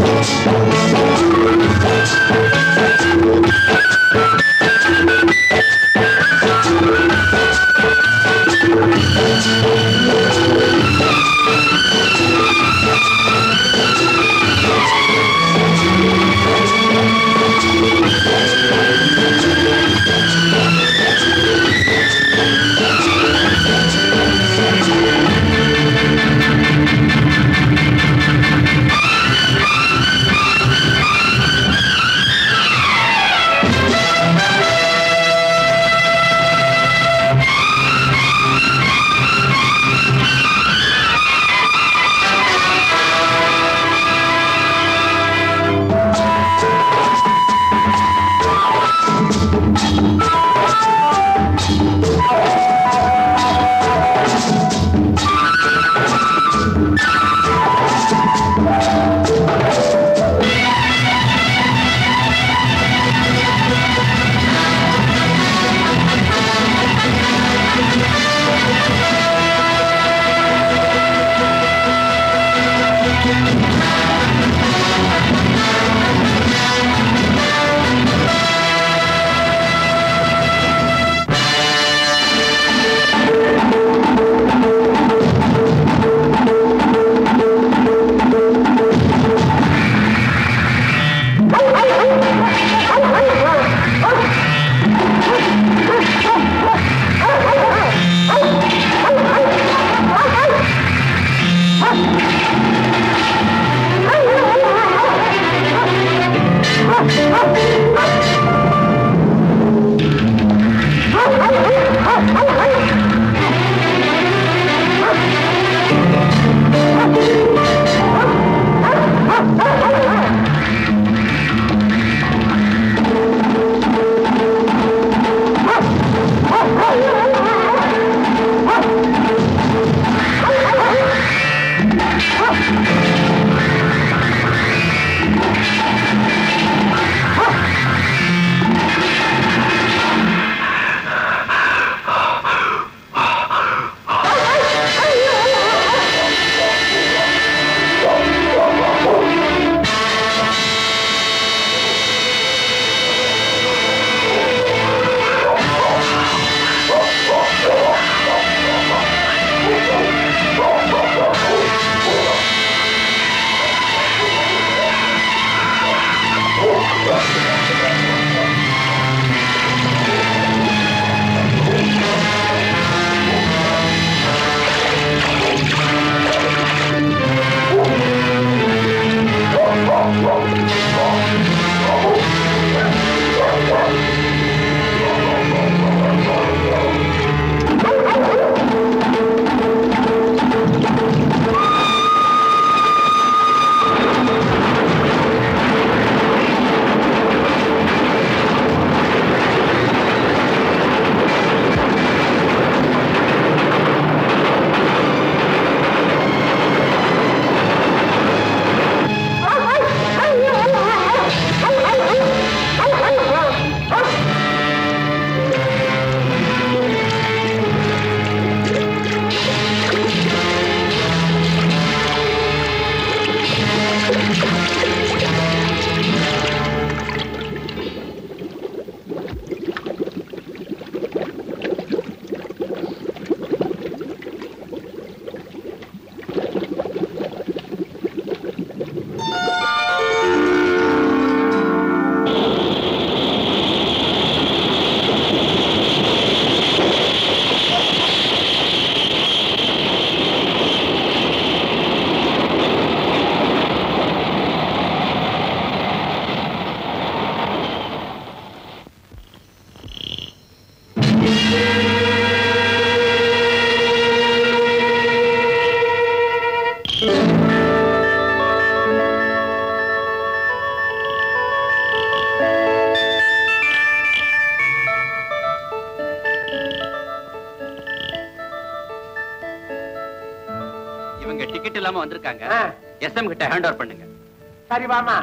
இவங்க டிக்கெட் இல்லாம வந்திருக்காங்க ஆ. எஸ்எம் கிட்ட ஹேண்ட் ஓவர் பண்ணுங்க சரி வாமா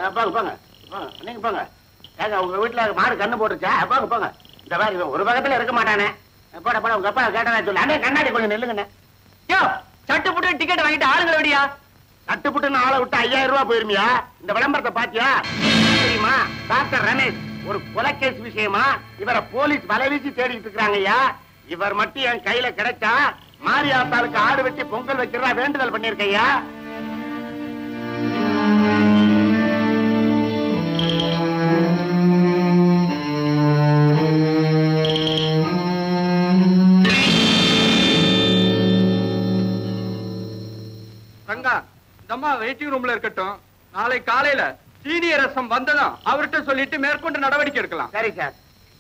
போங்க போங்க போங்க நீங்க போங்க ஏங்க உங்க வீட்டுல மாடு கண்ணு போட்டுச்சா போங்க போங்க இந்த மாதிரி இவன் ஒரு பக்கத்துல இருக்க மாட்டானே போட போட உங்க அப்பா கேட்டா சொல்லு அண்ணே கண்ணாடி கொஞ்சம் நில்லுங்கண்ணே யோ சட்டு புட்டு டிக்கெட் வாங்கிட்டு ஆளுங்களை விடியா தட்டுப்புட்டு ஆளை விட்டு ஐயாயிரம் ரூபாய் போயிருமியா இந்த விளம்பரத்தை பாத்தியா தெரியுமா டாக்டர் ரமேஷ் ஒரு கொலைகேஸ் விஷயமா இவரை போலீஸ் வலை வீசி தேடிட்டு இருக்காங்க ஐயா இவர் மட்டும் என் கையில கிடைச்சா மாரியாத்தாளுக்கு ஆடு வெட்டி பொங்கல் வைக்கிறதா வேண்டுதல் பண்ணிருக்கையா ரங்கா இந்த அம்மா வெயிட்டிங் ரூம்ல இருக்கட்டும் நாளை காலையில சீனியர் ரசம் வந்ததும் அவர்கிட்ட சொல்லிட்டு மேற்கொண்டு நடவடிக்கை எடுக்கலாம் சரி சார்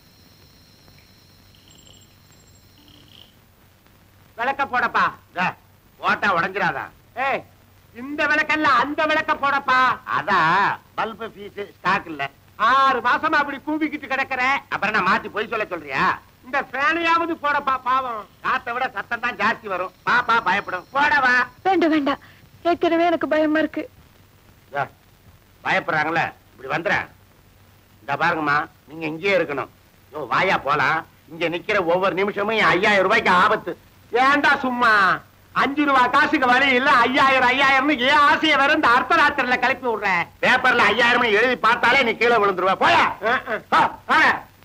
விளக்க போடப்பா இதா, போட்டா உடஞ்சிராதா ஏய் இந்த விளக்கல்ல அந்த விளக்க போடப்பா அதான் பல்பு ஃபீஸ் ஸ்டாக் இல்ல ஆறு மாசமா அப்படி கூவிக்கிட்டு கிடக்குற அப்புறம் நான் மாத்தி போய் சொல்ல சொல்றியா இந்த ஃபேனையாவது போடப்பா பாவம் காத்தை விட சத்தம் தான் ஜாஸ்தி வரும் பாப்பா பயப்படும் போடவா வேண்டாம் வேண்டாம் ஏற்கனவே எனக்கு பயமா இருக்கு இதா, பயப்படுறாங்களே இப்படி வந்துறேன் இந்த பாருங்கம்மா நீங்க இங்கேயே இருக்கணும் யோ வாயா போலாம் இங்க நிக்கிற ஒவ்வொரு நிமிஷமும் என் ஐயாயிரம் ரூபாய்க்கு ஆபத்து ஏன்டா சும்மா அஞ்சு ரூபாய் காசுக்கு வழி இல்ல ஐயாயிரம் ஐயாயிரம்னு ஏன் ஆசைய வர இந்த அர்த்தராத்திரில கிளப்பி விடுறேன் பேப்பர்ல ஐயாயிரம் எழுதி பார்த்தாலே நீ கீழே விழுந்துருவ போயா ஆ, ஆ.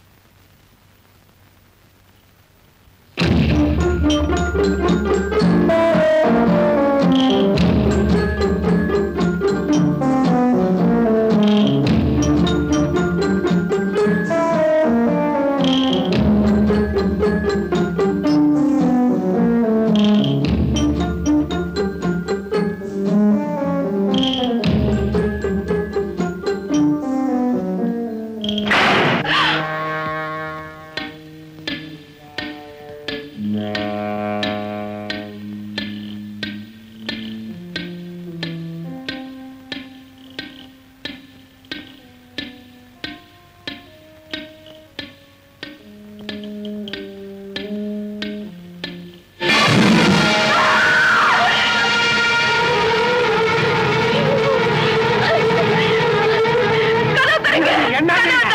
என்ன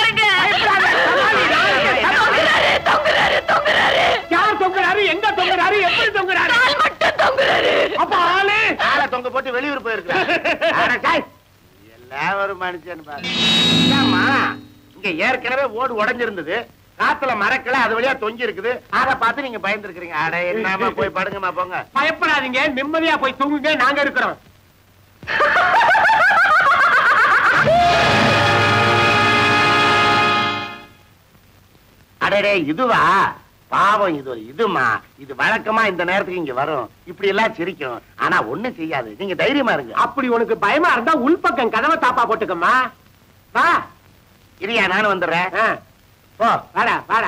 யார் தொங்குறாரு எங்க தொங்குறாரு எப்படி தொங்குறாரு அப்ப ஆளு ஆளை தொங்க போட்டு வெளியூர் போயிருக்காரு எல்லாம் ஒரு மனுஷன் பாரு என்னம்மா, இங்க ஏற்கனவே ஓடு உடைஞ்சிருந்தது காத்துல மரக்கல அது வழியா தொங்கி இருக்குது அத பார்த்து நீங்க பயந்துருக்கீங்க அட என்னமா போய் படுங்கம்மா போங்க பயப்படாதீங்க நிம்மதியா போய் தூங்குங்க நாங்க இருக்கிறோம் அடடே இதுவா பாவம் இது ஒரு இதுமா இது வழக்கமா இந்த நேரத்துக்கு இங்க வரும் இப்படி எல்லாம் சிரிக்கும் ஆனா ஒண்ணும் செய்யாது நீங்க தைரியமா இருங்க அப்படி உனக்கு பயமா இருந்தா உள்பக்கம் கதவை தாப்பா போட்டுக்கம்மா வா இரியா நானும் வந்துடுறேன் போ வாடா வாடா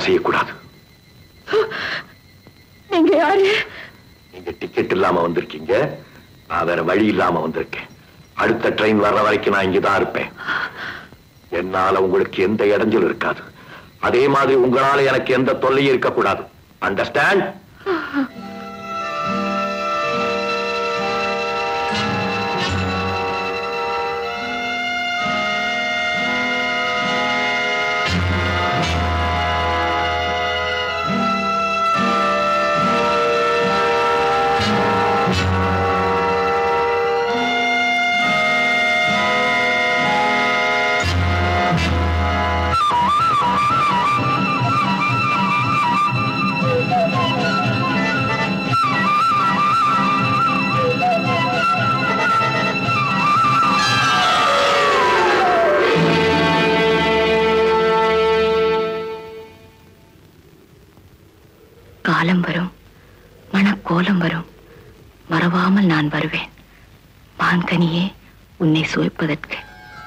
அசையக்கூடாது நீங்க யாரு நீங்க டிக்கெட் இல்லாம வந்திருக்கீங்க நான் வேற வழி இல்லாம வந்திருக்கேன் அடுத்த ட்ரெயின் வர்ற வரைக்கும் நான் இங்கதான் இருப்பேன் என்னால உங்களுக்கு எந்த இடைஞ்சலும் இருக்காது அதே மாதிரி உங்களால எனக்கு எந்த தொல்லையும் இருக்கக்கூடாது அண்டர்ஸ்டாண்ட் காலம் வரும் மனக்கோலம் வரும் மறவாமல் நான் வருவேன் மான்கனியே உன்னை சுவைப்பதற்கு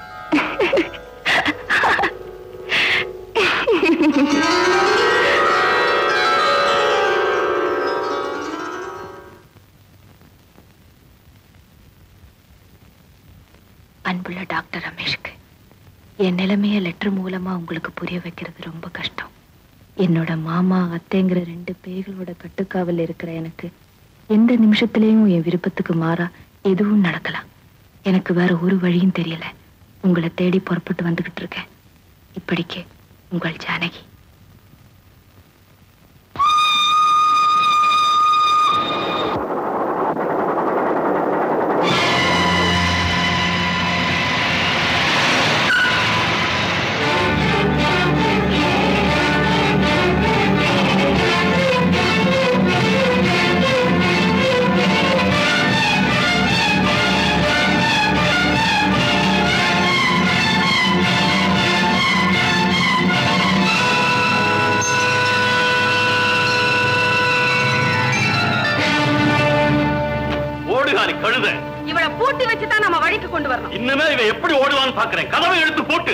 அன்புள்ள டாக்டர் ரமேஷ்க்கு என் நிலைமைய லெட்டர் மூலமா உங்களுக்கு புரிய வைக்கிறது ரொம்ப கஷ்டம் என்னோட மாமா அத்தைங்கிற ரெண்டு பேய்களோட கட்டுக்காவல் இருக்கிற எனக்கு எந்த நிமிஷத்திலையும் என் விருப்பத்துக்கு மாறா எதுவும் நடக்கலாம் எனக்கு வேற ஒரு வழியும் தெரியல உங்களை தேடி புறப்பட்டு வந்துகிட்டு இருக்கேன் இப்படிக்கு உங்கள் ஜானகி ஓடுகாரி கழுத இவளை பூட்டி வச்சுதான் நம்ம வழிக்கு கொண்டு வரணும் இன்னுமே இவன் எப்படி ஓடுவான்னு பாக்குறேன் கதவை எடுத்து போட்டு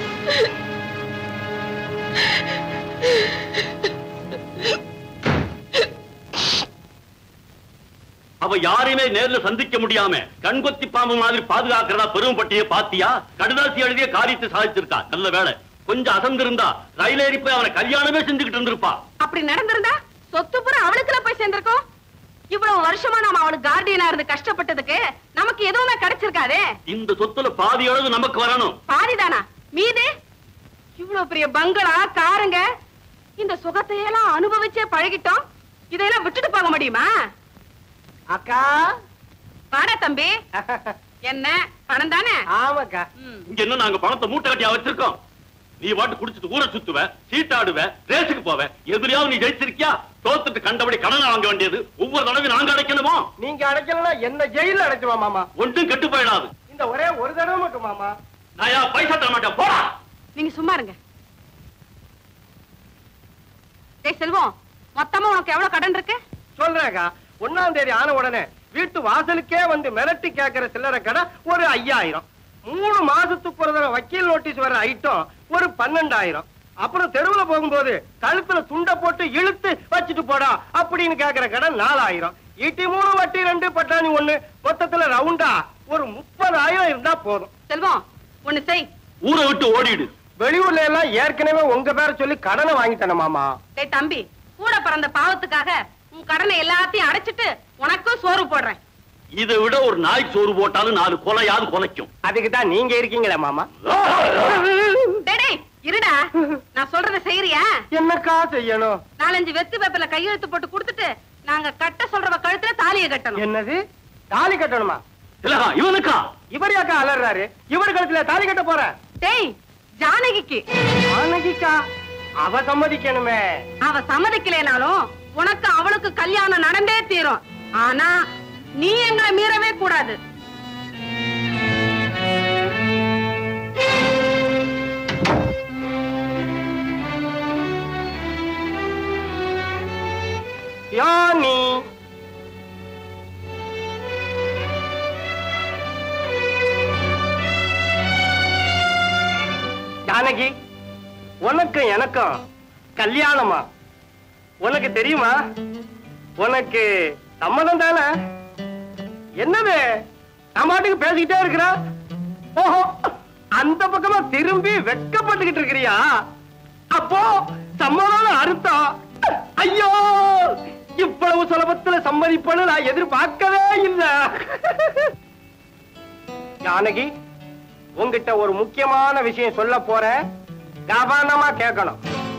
அவ யாரையுமே நேர்ல சந்திக்க முடியாம கண்கொத்தி பாம்பு மாதிரி பாதுகாக்கிறதா பெரும்பட்டிய பாத்தியா கடுதாசி எழுதிய காரியத்தை சாதிச்சிருக்கா நல்ல வேலை கொஞ்சம் அசந்திருந்தா ரயில் ஏறி போய் அவனை கல்யாணமே செஞ்சுக்கிட்டு இருந்திருப்பா அப்படி நடந்திருந்தா சொத்து பூரா அவளுக்குல போய் சேர்ந்திருக்கோம் இவ்வளவு வருஷமா நாம அவளுக்கு கார்டியனா இருந்து கஷ்டப்பட்டதுக்கு நமக்கு எதுவுமே கிடைச்சிருக்காதே இந்த சொத்துல பாதி அளவு நமக்கு வரணும் பாதிதானா மீது இவ்வளவு பெரிய பங்களா காருங்க இந்த சுகத்தையெல்லாம் அனுபவிச்சே பழகிட்டோம் இதையெல்லாம் விட்டுட்டு போக முடியுமா அக்கா வாடா தம்பி என்ன பணம் தானே ஆமாக்கா ம். இங்க என்ன நாங்க பணத்தை மூட்டை கட்டியா வச்சிருக்கோம் நீ வாட்டு குடிச்சிட்டு ஊரை சுத்துவ சீட்டாடுவ ரேஸுக்கு போவ எதுலயாவது நீ ஜெயிச்சிருக்கியா தோத்துட்டு கண்டபடி கடனை வாங்க வேண்டியது ஒவ்வொரு தடவை நாங்க அடைக்கணுமோ நீங்க அடைக்கலன்னா என்ன ஜெயில அடைச்சுவா மாமா ஒன்றும் கெட்டு போயிடாது இந்த ஒரே ஒரு தடவை மட்டும் மாமா நான் யா பைசா தர மாட்டேன் போடா நீங்க சும்மா இருங்க டேய் செல்வம் மொத்தமா உனக்கு எவ்வளவு கடன் இருக்கு சொல்றேக்கா ஒண்ணாம் தேதி ஆன உடனே வீட்டு வாசலுக்கே வந்து மிரட்டி கேட்கிற சில்லறை கடை ஒரு ஐயாயிரம் மூணு மாசத்துக்கு ஒரு தடவை வக்கீல் நோட்டீஸ் வர ஐட்டம் ஒரு பன்னெண்டாயிரம் அப்புறம் தெருவுல போகும்போது கழுத்துல துண்டை போட்டு இழுத்து வச்சுட்டு போடா அப்படின்னு கேக்குற கடை நாலாயிரம் இட்டி மூணு வட்டி ரெண்டு பட்டாணி ஒண்ணு மொத்தத்துல ரவுண்டா ஒரு முப்பதாயிரம் இருந்தா போதும் செல்வம் ஒண்ணு செய் ஊரை விட்டு ஓடிடு வெளியூர்ல எல்லாம் ஏற்கனவே உங்க பேரை சொல்லி கடனை வாங்கிட்டேன் மாமா டேய் தம்பி கூட பிறந்த பாவத்துக்காக உன் கடனை எல்லாத்தையும் அடைச்சிட்டு உனக்கும் சோறு போடுறேன் இதை விட ஒரு நாய் சோறு போட்டாலும் நாலு கொலையாவது கொலைக்கும் அதுக்கு தான் நீங்க இருக்கீங்களே மாமா டேய் டேய், இருடா நான் சொல்றத செய்யறியா என்னக்கா செய்யணும் நாலஞ்சு வெத்து பேப்பர்ல கையெழுத்து போட்டு கொடுத்துட்டு நாங்க கட்ட சொல்றவ கழுத்துல தாலியை கட்டணும் என்னது தாலி கட்டணுமா திலகா இவனுக்கா இவர் யாக்கா அலறாரு இவர் கழுத்துல தாலி கட்ட போற டேய் ஜானகிக்கு ஜானகிக்கா அவ சம்மதிக்கணுமே அவ சம்மதிக்கலைனாலும் உனக்கு அவளுக்கு கல்யாணம் நடந்தே தீரும் ஆனா நீ எங்களை மீறவே கூடாது யானி ஜானகி உனக்கும் எனக்கும் கல்யாணமா உனக்கு தெரியுமா உனக்கு சம்மதம் தானே என்னது நான் பாட்டுக்கு பேசிக்கிட்டே இருக்கிறா ஓஹோ அந்த பக்கமா திரும்பி வெட்கப்பட்டுக்கிட்டு இருக்கிறியா அப்போ சம்மதம் அர்த்தம் ஐயோ இவ்வளவு சுலபத்துல சம்மதிப்பன்னு நான் எதிர்பார்க்கவே இல்லை ஜானகி உங்ககிட்ட ஒரு முக்கியமான விஷயம் சொல்ல போறேன் கவனமா கேட்கணும்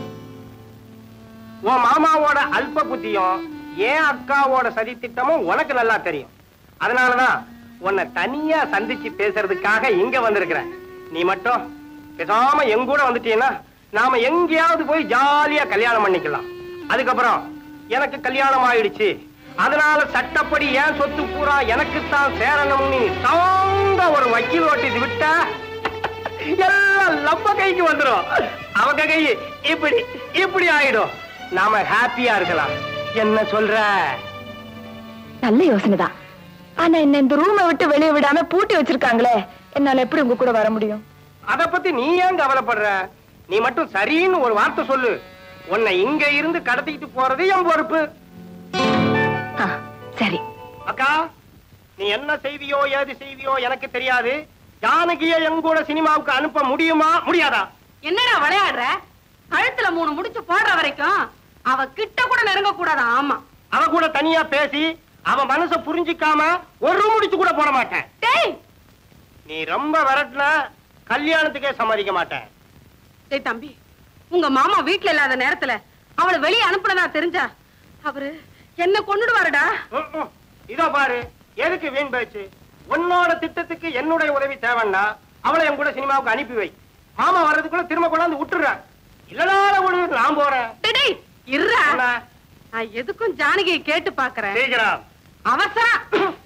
உன் மாமாவோட அல்ப புத்தியும் என் அக்காவோட சதி திட்டமும் உனக்கு நல்லா தெரியும் அதனாலதான் உன்னை தனியா சந்திச்சு பேசுறதுக்காக இங்க வந்திருக்கிறேன் நீ மட்டும் பேசாம எங்க கூட வந்துட்டீன்னா நாம எங்கேயாவது போய் ஜாலியா கல்யாணம் பண்ணிக்கலாம் அதுக்கப்புறம் எனக்கு கல்யாணம் ஆயிடுச்சு அதனால சட்டப்படி ஏன் சொத்து பூரா எனக்குத்தான் சேரணும்னு நீ சாந்த ஒரு வக்கீல் ஓட்டி விட்டா எல்லாம் லப்ப கைக்கு வந்துரும் அவங்க கை இப்படி இப்படி ஆயிடும் நாம ஹாப்பியா இருக்கலாம் என்ன சொல்ற நல்ல யோசனை தான் ஆனா என்ன இந்த ரூமை விட்டு வெளியே விடாம பூட்டி வச்சிருக்காங்களே என்னால எப்படி உங்க கூட வர முடியும் அத பத்தி நீ ஏன் கவலைப்படுற நீ மட்டும் சரின்னு ஒரு வார்த்தை சொல்லு உன்னை இங்க இருந்து கடத்திக்கிட்டு போறது என் பொறுப்பு ஆ, சரி அக்கா நீ என்ன செய்வியோ ஏது செய்வியோ எனக்கு தெரியாது ஜானகிய என் கூட சினிமாவுக்கு அனுப்ப முடியுமா முடியாதா என்னடா விளையாடுற கழுத்துல மூணு முடிச்சு போடுற வரைக்கும் அவ கிட்ட கூட நெருங்க கூடாது ஆமா அவ கூட தனியா பேசி அவ மனச புரிஞ்சுக்காம ஒரு முடிச்சு கூட போட மாட்டேன் டேய் நீ ரொம்ப விரட்டுன கல்யாணத்துக்கே சம்மதிக்க மாட்டேன் டேய் தம்பி உங்க மாமா வீட்ல இல்லாத நேரத்துல அவளை வெளியே அனுப்புனதா தெரிஞ்சா அவரு என்ன கொன்னுடுவாருடா ம், ம். இதோ பாரு எதுக்கு வீண் பேச்சு உன்னோட திட்டத்துக்கு என்னுடைய உதவி தேவைன்னா அவளை என் கூட சினிமாவுக்கு அனுப்பி வை மாமா வர்றதுக்குள்ள திரும்ப கொண்டாந்து விட்டுறேன் இல்லனால விடு நான் போறேன் டேய், டேய் இருடா என்ன? நான் எதுக்கும் ஜானகியை கேட்டு பாக்குறேன் சீக்கிரம் அவசரம்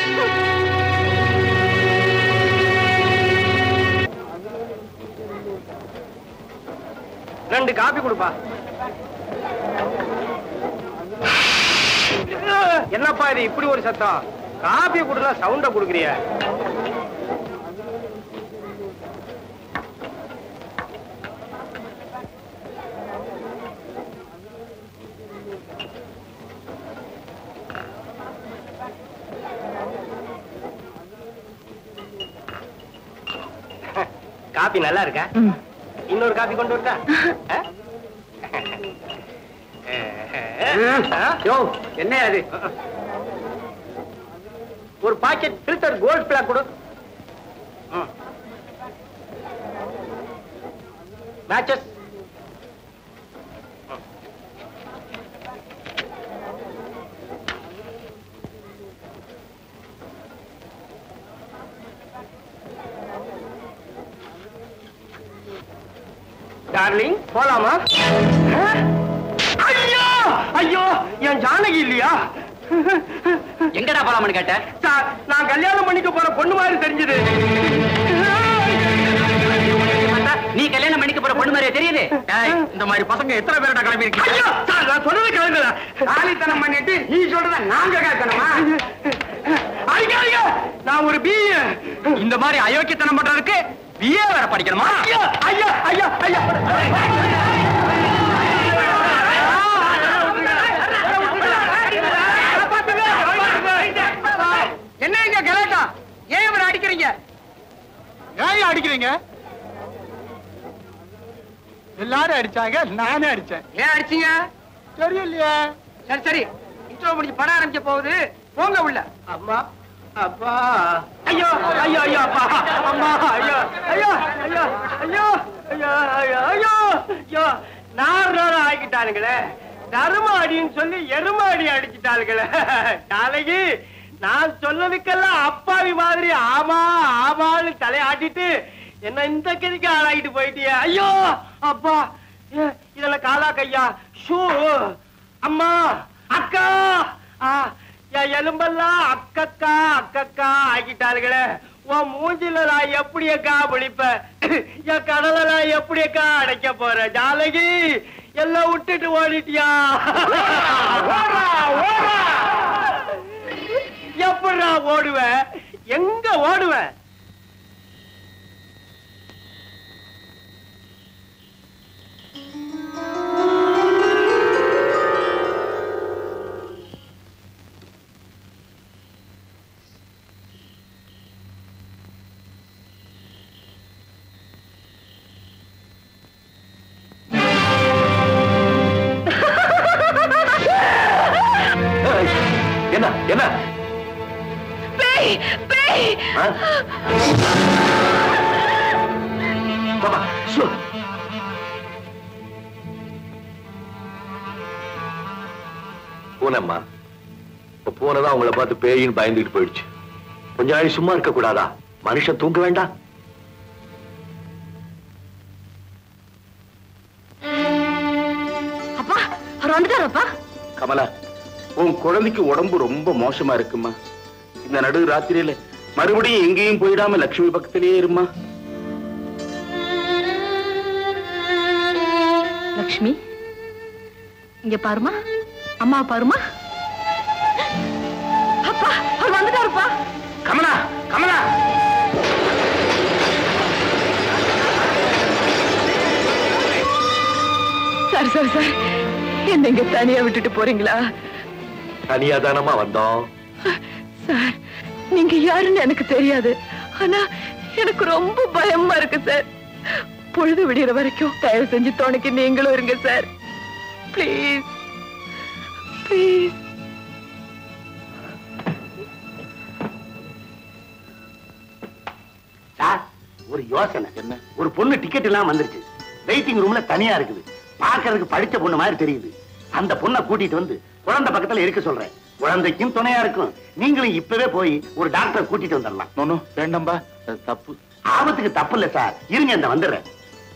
ரெண்டு காபி கொடுப்பா என்னப்பா இது இப்படி ஒரு சத்தம் காபி குடுனா சவுண்ட குடுக்குறிய காபி நல்லா இருக்கா ம். இன்னொரு காபி கொண்டு வரட்டா யோ என்ன அது ஒரு பாக்கெட் ஃபில்டர் கோல்ட் பிளாக் கொடு மேட்சஸ் டார்லிங் போலாமா ஐயோ ஐயோ என் ஜானகி இல்லையா எங்கடா போலாம்னு கேட்ட சார் நான் கல்யாணம் பண்ணிக்க போற பொண்ணு மாதிரி தெரிஞ்சது நீ கல்யாணம் பண்ணிக்க போற பொண்ணு மாதிரியே தெரியுது இந்த மாதிரி பசங்க எத்தனை பேர்டா கிளம்பி ஐயோ சார் நான் சொல்றது கேளுங்க காலித்தனம் பண்ணிட்டு நீ சொல்றத நாங்க கேட்கணுமா அடிக்காதீங்க நான் ஒரு பி இந்த மாதிரி அயோக்கியத்தனம் பண்றதுக்கு பிஏ வேற படிக்கணுமா ஐயா ஐயா ஐயா ஐயா என்ன இங்க கலாட்டா ஏன் இவரை அடிக்கிறீங்க ஏன் அடிக்கிறீங்க எல்லாரும் அடிச்சாங்க நானே அடிச்சேன் ஏன் அடிச்சீங்க தெரியலையே சரி சரி இன்ட்ரோ முடிஞ்சு படம் ஆரம்பிக்க போகுது போங்க உள்ள அம்மா அப்பா ஐயோ ஐயோ ஐயோ அப்பா அம்மா ஐயோ ஐயோ ஐயோ ஐயோ ஐயோ ஐயோ ஐயோ ஐயோ நார் நாரம் ஆக்கிட்டானுங்களே தருமாடின்னு சொல்லி எருமாடி அடிச்சிட்டாளுங்களே நாளைக்கு நான் சொன்னதுக்கெல்லாம் அப்பாவி மாதிரி ஆமா ஆமான்னு தலையாட்டிட்டு என்ன இந்த கதிக்கு ஆளாகிட்டு போயிட்டியே ஐயோ அப்பா ஏ, இதெல்லாம் காலா கையா ஷூ அம்மா அக்கா ஆ, என் எலும்பெல்லாம் அக்கக்கா அக்கக்கா ஆக்கிட்டாளுங்களே உன் மூஞ்சில நான் எப்படி அக்கா பிடிப்பேன் என் கடலை நான் எப்படி அக்கா அடைக்க போறேன் ஜானகி எல்லாம் விட்டுட்டு ஓடிட்டியா ஓடுறா, ஓடுறா. எப்படிடா ஓடுவேன் எங்க ஓடுவேன் என்ன என்ன பேய் பேய் ஆ? பாப்பா, சு. பூனம்மா இப்ப பூனைதான் உங்களை பார்த்து பேயின்னு பயந்துட்டு போயிடுச்சு கொஞ்ச நாள் சும்மா இருக்க கூடாதா மனுஷன் தூங்க வேண்டாம் அப்பா அவர் வந்துட்டாரப்பா கமலா உன் குழந்தைக்கு உடம்பு ரொம்ப மோசமா இருக்குமா இந்த நடு ராத்திரியில மறுபடியும் எங்கேயும் போயிடாம லட்சுமி பக்கத்திலேயே இருமா லக்ஷ்மி இங்க பாருமா அம்மா பாருமா அப்பா அவர் வந்துட்டாருப்பா Kamala Kamala sir sir sir என்ன இங்க தனியா விட்டுட்டு போறீங்களா தனியா தானம்மா வந்தோம் சார் நீங்க யாருன்னு எனக்கு தெரியாது ஆனா எனக்கு ரொம்ப பயமா இருக்கு சார் பொழுது விடியற வரைக்கும் தயவு செஞ்சு துணைக்கு நீங்களும் இருங்க சார் ப்ளீஸ் ப்ளீஸ் சார் ஒரு யோசனை என்ன ஒரு பொண்ணு டிக்கெட் எல்லாம் வந்துருச்சு வெயிட்டிங் ரூம்ல தனியா இருக்குது பாக்குறதுக்கு படிச்ச பொண்ணு மாதிரி தெரியுது அந்த பொண்ணை கூட்டிட்டு வந்து குழந்தை பக்கத்துல இருக்க சொல்றேன் குழந்தைக்கும் துணையா இருக்கும் நீங்களும் இப்பவே போய் ஒரு டாக்டரை கூட்டிட்டு வந்துடலாம் நோனோ வேண்டாம்பா அது தப்பு ஆபத்துக்கு தப்பு இல்ல சார் இருங்க இந்த வந்துடுறேன்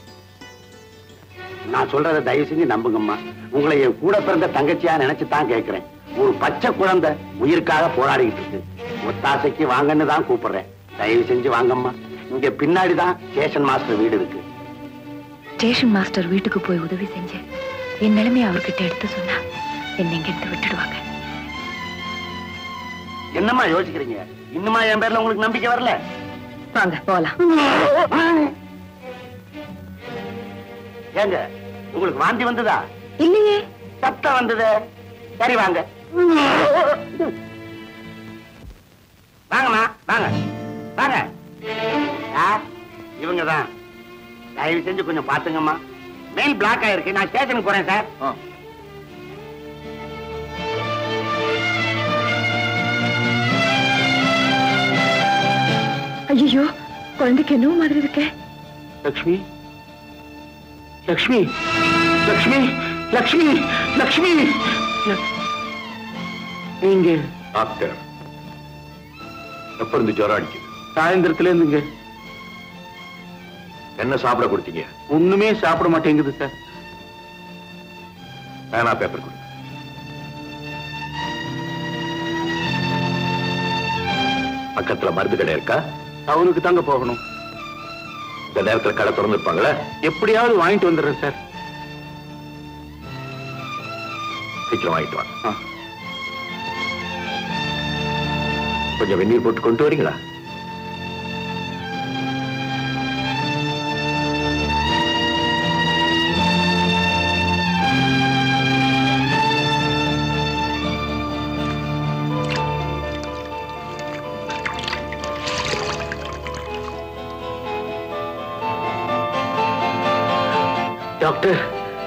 நான் சொல்றதை தயவு செஞ்சு நம்புங்கம்மா உங்களை என் கூட பிறந்த தங்கச்சியா நினைச்சு தான் கேட்கிறேன் ஒரு பச்சை குழந்தை உயிருக்காக போராடிக்கிட்டு இருக்கு ஒத்தாசைக்கு வாங்கன்னு தான் கூப்பிடுறேன் தயவு செஞ்சு வாங்கம்மா இங்க பின்னாடி தான் ஸ்டேஷன் மாஸ்டர் வீடு இருக்கு ஸ்டேஷன் மாஸ்டர் வீட்டுக்கு போய் உதவி செஞ்சேன் என் நிலைமையை அவர்கிட்ட எடுத்து சொன்னா என்னை இங்கிருந்து விட்டுடுவாங்க என்னம்மா யோசிக்கிறீங்க இன்னுமா என் பேர்ல உங்களுக்கு நம்பிக்கை வரல வாங்க போலாம் ஏங்க உங்களுக்கு வாந்தி வந்ததா இல்லையே சத்தம் வந்தது சரி வாங்க வாங்கம்மா வாங்க வாங்க யார் இவங்க தான் தயவு செஞ்சு கொஞ்சம் பாத்துங்கம்மா மெயில் பிளாக் ஆயிருக்கு நான் ஸ்டேஷனுக்கு போறேன் சார் ஐயோ குழந்தைக்கு என்னவோ மாதிரி இருக்கே லக்ஷ்மி லக்ஷ்மி லக்ஷ்மி லக்ஷ்மி லக்ஷ்மி நீங்க டாக்டர் எப்ப இருந்து ஜுரம் அடிக்குது சாயந்தரத்துல இருந்துங்க என்ன சாப்பிட கொடுத்தீங்க ஒண்ணுமே சாப்பிட மாட்டேங்குது சார் பேனா பேப்பர் கொடுங்க பக்கத்துல மருந்து கடை இருக்கா டவுனுக்கு தாங்க போகணும் இந்த நேரத்துல கடை திறந்துருப்பாங்களே எப்படியாவது வாங்கிட்டு வந்துடுறேன் சார் சீக்கிரம் வாங்கிட்டு வாங்க ஆ. கொஞ்சம் வெந்நீர் போட்டு கொண்டு வரீங்களா டாக்டர்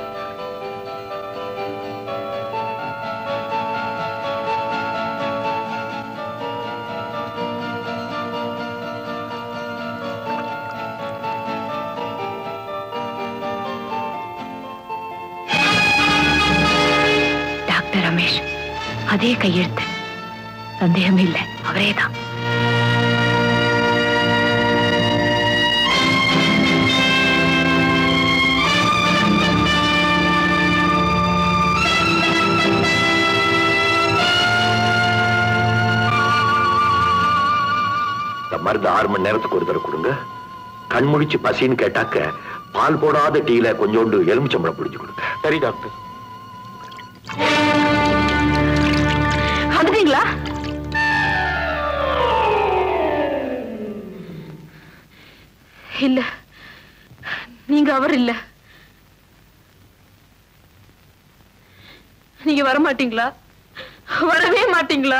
டாக்டர் ரமேஷ் அதே கையெழுத்து சந்தேகமே இல்லை அவரேதான் இந்த மருந்து ஆறு மணி நேரத்துக்கு ஒரு தடவை கொடுங்க கண் முழிச்சு பசின்னு கேட்டாக்க பால் போடாத டீல கொஞ்சோண்டு எலுமிச்சம்பழம் பிடிச்சு கொடுங்க சரி டாக்டர் வந்துட்டீங்களா இல்ல நீங்க அவர் இல்ல நீங்க வர மாட்டீங்களா வரவே மாட்டீங்களா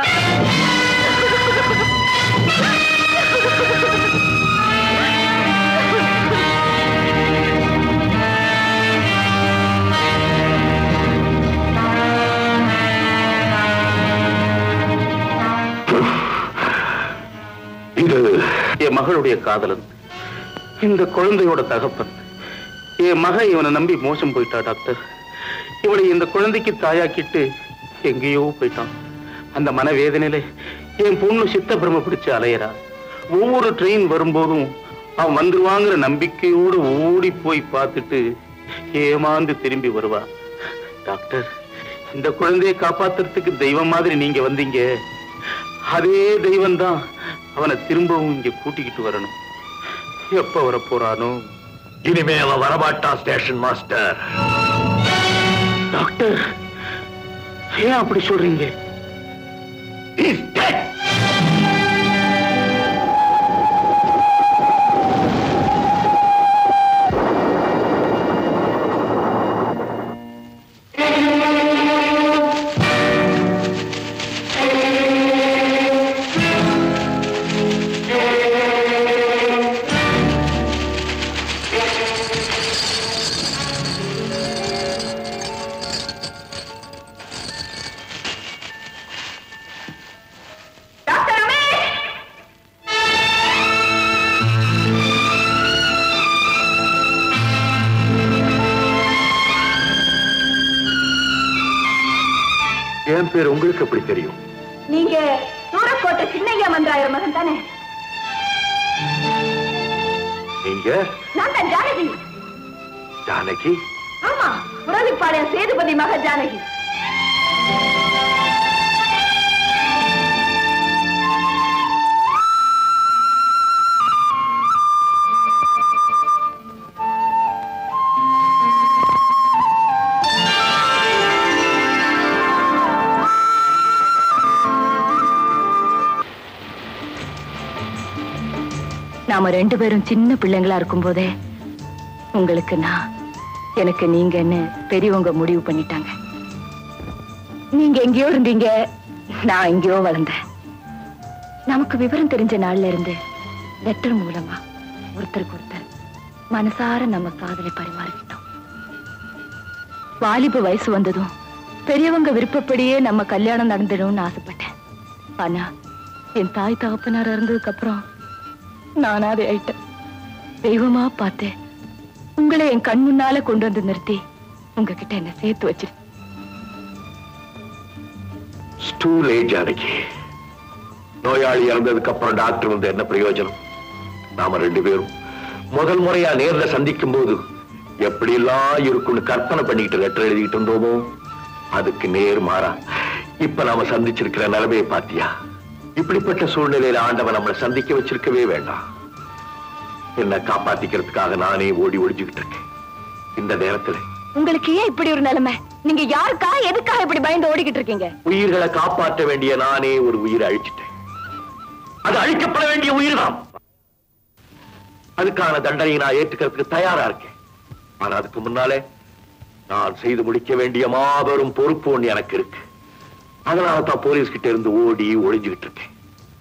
மகளுடைய காதலன் இந்த குழந்தையோட தகப்பன் என் மகன் இவனை நம்பி மோசம் போயிட்டா டாக்டர் இவனை இந்த குழந்தைக்கு தாயாக்கிட்டு எங்கேயோ போயிட்டான் அந்த மனவேதனையில என் பொண்ணு சித்த பிரம பிடிச்சு அலையறா ஒவ்வொரு ட்ரெயின் வரும்போதும் அவன் வந்துருவாங்கிற நம்பிக்கையோடு ஓடி போய் பார்த்துட்டு ஏமாந்து திரும்பி வருவா டாக்டர் இந்த குழந்தையை காப்பாத்துறதுக்கு தெய்வம் மாதிரி நீங்க வந்தீங்க அதே தெய்வம் தான் அவனை திரும்பவும் இங்க கூட்டிக்கிட்டு வரணும் எப்ப வர போறானோ இனிமே அவன் வரமாட்டான் ஸ்டேஷன் மாஸ்டர் டாக்டர் ஏன் அப்படி சொல்றீங்க He's dead. டாக்டர் ரமேஷ் என் பேர் உங்களுக்கு எப்படி தெரியும் நீங்க சூரக்கோட்டை சின்னையா மந்திராயர் மகன் தானே நீங்க நான் தான் ஜானகி ஜானகி ஆமா புரவிப்பாளையம் சேதுபதி மக ஜானகி நாம ரெண்டு பேரும் சின்ன பிள்ளைங்களா இருக்கும்போதே உங்களுக்கு நான் எனக்கு நீங்கன்னு பெரியவங்க முடிவு பண்ணிட்டாங்க நீங்க எங்கேயோ இருந்தீங்க நான் எங்கேயோ வளர்ந்தேன் நமக்கு விவரம் தெரிஞ்ச நாள்ல இருந்து லெட்டர் மூலமா ஒருத்தருக்கு ஒருத்தர் மனசார நம்ம காதலை பரிமாறிக்கிட்டோம் வாலிப வயசு வந்ததும் பெரியவங்க விருப்பப்படியே நம்ம கல்யாணம் நடந்துடும்னு ஆசைப்பட்டேன் ஆனா என் தாய் தகப்பனார் இருந்ததுக்கு அப்புறம் நானாவே ஆயிட்டேன் தெய்வமா பார்த்தேன் உங்களை என் கண் முன்னால கொண்டு வந்து நிறுத்தி உங்ககிட்ட என்ன சேர்த்து வச்சிரு டூ லேட் ஜானகி நோயாளி இறந்ததுக்கு அப்புறம் டாக்டர் வந்து என்ன பிரயோஜனம் நாம ரெண்டு பேரும் முதல் முறையா நேர்ல சந்திக்கும் போது எப்படி எல்லாம் இருக்கும்னு கற்பனை பண்ணிக்கிட்டு லெட்டர் எழுதிக்கிட்டு இருந்தோமோ அதுக்கு நேர் மாறா இப்ப நாம சந்திச்சிருக்கிற நிலைமையை பாத்தியா இப்படிப்பட்ட சூழ்நிலையில ஆண்டவன் நம்மளை சந்திக்க வச்சிருக்கவே வேண்டாம் என்ன காப்பாத்திக்கிறதுக்காக நானே ஓடி ஒளிஞ்சுக்கிட்டு இருக்கேன் இந்த நேரத்துல உங்களுக்கு ஏன் இப்படி ஒரு நிலைமை நீங்க யாருக்காக எதுக்காக இப்படி பயந்து ஓடிக்கிட்டு இருக்கீங்க உயிர்களை காப்பாற்ற வேண்டிய நானே ஒரு உயிரை அழிச்சிட்டேன் அது அழிக்கப்பட வேண்டிய உயிர் தான் அதுக்கான தண்டனையை நான் ஏற்றுக்கிறதுக்கு தயாரா இருக்கேன் ஆனா அதுக்கு முன்னாலே நான் செய்து முடிக்க வேண்டிய மாபெரும் பொறுப்பு ஒண்ணு எனக்கு இருக்கு அதனால தான் போலீஸ் கிட்ட இருந்து ஓடி ஒளிஞ்சுகிட்டு இருக்கேன்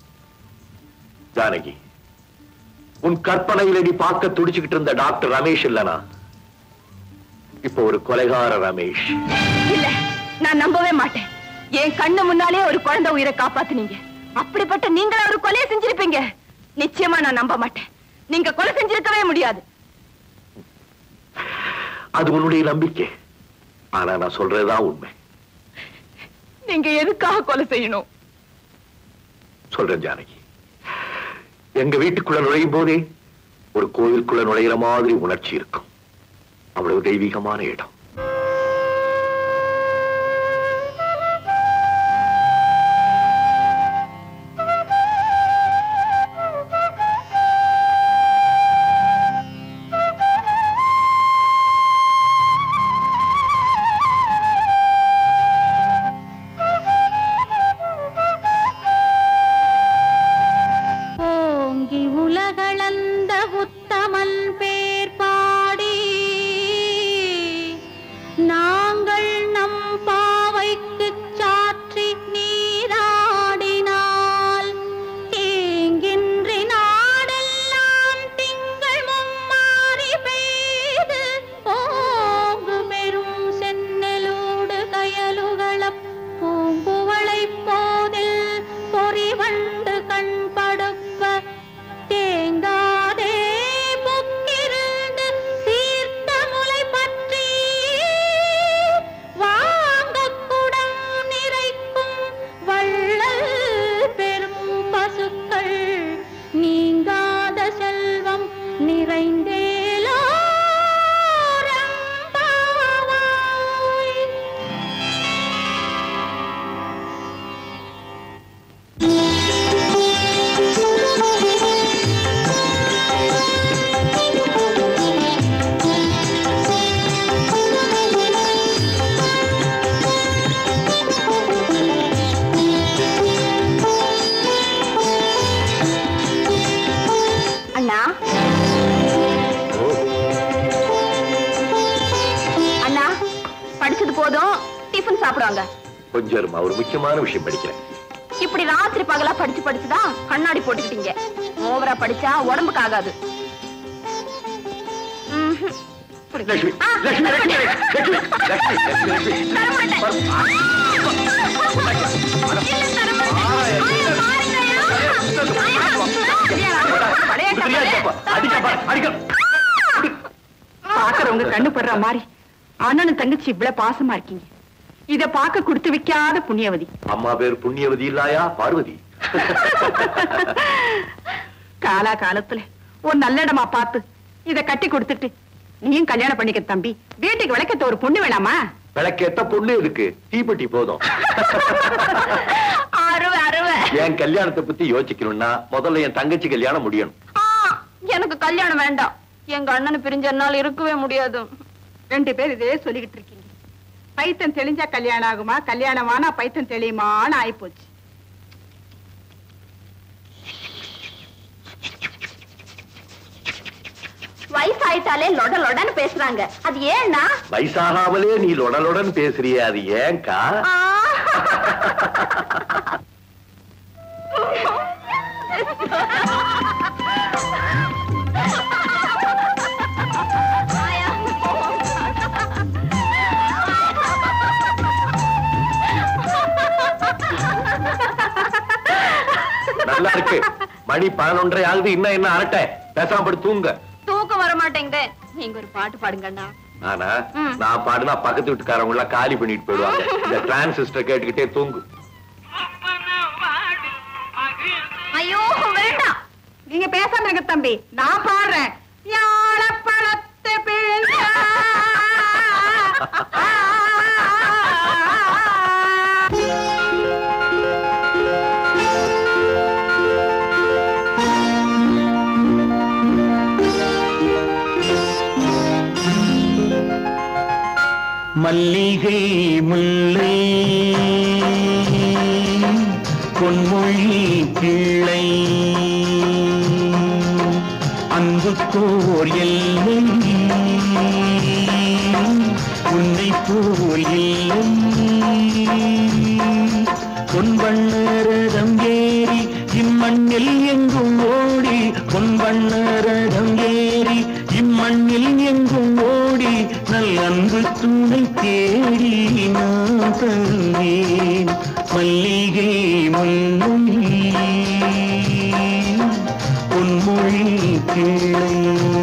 ஜானகி உன் கற்பனையில நீ பார்க்க துடிச்சுக்கிட்டு இருந்த டாக்டர் ரமேஷ் இல்லனா இப்ப ஒரு கொலைகார ரமேஷ் இல்ல நான் நம்பவே மாட்டேன் என் கண்ணு முன்னாலே ஒரு குழந்தை உயிரை காப்பாத்துனீங்க அப்படிப்பட்ட நீங்களா ஒரு கொலையை செஞ்சிருப்பீங்க நிச்சயமா நான் நம்ப மாட்டேன் நீங்க கொலை செஞ்சிருக்கவே முடியாது அது உன்னுடைய நம்பிக்கை ஆனா நான் சொல்றதுதான் உண்மை நீங்க எதுக்காக கொலை செய்யணும் சொல்றேன் ஜானகி எங்க வீட்டுக்குள்ள நுழையும் போதே ஒரு கோயிலுக்குள்ள நுழையிற மாதிரி உணர்ச்சி இருக்கும் அவ்வளவு தெய்வீகமான இடம் ஓங்கி உலகளந்த உத்தமன் பேர் பாடி கொஞ்சம் இருமா ஒரு முக்கியமான விஷயம் படிக்கிறேன் இப்படி ராத்திரி பகலா படிச்சு படிச்சுதான் கண்ணாடி போட்டுக்கிட்டீங்க ஓவரா படிச்சா உடம்புக்கு ஆகாது ம்ஹும். லட்சுமி ஆ, லட்சுமி லட்சுமி லட்சுமி லட்சுமி லட்சுமி லட்சுமி தரமாட்டேன். இல்ல, தரமாட்டேன். ஐயோ, பாருங்கய்யா. ஐயா, பழைய கதை. பாக்குறவங்க கண்ணு படுற மாதிரி அண்ணனும் தங்கச்சி இவ்வளவு பாசமா இருக்கீங்க இத பார்க்க கொடுத்து வைக்காத புண்ணியவதி அம்மா பேர் புண்ணியவதி இல்லாயா பார்வதி காலா காலத்துல ஒரு நல்ல இடமா பார்த்து இத கட்டி கொடுத்துட்டு நீயும் கல்யாணம் பண்ணிக்க தம்பி வீட்டுக்கு விளக்கத்த ஒரு பொண்ணு வேணாமா விளக்கேத்த பொண்ணு இருக்கு தீப்பெட்டி போதும் அருவை அருவை என் கல்யாணத்தை பத்தி யோசிக்கணும்னா முதல்ல என் தங்கச்சி கல்யாணம் முடியணும் ஆ, எனக்கு கல்யாணம் வேண்டாம் எங்க அண்ணனை பிரிஞ்ச என்னால இருக்கவே முடியாது ரெண்டு பேர் இதே சொல்லிக்கிட்டு இருக்கீங்க பைத்தன் தெளிஞ்சா கல்யாணம் ஆகுமா கல்யாணம் ஆனா பைத்தன் தெளியுமான்னு ஆயிப்போச்சு வயசாயிட்டாலே லொட லொடன்னு பேசுறாங்க அது ஏன்னா வயசாகாமலே நீ லொடலுடன் பேசுறியே அது ஏன்கா ஆ. நல்லா இருக்கு மணி பதினொன்றரை ஆகுது இன்னும் என்ன அரட்டை பேசாம படுத்து தூங்க தூக்கம் வர மாட்டேங்குதே நீங்க ஒரு பாட்டு பாடுங்கண்ணா நானா ம். நான் பாடுனா பக்கத்து வீட்டுக்காரவங்க எல்லாம் காலி பண்ணிட்டு போயிடுவாங்க இந்த டிரான்சிஸ்டர் கேட்டுக்கிட்டே தூங்கு ஐயோ வேண்டாம் நீங்க பேசாம இருங்க தம்பி நான் பாடுறேன் யாழப்பழத்தை பிழிஞ்சா. மல்லிகை முல்லை பொன்மொழி பிள்ளை அன்புக்கோர் எல்லை உன்னை போல் இல்லை பொன்வண்ணரதம் ஏறி இம்மண்ணில் எங்கும் ஓடி பொன்வண்ணரதம் ஏறி இம்மண்ணில் எங்கும் ஓடி நல் அன்பு துணை தேடி நான் தந்தேன் மல்லிகை முன்னும் பொன்மொழி கிளை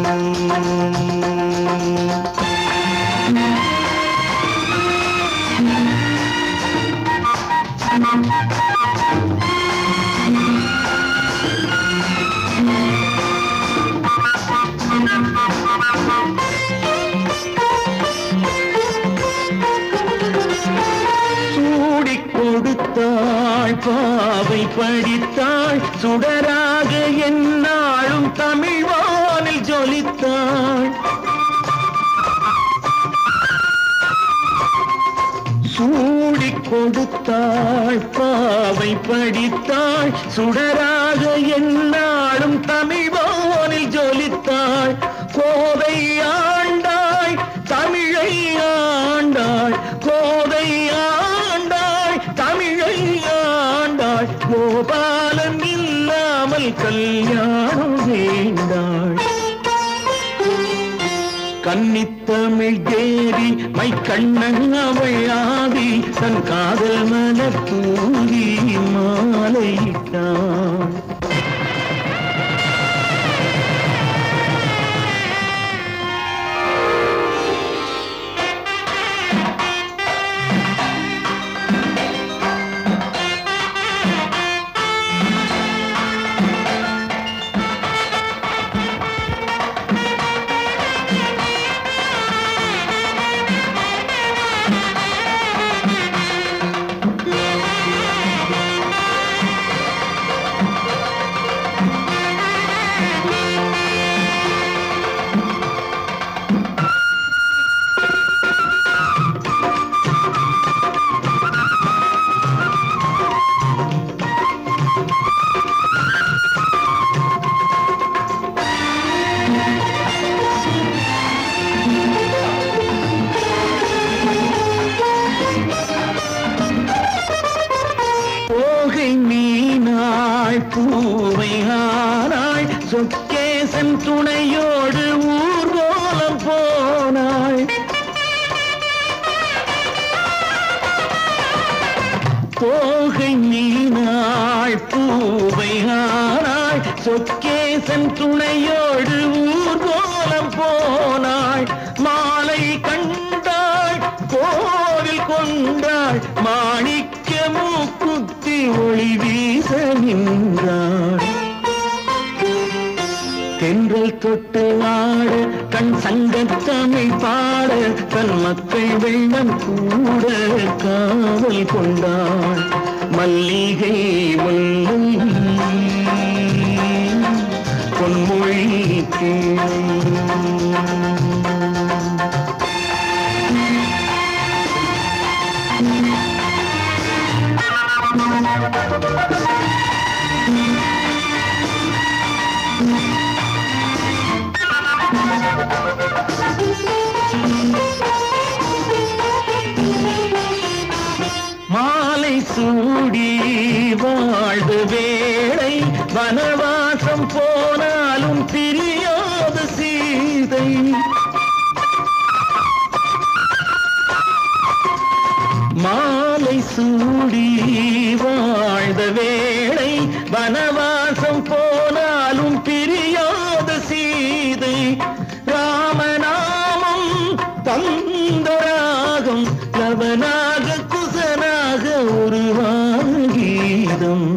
சூடிக் கொடுத்தாள் பாவை படித்தாள் சுடராக என்னாலும் தமிழ் வானில் ஜொலித்தாள் சூடிக் கொடுத்தாள் பாவை படித்தாள் சுடராக என்னாலும் தமிழ் வானில் ஜொலித்தாள் கோதை ஆண்டாள் தமிழை ஆண்டாள் கோதை ஆண்டாள் தமிழை ஆண்டாள் கோபாலன் இல்லாமல் கல்யாணம் வேண்டாள் கன்னித்தமிழ் தேவி மை கண்ணன் அவளாதி தன் காதல் மலர் தூங்கி மாலையிட்டான் பூவை ஆனாள் சொக்கேசன் துணையோடு ஊர்கோலம் போனாள் போகை மீனாள் பூவை ஆனாள் சொக்கேசன் துணையோடு ஊர்கோலம் போனாள் மாலை கண்டாள் கோவில் கொண்டாள் மாணிக்க மூக்குத்தி ஒளி வீச நின்றாள் தென்றல் தொட்டு ஆட கண் சங்கத்தமிழ் பாட தன் மக்கள் வெள்ளம் கூட காவல் கொண்டாள் மல்லிகை முல்லும் பொன்மொழி கிளை மாலை சூடி வாழ்ந்த வேளை வனவாசம் போனாலும் பிரியாத சீதை மாலை சூடி வாழ்ந்த வேளை வனவாசம் போனாலும் பிரியாத சீதை ராமநாமம் தந்தராகம் லவனாக குசனாக உருவான கீதம்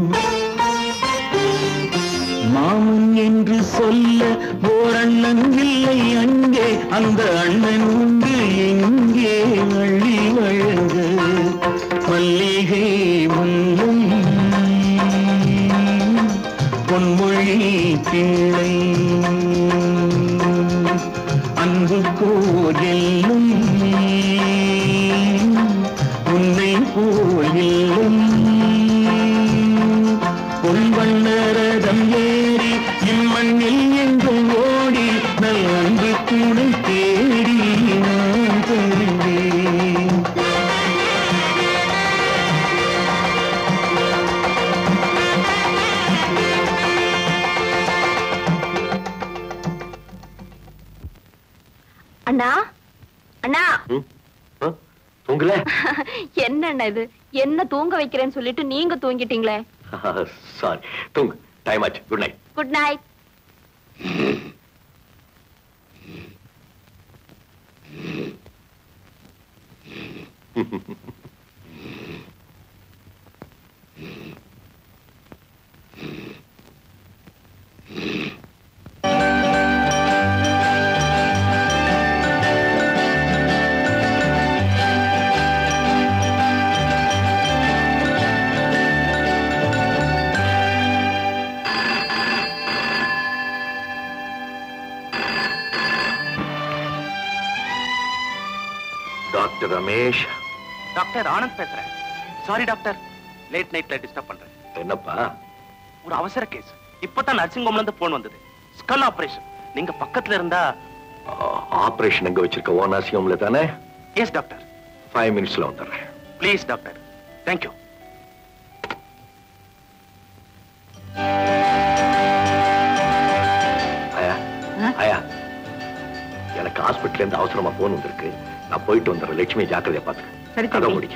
மாமன் என்று சொல்ல ஓரண்ணன் இல்லை அங்கே அந்த அண்ணன் உண்டு எங்கே வள்ளி வழங்க மல்லிகை முன்னும் பொன்மொழி கிளை அன்பு கோயிலும் உன்னை கோயிலும் பொன்வண்ணரதம் ஏறி இம்மண்ணில் எங்கும் ஓடி நல் அன்பு துணை தேடி நான் தருவேன் அண்ணா அண்ணா ம்? ஆ? தூங்கல என்ன அண்ணா இது என்ன தூங்க வைக்கிறேன்னு சொல்லிட்டு நீங்க தூங்கிட்டீங்களே சாரி தூங்கு டைம் ஆச்சு good night good night doctor Ramesh doctor Anand பேசுறேன் சாரி டாக்டர் லேட் நைட்ல டிஸ்டர்ப் பண்றேன் என்னப்பா ஒரு அவசர கேஸ் இப்பதான் நர்சிங் ஹோம்ல இருந்து போன் வந்தது ஸ்கல் ஆபரேஷன் நீங்க பக்கத்துல இருந்தா ஆபரேஷன் எங்க வச்சிருக்க ஓ நர்சிங் தானே எஸ் டாக்டர் ஃபைவ் மினிட்ஸ்ல வந்துடுறேன் ப்ளீஸ் டாக்டர் தேங்க்யூ ஆயா ஆயா எனக்கு ஹாஸ்பிட்டல்ல இருந்து அவசரமா போன் வந்திருக்கு நான் போயிட்டு வந்துடுறேன் லட்சுமி ஜாக்கிரதையா சரி, பாத்துக்க கதை தம்பி. முடிக்க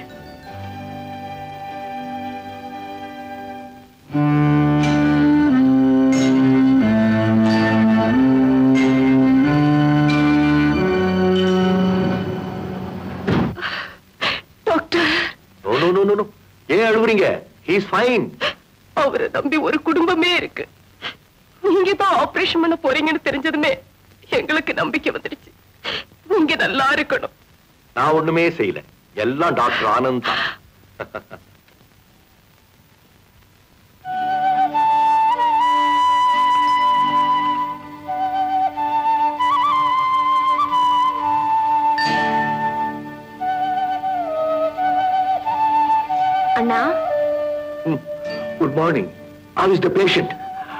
doctor no no no no ஏன் அழுவுறீங்க ஹீஸ் ஃபைன் அவரை நம்பி ஒரு குடும்பமே இருக்கு நீங்க தான் ஆபரேஷன் பண்ண போறீங்கன்னு தெரிஞ்சதுமே எங்களுக்கு நம்பிக்கை வந்துடுச்சு நீங்க நல்லா இருக்கணும் நான் ஒண்ணுமே செய்யல எல்லாம் டாக்டர் ஆனந்த் தான் அண்ணா good morning how is the patient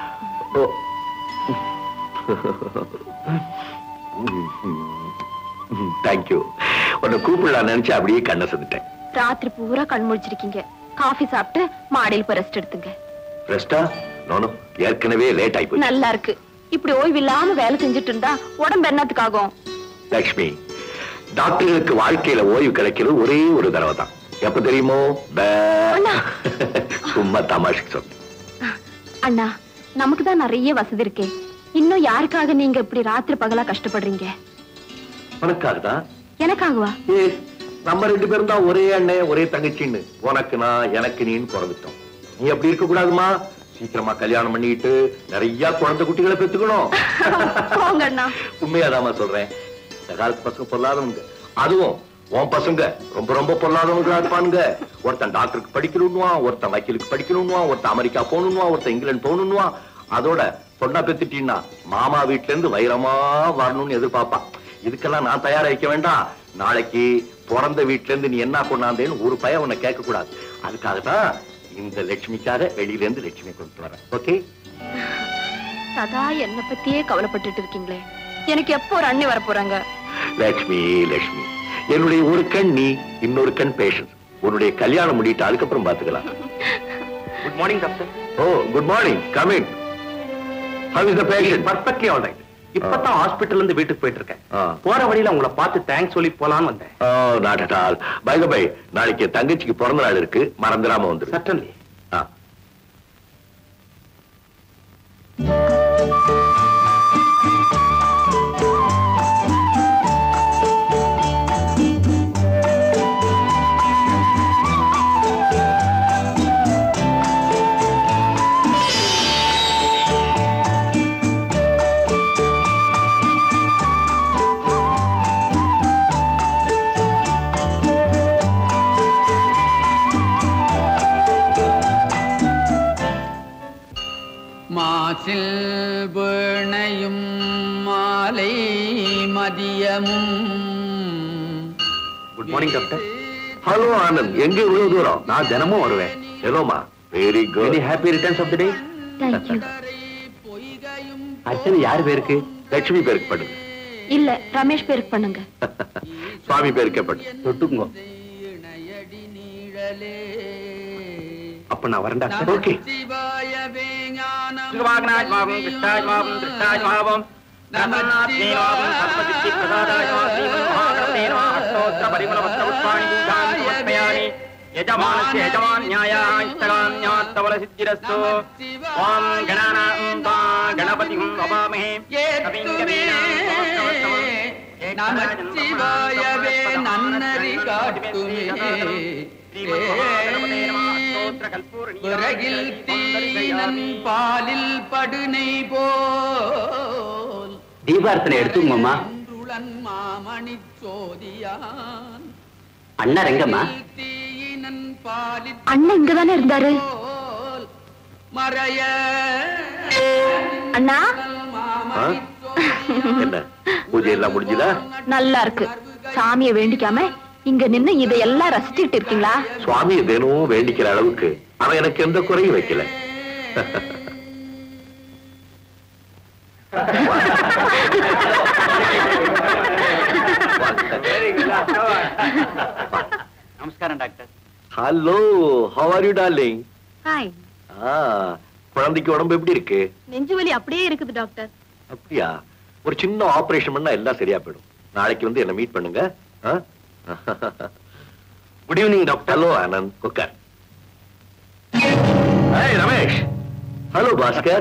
thank you உன்னை கூப்பிடலாம் நினைச்சு அப்படியே கண்ணை செஞ்சுட்டேன் ராத்திரி பூரா கண் முழிச்சிருக்கீங்க காஃபி சாப்பிட்டு மாடியில் போய் ரெஸ்ட் எடுத்துங்க ரெஸ்டா நானும் ஏற்கனவே லேட் ஆயி போச்சு நல்லா இருக்கு இப்படி ஓய்வு இல்லாம வேலை செஞ்சுட்டு இருந்தா உடம்பு என்னத்துக்காகும் லக்ஷ்மி டாக்டர்களுக்கு வாழ்க்கையில ஓய்வு கிடைக்கிறது ஒரே ஒரு தடவை தான் எப்ப தெரியுமோ பே. அண்ணா. சும்மா தமாஷுக்கு சொன்னேன் அண்ணா நமக்கு தான் நிறைய வசதி இருக்கே இன்னும் யாருக்காக நீங்க இப்படி ராத்திரி பகலா கஷ்டப்படுறீங்க உனக்காக தான் எனக்காகவா ஏய், நம்ம ரெண்டு பேரும் தான் ஒரே அண்ணன் ஒரே தங்கச்சின்னு உனக்கு நான் எனக்கு நீன்னு பிறந்துட்டோம் நீ அப்படி இருக்க கூடாதுமா சீக்கிரமா கல்யாணம் பண்ணிட்டு நிறைய குழந்தை குட்டிகளை பெத்துக்கணும் போங்க அண்ணா உண்மையாதாம்மா சொல்றேன் இந்த காலத்து பசங்க பொல்லாதவங்க அதுவும் உன் பசங்க ரொம்ப ரொம்ப பொல்லாதவங்களா இருப்பானுங்க ஒருத்தன் டாக்டருக்கு படிக்கணும்னுவான் ஒருத்தன் வக்கீலுக்கு படிக்கணும்னுவான் ஒருத்தன் அமெரிக்கா போகணும்னுவான் ஒருத்தன் இங்கிலாந்து போகணும்னுவான் அதோட பொண்ணா பெத்துட்டீன்னா மாமா வீட்டுல இருந்து வைரமா வரணும்னு எதிர்பார்ப்பான் இதுக்கெல்லாம் நான் தயாரா வைக்க வேண்டாம் நாளைக்கு பிறந்த வீட்டுல இருந்து நீ என்ன கொண்டாந்தேன்னு ஒரு பையன் உன்னை கேட்க கூடாது அதுக்காக தான் இந்த லட்சுமிக்காக வெளியில இருந்து லட்சுமி கொண்டு வரேன் ஓகே சதா என்ன பத்தியே கவலைப்பட்டுட்டு இருக்கீங்களே எனக்கு எப்போ ஒரு அண்ணி வர போறாங்க லட்சுமி லட்சுமி என்னுடைய ஒரு கண் நீ இன்னொரு கண் பேஷன் உன்னுடைய கல்யாணம் முடிட்டு அதுக்கப்புறம் பாத்துக்கலாம் good morning doctor oh good morning come in how is the patient perfectly all right இப்பதான் ஹாஸ்பிடல்ல இருந்து வீட்டுக்கு போயிட்டு இருக்கேன் ஆ. போற வழியில உங்களை பார்த்து தேங்க்ஸ் சொல்லி போலான்னு வந்தேன் oh not at all by the by நாளைக்கு என் தங்கச்சிக்கு பிறந்த நாள் இருக்கு மறந்துடாம வந்துரு சட்டன்லி ஆ. மாசில் வீணையும் மாலை மதியமும் good morning doctor hello Anand எங்க இவ்வளவு தூரம் நான் தினமும் வருவேன் ஹலோமா very very good happy returns of the day thank you அர்ச்சனை யார் பேருக்கு லட்சுமி பேருக்கு பண்ணுங்க இல்ல ரமேஷ் பேருக்கு பண்ணுங்க சுவாமி பேருக்கே பண்ணு தொட்டுக்குங்க இணையடி நீழலே அப்ப நான் வரேன் டாக்டர் ஓகே சிவாயவே ஞானம் திருவாகனாத்மாவும் கிருஷ்ணாத்மாவும் திருஷ்டாத்மாவும் நரநாத்மேவாவும் சர்வசித்தி பிரசாதாத்மா ஸ்ரீமன் மகாகருணேன அஷ்டோத்திர பரிமள வஸ்திர புஷ்பாணி பூஜான் சமர்ப்பயாமி யஜமானஸ்ய யஜமான்யாய இஷ்டகாம்யார்த்தவல சித்திரஸ்து ஓம் கணானாம் தா கணபதிம் வபாமஹே நமச்சிவாயவே நன்னறி காட்டுமே விறகில் தீனன் பாலில் படுனை போல் தீபார்த்தனை எடுத்துங்கம்மா ஒன்றுளன் மாமணி சோதியான் அண்ணா ரெங்கம்மா தீயினன் பாலில் அண்ணன் இங்கதானே இருந்தாரு போல் மறைய அண்ணா மாமணி என்ன பூஜை எல்லாம் முடிஞ்சுதா நல்லா இருக்கு சாமியை வேண்டிக்காம இங்க நின்னு இதையெல்லாம் ரசிச்சுட்டு இருக்கீங்களா சுவாமியை தினமும் வேண்டிக்கிற அளவுக்கு அவன் எனக்கு எந்த குறையும் வைக்கல நமஸ்காரம் doctor hello how are you darling hi குழந்தைக்கு உடம்பு எப்படி இருக்கு நெஞ்சு வலி அப்படியே இருக்குது டாக்டர் அப்படியா ஒரு சின்ன ஆபரேஷன் பண்ணா எல்லாம் சரியா போயிடும் நாளைக்கு வந்து என்ன மீட் பண்ணுங்க good evening doctor hello Anand உட்கார் hi Ramesh hello Bhaskar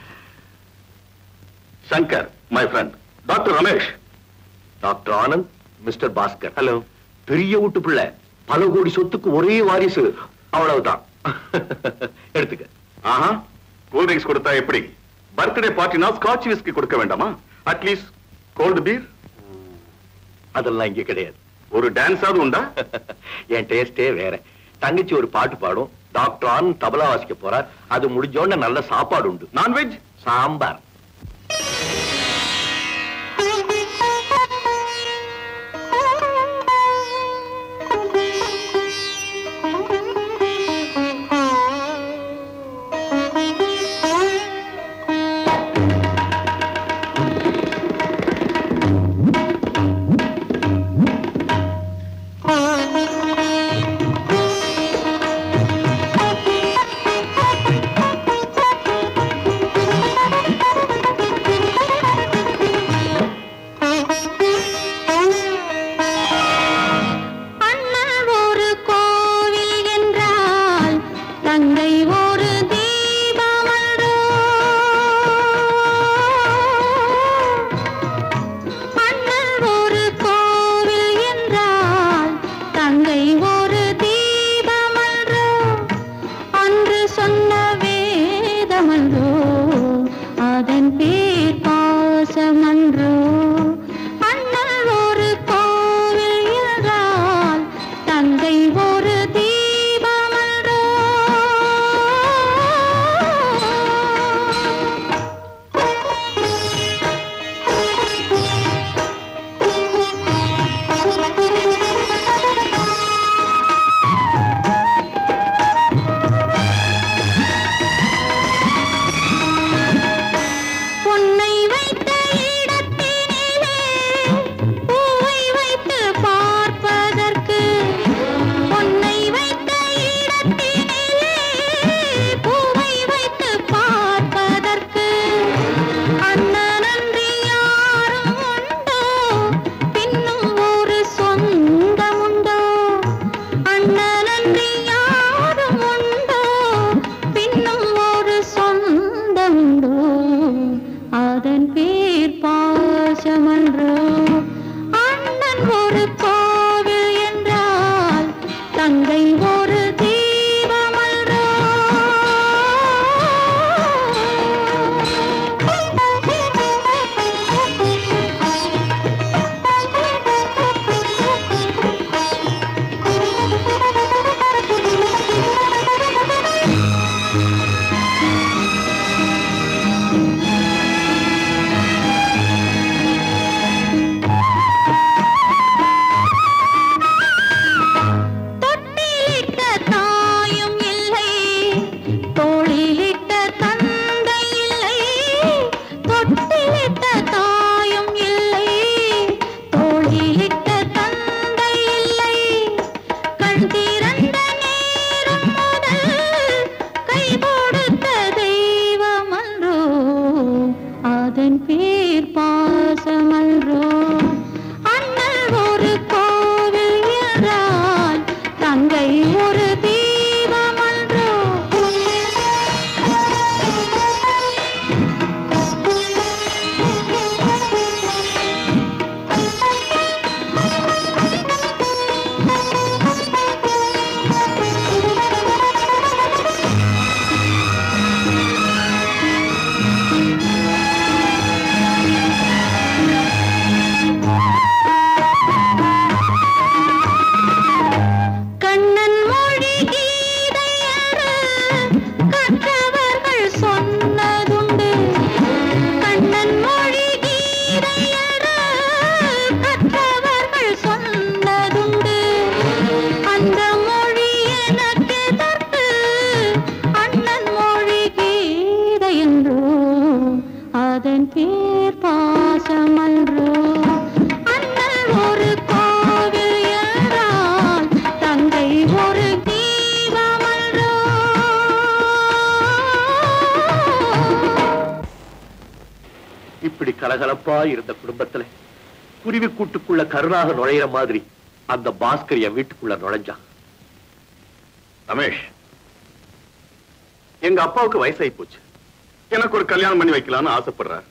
Shankar my friend doctor Ramesh doctor Anand mister Bhaskar hello பெரிய வீட்டு பிள்ளை பல கோடி சொத்துக்கு ஒரே வாரிசு அவ்வளவுதான் எடுத்துக்க ஆஹா கூல் ட்ரிங்க்ஸ் கொடுத்தா எப்படி பர்த்டே பார்ட்டினா ஸ்காட்ச் விஸ்கி கொடுக்க வேண்டாமா அட்லீஸ்ட் கோல்டு பீர் அதெல்லாம் இங்க கிடையாது ஒரு டான்ஸாவது உண்டா என் டேஸ்டே வேற தங்கச்சி ஒரு பாட்டு பாடும் டாக்டர் ஆன் தபலா வாசிக்க போறார் அது முடிஞ்சோடனே நல்ல சாப்பாடு உண்டு நான்வெஜ் சாம்பார் தங்கை ஒரு தீபமன்றோ அண்ணல் ஒரு கோவில் என்றால் தங்கை ஒரு தீபமன்றோ அன்று சொன்ன வேதமன்றோ அதன் பேர் பாசமன்றோ அண்ணல் ஒரு கோவில் என்றால் தங்கை ஒரு தீபமன்றோ பொன்னை வைத்த இடத்தினிலே பூவை வைத்து பார்ப்பதற்கு பொன்னை வைத்த இடத்தினிலே பூவை வைத்து பார்ப்பதற்கு அண்ணனன்றி யாரும் உண்டோ பின்னும் ஒரு சொந்தமுண்டோ அண்ணனன்றி யாரும் உண்டோ பின்னும் ஒரு சொந்தமுண்டோ அதன் பேர் பாசமன்றோ அண்ணன் ஒரு கோவில் என்றால் தங்கை ஒரு தீபமன்றோ தொட்டிலிட்ட தாயும் இல்லை தோளிலிட்ட தந்தை இல்லை தொட்டிலிட்ட தாயும் இல்லை தோளிலிட்ட தந்தை இல்லை கண் திறந்த நேரம் முதல் கை கொடுத்த தெய்வமன்றோ அதன் பேர் பாசமன்றோ அண்ணல் ஒரு கோவில் என்றால் தங்கை ஒரு தீபமன்றோ கண்ணன் மொழி கீதையறு கற்றவர்கள் சொன்னதுண்டு கண்ணன் மொழி கீதையறு கற்றவர்கள் சொன்னதுண்டு அந்த மொழி எனக்கு தட்டு அண்ணன் மொழி கீதை என்றோ அதன் பேர் பாசமன்றோ அண்ணல் ஒரு கோவில் என்றால் தங்கை ஒரு தீபமன்றோ இப்படி கலகலப்பா இருந்த குடும்பத்துல குருவி கூட்டுக்குள்ள கருணாக நுழையிற மாதிரி அந்த பாஸ்கர் என் வீட்டுக்குள்ள நுழைஞ்சான் ரமேஷ் எங்க அப்பாவுக்கு வயசாகி போச்சு எனக்கு ஒரு கல்யாணம் பண்ணி வைக்கலாம்னு ஆசைப்படுறார்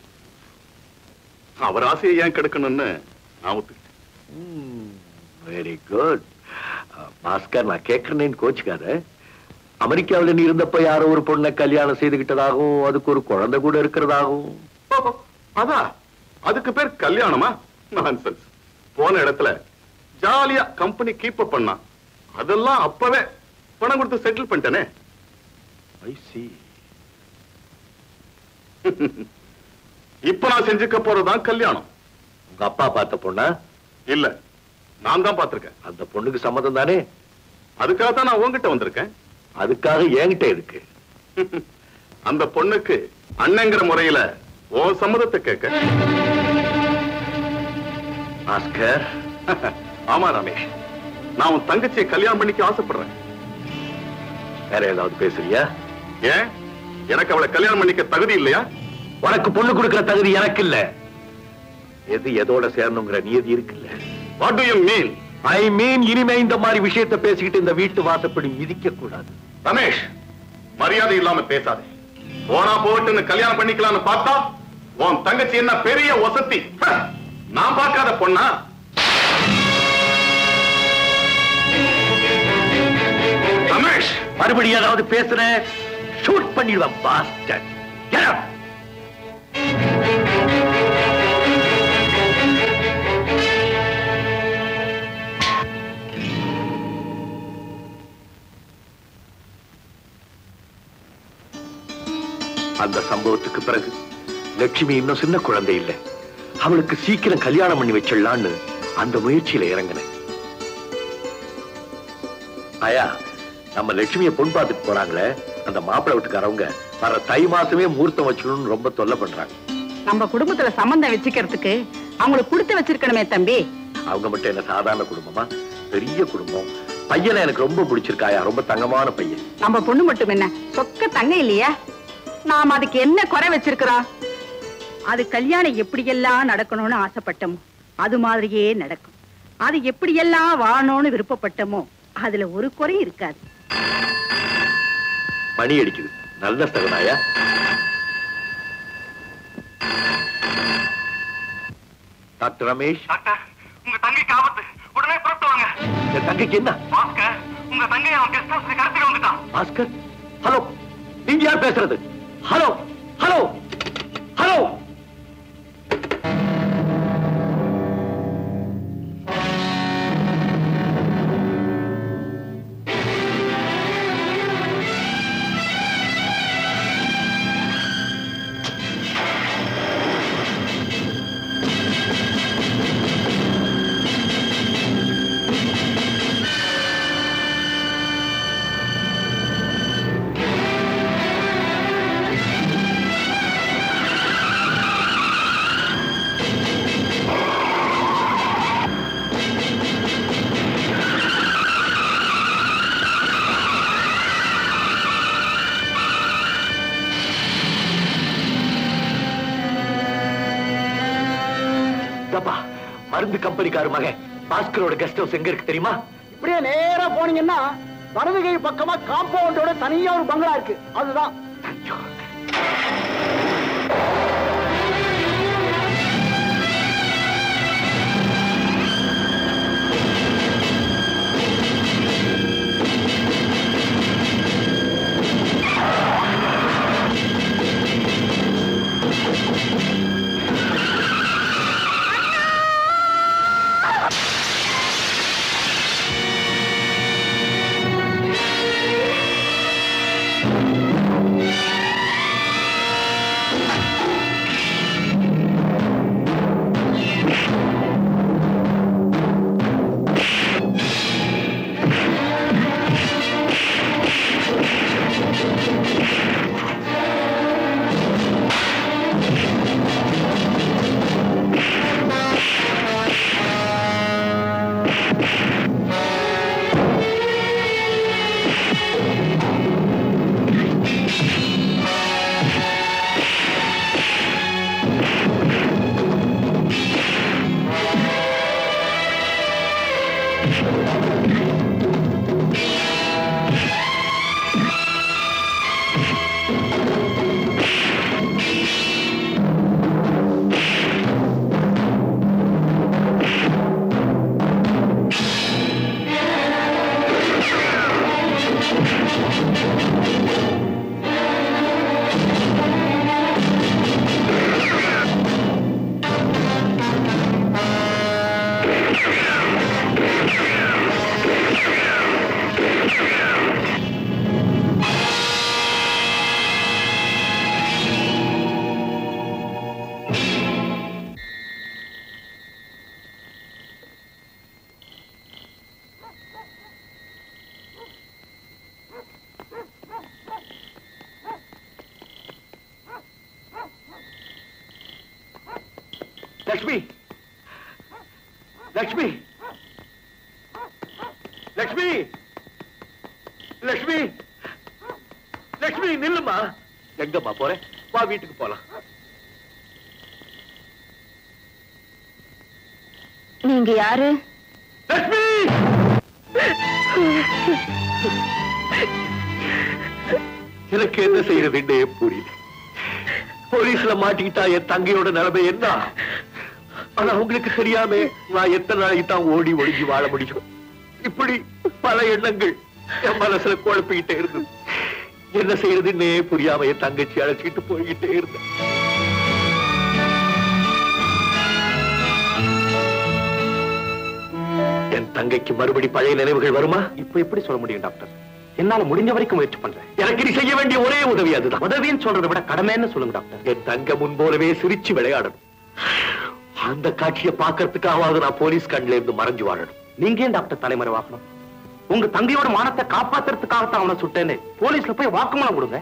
அவர் ஆசையை ஏன் கெடுக்கணும்னு நான் ஒத்துக்கிட்டேன் வெரி குட் பாஸ்கர் நான் கேட்கறேன்னு கோச்சுக்காத அமெரிக்காவுல நீ இருந்தப்ப யாரோ ஒரு பொண்ணை கல்யாணம் செய்துகிட்டதாகவும் அதுக்கு ஒரு குழந்தை கூட இருக்கிறதாகவும் ஓஹோ, அதான் அதுக்கு பேர் கல்யாணமா நான்சென்ஸ் போன இடத்துல ஜாலியா கம்பெனி கீப் அப் பண்ணான் அதெல்லாம் அப்பவே பணம் கொடுத்து செட்டில் பண்ணிட்டேனே ஐ see இப்ப நான் செஞ்சுக்க போறதுதான் கல்யாணம் உங்க அப்பா பார்த்த பொண்ணா இல்ல நான் தான் பார்த்திருக்கேன் அந்த பொண்ணுக்கு சம்மதம் தானே அதுக்காக தான் நான் உன்கிட்ட வந்திருக்கேன் அதுக்காக என்கிட்ட இருக்கு அந்த பொண்ணுக்கு அண்ணங்கிற முறையில உன் சம்மதத்தை கேட்க பாஸ்கர் ஆமா ரமேஷ் நான் உன் தங்கச்சியை கல்யாணம் பண்ணிக்க ஆசைப்படுறேன் வேற ஏதாவது பேசுறியா ஏன் எனக்கு அவளை கல்யாணம் பண்ணிக்க தகுதி இல்லையா உனக்கு பொண்ணு கொடுக்கிற தகுதி எனக்கு இல்ல எது எதோட சேரணுங்கிற நியதி இருக்குல்ல what do you mean I mean இனிமே இந்த மாதிரி விஷயத்தை பேசிக்கிட்டு இந்த வீட்டு வாசப்படி மிதிக்க கூடாது ரமேஷ் மரியாதை இல்லாம பேசாதே போனா போட்டுன்னு கல்யாணம் பண்ணிக்கலாம்னு பார்த்தா உன் தங்கச்சி என்ன பெரிய வசதி ஹ, நான் பார்க்காத பொண்ணா ரமேஷ் மறுபடியும் ஏதாவது பேசுற ஷூட் பண்ணிடுவேன் பாஸ்டர் அந்த சம்பவத்துக்கு பிறகு லட்சுமி இன்னும் சின்ன குழந்தை இல்லை அவளுக்கு சீக்கிரம் கல்யாணம் பண்ணி வச்சிடலான்னு அந்த முயற்சியில இறங்கினேன் ஆயா நம்ம லட்சுமியை பொன் பார்த்துட்டு போறாங்களே அந்த மாப்பிள்ளை வீட்டுக்காரவங்க வர தை மாசமே முகூர்த்தம் வச்சுக்கணும்னு ரொம்ப தொல்லை பண்றாங்க நம்ம குடும்பத்துல சம்பந்தம் வச்சுக்கிறதுக்கு அவங்களுக்கு கொடுத்து வச்சிருக்கணுமே தம்பி அவங்க மட்டும் என்ன சாதாரண குடும்பமா பெரிய குடும்பம் பையனை எனக்கு ரொம்ப பிடிச்சிருக்காயா ரொம்ப தங்கமான பையன் நம்ம பொண்ணு மட்டும் என்ன சொக்க தங்க இல்லையா நாம அதுக்கு என்ன குறை வச்சிருக்கிறோம் அது கல்யாணம் எப்படியெல்லாம் நடக்கணும்னு ஆசைப்பட்டோமோ அது மாதிரியே நடக்கும் அது எப்படியெல்லாம் வாழணும்னு விருப்பப்பட்டோமோ அதுல ஒரு குறை இருக்காது மணி அடிக்குது நல்ல ஸ்தகனாயா டாக்டர் ரமேஷ் டாக்டர் உங்க தங்கைக்கு ஆபத்து உடனே புறத்து வாங்க என் தங்கைக்கு என்ன பாஸ்கர் உங்க தங்கை அவன் கெஸ்ட் ஹவுஸ்ல கடத்திட்டு வந்துட்டான் பாஸ்கர் ஹலோ நீங்க யார் பேசுறது ஹலோ ஹலோ ஹலோ தப்பா மருந்து கம்பெனிக்காரு மகன் பாஸ்கரோட கெஸ்ட் ஹவுஸ் எங்க இருக்கு தெரியுமா இப்படியே நேரா போனீங்கன்னா வலது கை பக்கமா காம்பவுண்டோட தனியா ஒரு பங்களா இருக்கு அதுதான் ஐயோ. லக்ஷ்மி லக்ஷ்மி லக்ஷ்மி லக்ஷ்மி லக்ஷ்மி நில்லுமா எங்கம்மா போறேன் வா வீட்டுக்கு போலாம் நீங்க யாரு லக்ஷ்மி எனக்கு என்ன செய்யறதுன்னே புரியல போலீஸ்ல மாட்டிக்கிட்டா என் தங்கையோட நிலைமை என்ன ஆனா உங்களுக்கு தெரியாம நான் எத்தனை நாளைக்கு தான் ஓடி ஒளிஞ்சு வாழ முடியும் இப்படி பல எண்ணங்கள் என் மனசுல குழப்பிக்கிட்டே இருந்தது என்ன செய்யறதுன்னே புரியாம என் தங்கச்சி அழைச்சிக்கிட்டு போய்கிட்டே இருந்தேன் என் தங்கைக்கு மறுபடி பழைய நினைவுகள் வருமா இப்ப எப்படி சொல்ல முடியும் டாக்டர் என்னால முடிஞ்ச வரைக்கும் முயற்சி பண்றேன் எனக்கு நீ செய்ய வேண்டிய ஒரே உதவி அதுதான் உதவின்னு சொல்றதை விட கடமைன்னு சொல்லுங்க டாக்டர் என் தங்க முன் போலவே சிரிச்சு விளையாடணும் அந்த காட்சியை பார்க்கறதுக்காவது நான் போலீஸ் கண்ணில இருந்து மறைஞ்சு வாழணும் நீங்க ஏன் டாக்டர் தலைமறைவாகணும் உங்க தங்கையோட மானத்தை காப்பாத்துறதுக்காகத்தான் அவனை சுட்டேன்னு போலீஸ்ல போய் வாக்குமூலம் கொடுங்க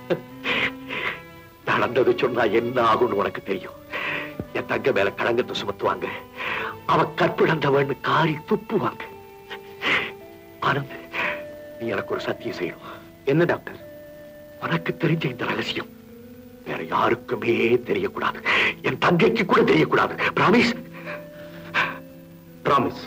நடந்தது சொன்னா என்ன ஆகும்னு உனக்கு தெரியும் என் தங்க மேல களங்கத்தை சுமத்துவாங்க அவ கற்பிழந்தவன் காரி துப்புவாங்க ஆனந்த் நீ எனக்கு ஒரு சத்தியம் செய்யணும் என்ன டாக்டர் உனக்கு தெரிஞ்ச இந்த ரகசியம் வேற யாருக்குமே தெரியக்கூடாது என் தங்கைக்கு கூட தெரியக்கூடாது பிராமிஸ் ப்ராமிஸ்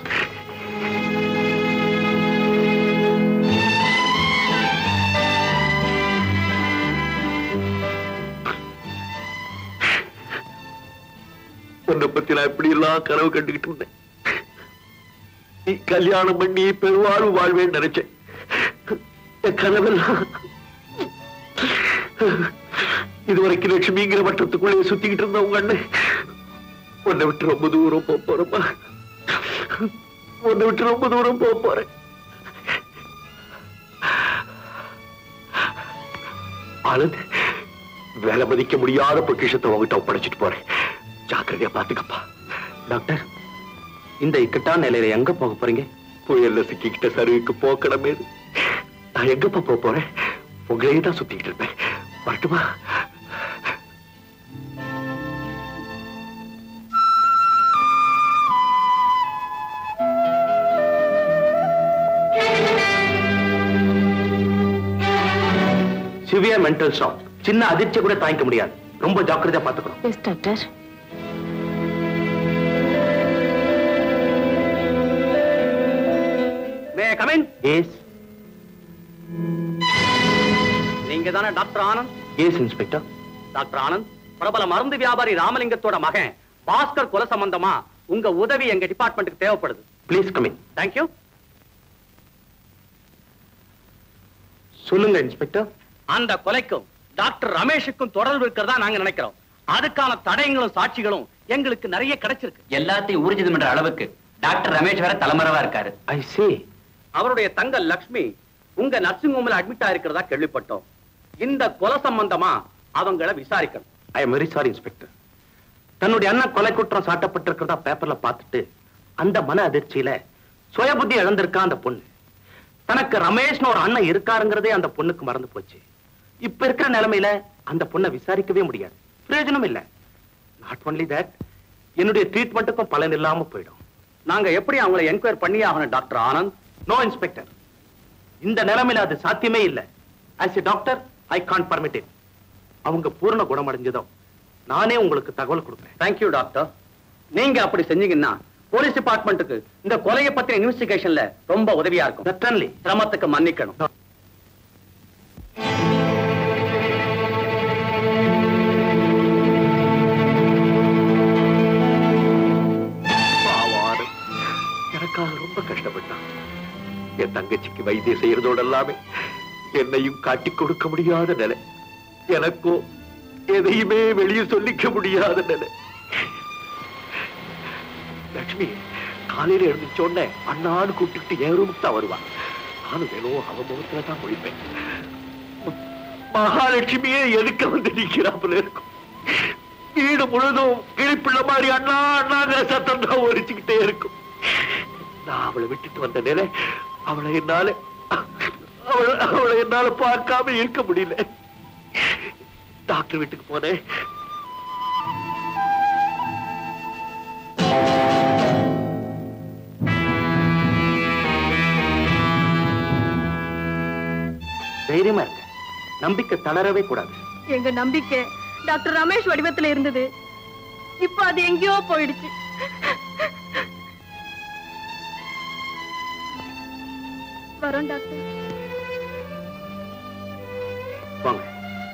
உன்னை பத்தி நான் இப்படி எல்லாம் கனவு கண்டுகிட்டு இருந்தேன் நீ கல்யாணம் பண்ணி பெருவாழ்வு வாழ்வேன்னு நினைச்சேன் என் கனவெல்லாம் இதுவரைக்கும் லட்சுமிங்கிற வட்டத்துக்குள்ளே சுத்திக்கிட்டு இருந்த உங்க அண்ணன் உன்னை விட்டு ரொம்ப தூரம் போக போறப்பா உன்னை விட்டு ரொம்ப தூரம் போக போறேன் ஆனந்த் வேலை மதிக்க முடியாத பொக்கிஷத்தை உங்ககிட்ட ஒப்படைச்சிட்டு போறேன் ஜாக்கிரதையா பாத்துக்கப்பா டாக்டர் இந்த இக்கட்டான நிலையில எங்க போக போறீங்க புயல்ல சிக்கிக்கிட்ட சருவுக்கு போக்கடமே நான் எங்கப்பா போக போறேன் உங்களையே தான் சுத்திக்கிட்டு இருப்பேன் வரட்டுமா சிவியர் மென்டல் ஷாக் சின்ன அதிர்ச்சி கூட தாங்கிக்க முடியாது ரொம்ப ஜாக்கிரதையா பாத்துக்கணும் yes doctor may come in yes நீங்க தானே doctor Anand yes inspector doctor Anand பிரபல மருந்து வியாபாரி ராமலிங்கத்தோட மகன் பாஸ்கர் கொலை சம்பந்தமா உங்க உதவி எங்க டிபார்ட்மெண்ட்டுக்கு தேவைப்படுது ப்ளீஸ் கமிங் தேங்க்யூ சொல்லுங்க இன்ஸ்பெக்டர் அந்த கொலைக்கும் டாக்டர் ரமேஷுக்கும் தொடர்பு இருக்கிறதா நாங்க நினைக்கிறோம் அதுக்கான தடயங்களும் சாட்சிகளும் எங்களுக்கு நிறைய கிடைச்சிருக்கு எல்லாத்தையும் ஊர்ஜிதம் பண்ற அளவுக்கு டாக்டர் ரமேஷ் வேற தலைமறைவா இருக்காரு ஐ சே அவருடைய தங்க லக்ஷ்மி உங்க நர்சிங் ஹோம்ல அட்மிட் ஆயிருக்கிறதா கேள்விப்பட்டோம் இந்த கொலை சம்பந்தமா அவங்கள விசாரிக்கணும் I am very sorry inspector தன்னுடைய அண்ணன் கொலை குற்றம் சாட்டப்பட்டிருக்கிறதா பேப்பர்ல பார்த்துட்டு அந்த மன அதிர்ச்சியில சுயபுத்தி இழந்திருக்கா அந்த பொண்ணு தனக்கு ரமேஷ்னு ஒரு அண்ணன் இருக்காருங்கிறதே அந்த பொண்ணுக்கு மறந்து போச்சு இப்ப இருக்கிற நிலைமையில அந்த பொண்ணை விசாரிக்கவே முடியாது பிரயோஜனம் இல்ல நாட் ஒன்லி தட் என்னுடைய ட்ரீட்மெண்ட்டுக்கும் பலன் இல்லாம போயிடும் நாங்க எப்படி அவங்களை என்கொயர் பண்ணி ஆகணும் டாக்டர் ஆனந்த் நோ இன்ஸ்பெக்டர் இந்த நிலைமையில அது சாத்தியமே இல்ல as a doctor I can't permit it அவங்க பூரண குணமடைஞ்சதும் நானே உங்களுக்கு தகவல் கொடுப்பேன் தேங்க்யூ டாக்டர் நீங்க அப்படி செஞ்சீங்கன்னா போலீஸ் டிபார்ட்மெண்ட்டுக்கு இந்த கொலையை பத்தின இன்வெஸ்டிகேஷன்ல ரொம்ப உதவியா இருக்கும் Certainly. சிரமத்துக்கு மன்னிக்கணும் பாவம் ஆனந்த். எனக்காக ரொம்ப கஷ்டப்பட்டான் என் தங்கச்சிக்கு வைத்தியம் செய்யறதோட எல்லாமே என்னையும் காட்டிக் கொடுக்க முடியாத நிலை எனக்கோ எதையுமே வெளியே சொல்லிக்க முடியாத நிலை லட்சுமி காலையில எழுந்துச்ச உடனே அண்ணான்னு கூப்பிட்டுட்டு என் ரூமுக்கு தான் வருவான் நானும் வேணும் அவன் முகத்துல தான் முடிப்பேன் மகாலட்சுமியே எதுக்க வந்து நிக்கிறாப்புல இருக்கும் வீடு முழுதும் கிழிப்பிள்ள மாதிரி அண்ணா அண்ணாங்கிற சத்தம் தான் ஒரிச்சுக்கிட்டே இருக்கும் நான் அவளை விட்டுட்டு வந்த நிலை அவளை என்னால அவளை அவளை என்னால பார்க்காம இருக்க முடியல டாக்டர் வீட்டுக்கு போனேன் தைரியமா இருங்க நம்பிக்கை தளரவே கூடாது எங்க நம்பிக்கை டாக்டர் ரமேஷ் வடிவத்துல இருந்தது இப்ப அது எங்கேயோ போயிடுச்சு வரோம் டாக்டர் வாங்க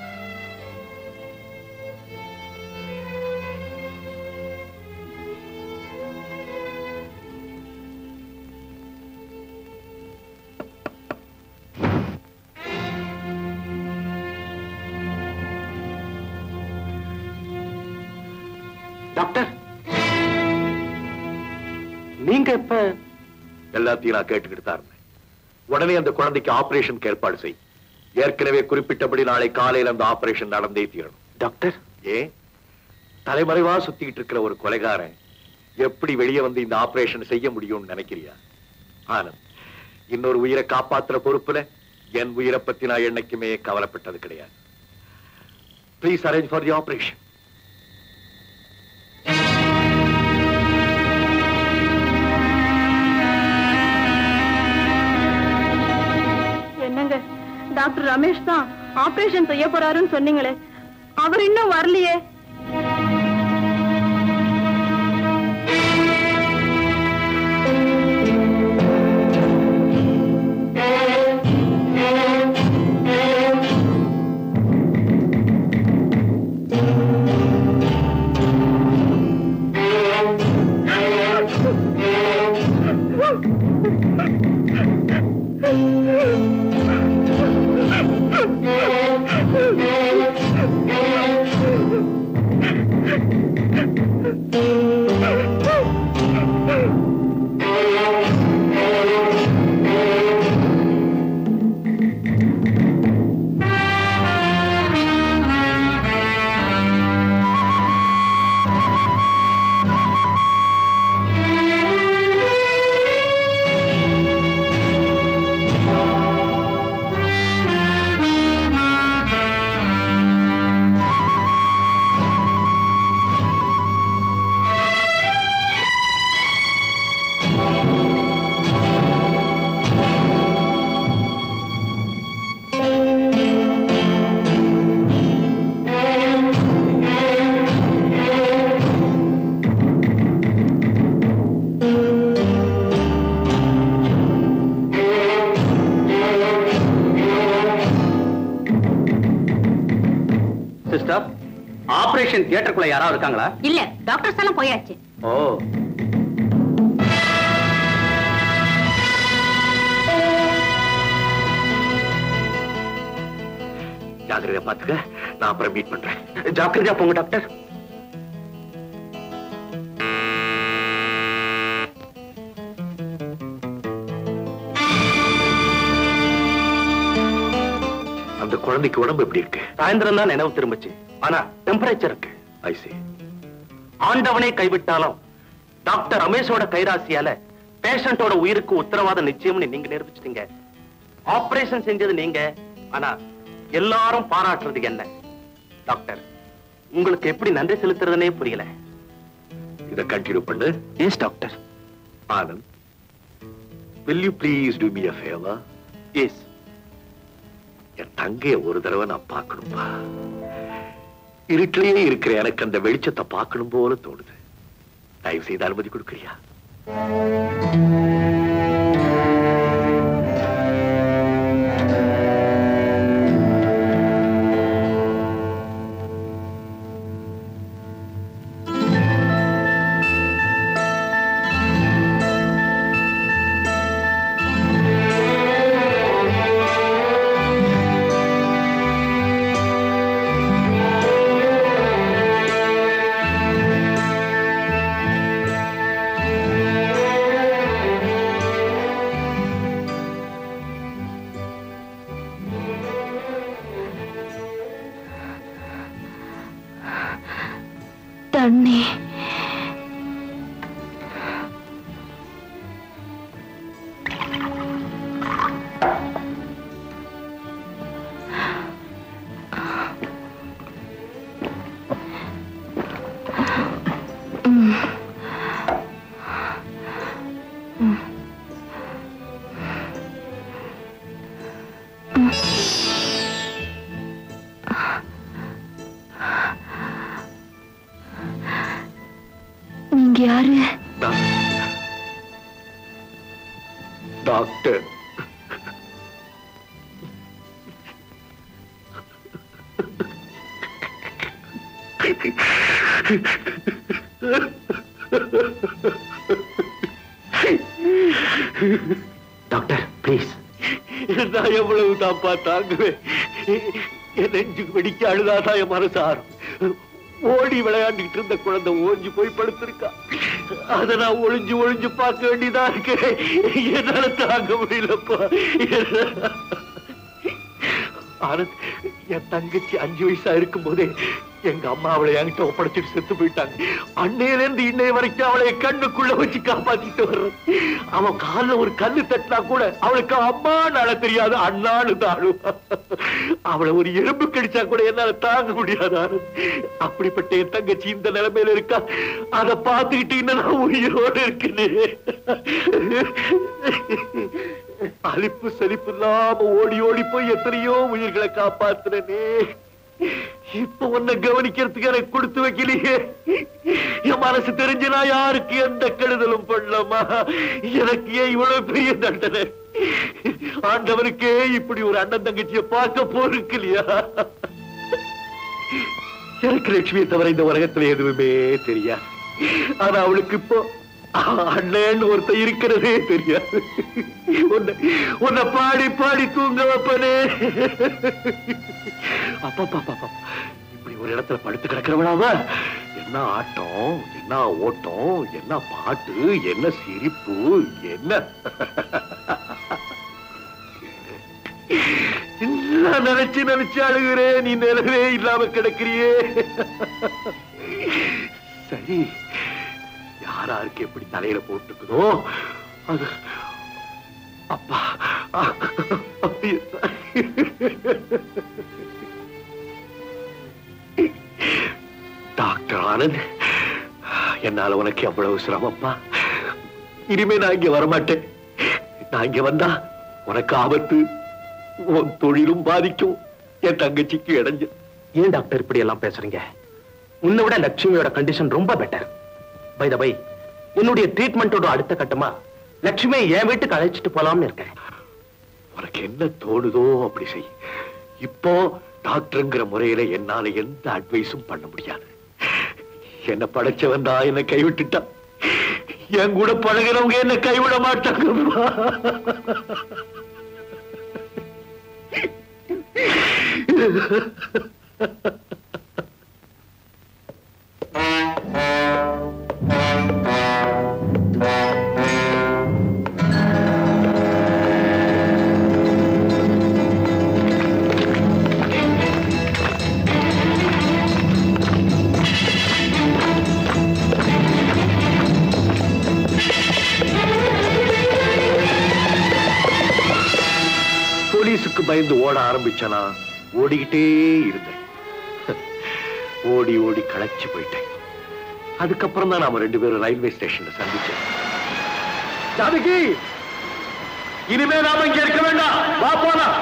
டாக்டர் நீங்க இப்ப எல்லாத்தையும் நான் கேட்டுக்கிட்டு தான் இருந்தேன் உடனே அந்த குழந்தைக்கு ஆபரேஷனுக்கு ஏற்பாடு செய் ஏற்கனவே குறிப்பிட்டபடி நாளை காலையில் அந்த ஆபரேஷன் நடந்தே தீரணும் டாக்டர் ஏன் தலைமறைவா சுத்திக்கிட்டு இருக்கிற ஒரு கொலைகாரன் எப்படி வெளியே வந்து இந்த ஆபரேஷன் செய்ய முடியும்னு நினைக்கிறியா ஆனந்த் இன்னொரு உயிரை காப்பாத்துற பொறுப்புல என் உயிரை பத்தி நான் என்னைக்குமே கவலைப்பட்டது கிடையாது please arrange for the operation என்னங்க டாக்டர் ரமேஷ் தான் ஆபரேஷன் செய்ய போறாருன்னு சொன்னீங்களே அவர் இன்னும் வரலையே சிஸ்டர் ஆபரேஷன் தியேட்டருக்குள்ள யாராவது இருக்காங்களா இல்ல டாக்டர்ஸ் எல்லாம் போயாச்சு ஓ ஜாக்கிரதையா பாத்துக்க நான் அப்புறம் மீட் பண்றேன் ஜாக்கிரதையா போங்க டாக்டர் அந்த குழந்தைக்கு உடம்பு எப்படி இருக்கு சாயந்தரம் தான் நினைவு திரும்பிச்சு ஆனா டெம்பரேச்சர் இருக்கு ஐசி ஆண்டவனே கைவிட்டாலும் டாக்டர் ரமேஷோட கைராசியால பேஷண்டோட உயிருக்கு உத்தரவாதம் நிச்சயம்னு நீங்க நிரூபிச்சிட்டீங்க ஆபரேஷன் செஞ்சது நீங்க ஆனா எல்லாரும் பாராட்டுறது என்ன டாக்டர் உங்களுக்கு எப்படி நன்றி செலுத்துறதுனே புரியல இத கண்டினியூ பண்ணு yes doctor Anand will you please do me a favor yes என் தங்கைய ஒரு தடவை நான் பார்க்கணும்பா இருட்டிலேயே இருக்கிற எனக்கு அந்த வெளிச்சத்தை பார்க்கணும் போல தோணுது தயவு செய்து அனுமதி கொடுக்கறியா தண்ணி நீங்க யாரு டாக்டர் டாக்டர் ப்ளீஸ் நான் எவ்வளவு தான்ப்பா தாங்குவேன் என் நெஞ்சுக்கு வெடிக்க அழுதாதான் என் மனசு ஆறும் ஓடி விளையாண்டுகிட்டு இருந்த குழந்தை ஓஞ்சி போய் படுத்திருக்கா அத நான் ஒளிஞ்சு ஒளிஞ்சு பார்க்க வேண்டியதா இருக்கு என்னால தாங்க முடியலப்பா ஆனந்த் என் தங்கச்சி அஞ்சு வயசா இருக்கும் போதே எங்க அம்மா அவளை என்கிட்ட ஒப்படைச்சிட்டு செத்து போயிட்டாங்க அன்னையில இருந்து இன்னைய வரைக்கும் அவளை என் கண்ணுக்குள்ள வச்சு காப்பாத்திட்டு வர்றேன் அவன் கால்ல ஒரு கல்லு தட்டினா கூட அவளுக்கு அம்மா நாள தெரியாது அண்ணான்னு தாழுவா அவளை ஒரு எறும்பு கடிச்சா கூட என்னால தாங்க முடியாது ஆனந்த் அப்படிப்பட்ட என் தங்கச்சி இந்த நிலைமையில இருக்கா அதை பார்த்துக்கிட்டு இன்னும் நான் உயிரோடு இருக்கேன் அலிப்பு செழிப்பு இல்லாம ஓடி ஓடி போய் எத்தனையோ உயிர்களை காப்பாத்துறனே இப்ப உன்னை கவனிக்கிறதுக்கு எனக்கு கொடுத்து வைக்கலையே என் மனசு தெரிஞ்சு நான் யாருக்கு எந்த கெடுதலும் பண்ணலாமா எனக்கு ஏன் இவ்வளவு பெரிய தண்டனை ஆண்டவனுக்கே இப்படி ஒரு அண்ணன் தங்கச்சிய பார்க்க போருக்கு இல்லையா எனக்கு லட்சுமியை தவிர இந்த உலகத்துல எதுவுமே தெரியாது ஆனா அவளுக்கு இப்போ அண்ணன் ஒருத்த இருக்கிறதே தெரியாது உன்னை உன்னை பாடி பாடி தூங்க வைப்பனே அப்பா அப்பா அப்பா இப்படி ஒரு இடத்துல படுத்து கிடக்கிறவனாவ என்ன ஆட்டம் என்ன ஓட்டம் என்ன பாட்டு என்ன சிரிப்பு என்ன நான் நினைச்சு நினைச்சு அழுகிறேன் நீ நிலவே இல்லாம கிடக்கிறியே சரி யாராருக்கு எப்படி தலையில போட்டுக்குதோ அது அப்பா அப்படியே டாக்டர் ஆனந்த் என்னால உனக்கு எவ்வளவு சிரமப்பா இனிமே நான் இங்க வரமாட்டேன் நான் இங்க வந்தா உனக்கு ஆபத்து உன் தொழிலும் பாதிக்கும் என் தங்கச்சிக்கு இடைஞ்சு ஏன் டாக்டர் இப்படி எல்லாம் பேசுறீங்க உன்னை விட லட்சுமியோட கண்டிஷன் ரொம்ப பெட்டர் பை த பை என்னுடைய ட்ரீட்மெண்டோட அடுத்த கட்டமா லட்சுமியை என் வீட்டுக்கு அழைச்சிட்டு போலாம்னு இருக்கேன் உனக்கு என்ன தோணுதோ அப்படி செய் இப்போ டாக்டருங்கிற முறையில என்னால எந்த அட்வைஸும் பண்ண முடியாது என்ன படைச்சவன் தான் என்ன கைவிட்டுட்டான் என் கூட பழகிறவங்க என்ன கைவிட மாட்டாங்கம்மா போலீஸுக்கு பயந்து ஓட ஆரம்பிச்சனா ஓடிக்கிட்டே இருந்தேன் ஓடி ஓடி களைச்சு போயிட்டேன் அதுக்கப்புறம் தான் நாம ரெண்டு பேரும் ரயில்வே ஸ்டேஷன்ல சந்திச்சோம் ஜானகி இனிமே நாம இங்க இருக்க வேண்டாம் வா போலாம்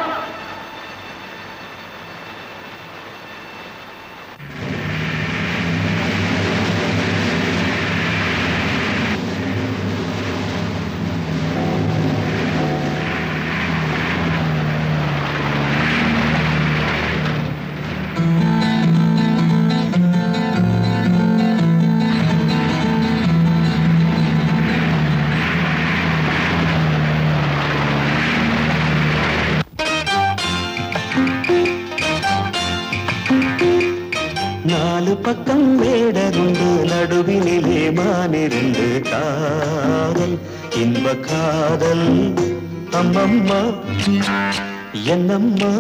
நாலு பக்கம் வேடருண்டு நடுவினிலே மானிருந்து காதல் இன்ப காதல் அம்மம்மா என்னம்மா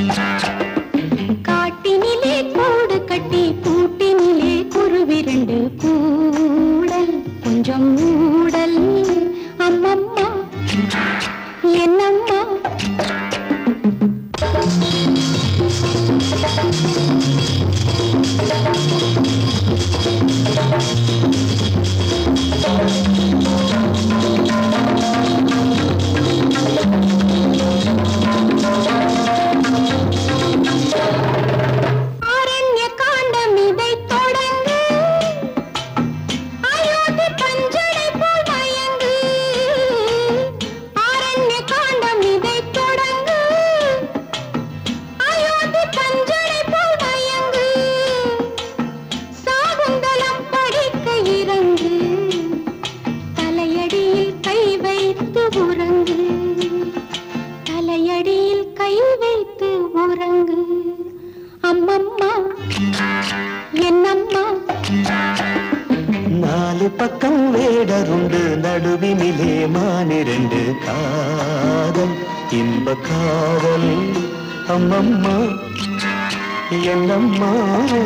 காட்டினிலே கூடு கட்டி கூட்டினிலே குருவிரண்டு கூடல் கொஞ்சம் மூடல் அம்மம்மா என்னம்மா ஆரண்ய காண்டம் இதை தொடங்கு அயோத்தி பஞ்சனை போல் மானிரண்டு காதல் இன்ப காதல் அம்மம்மா என்னம்மா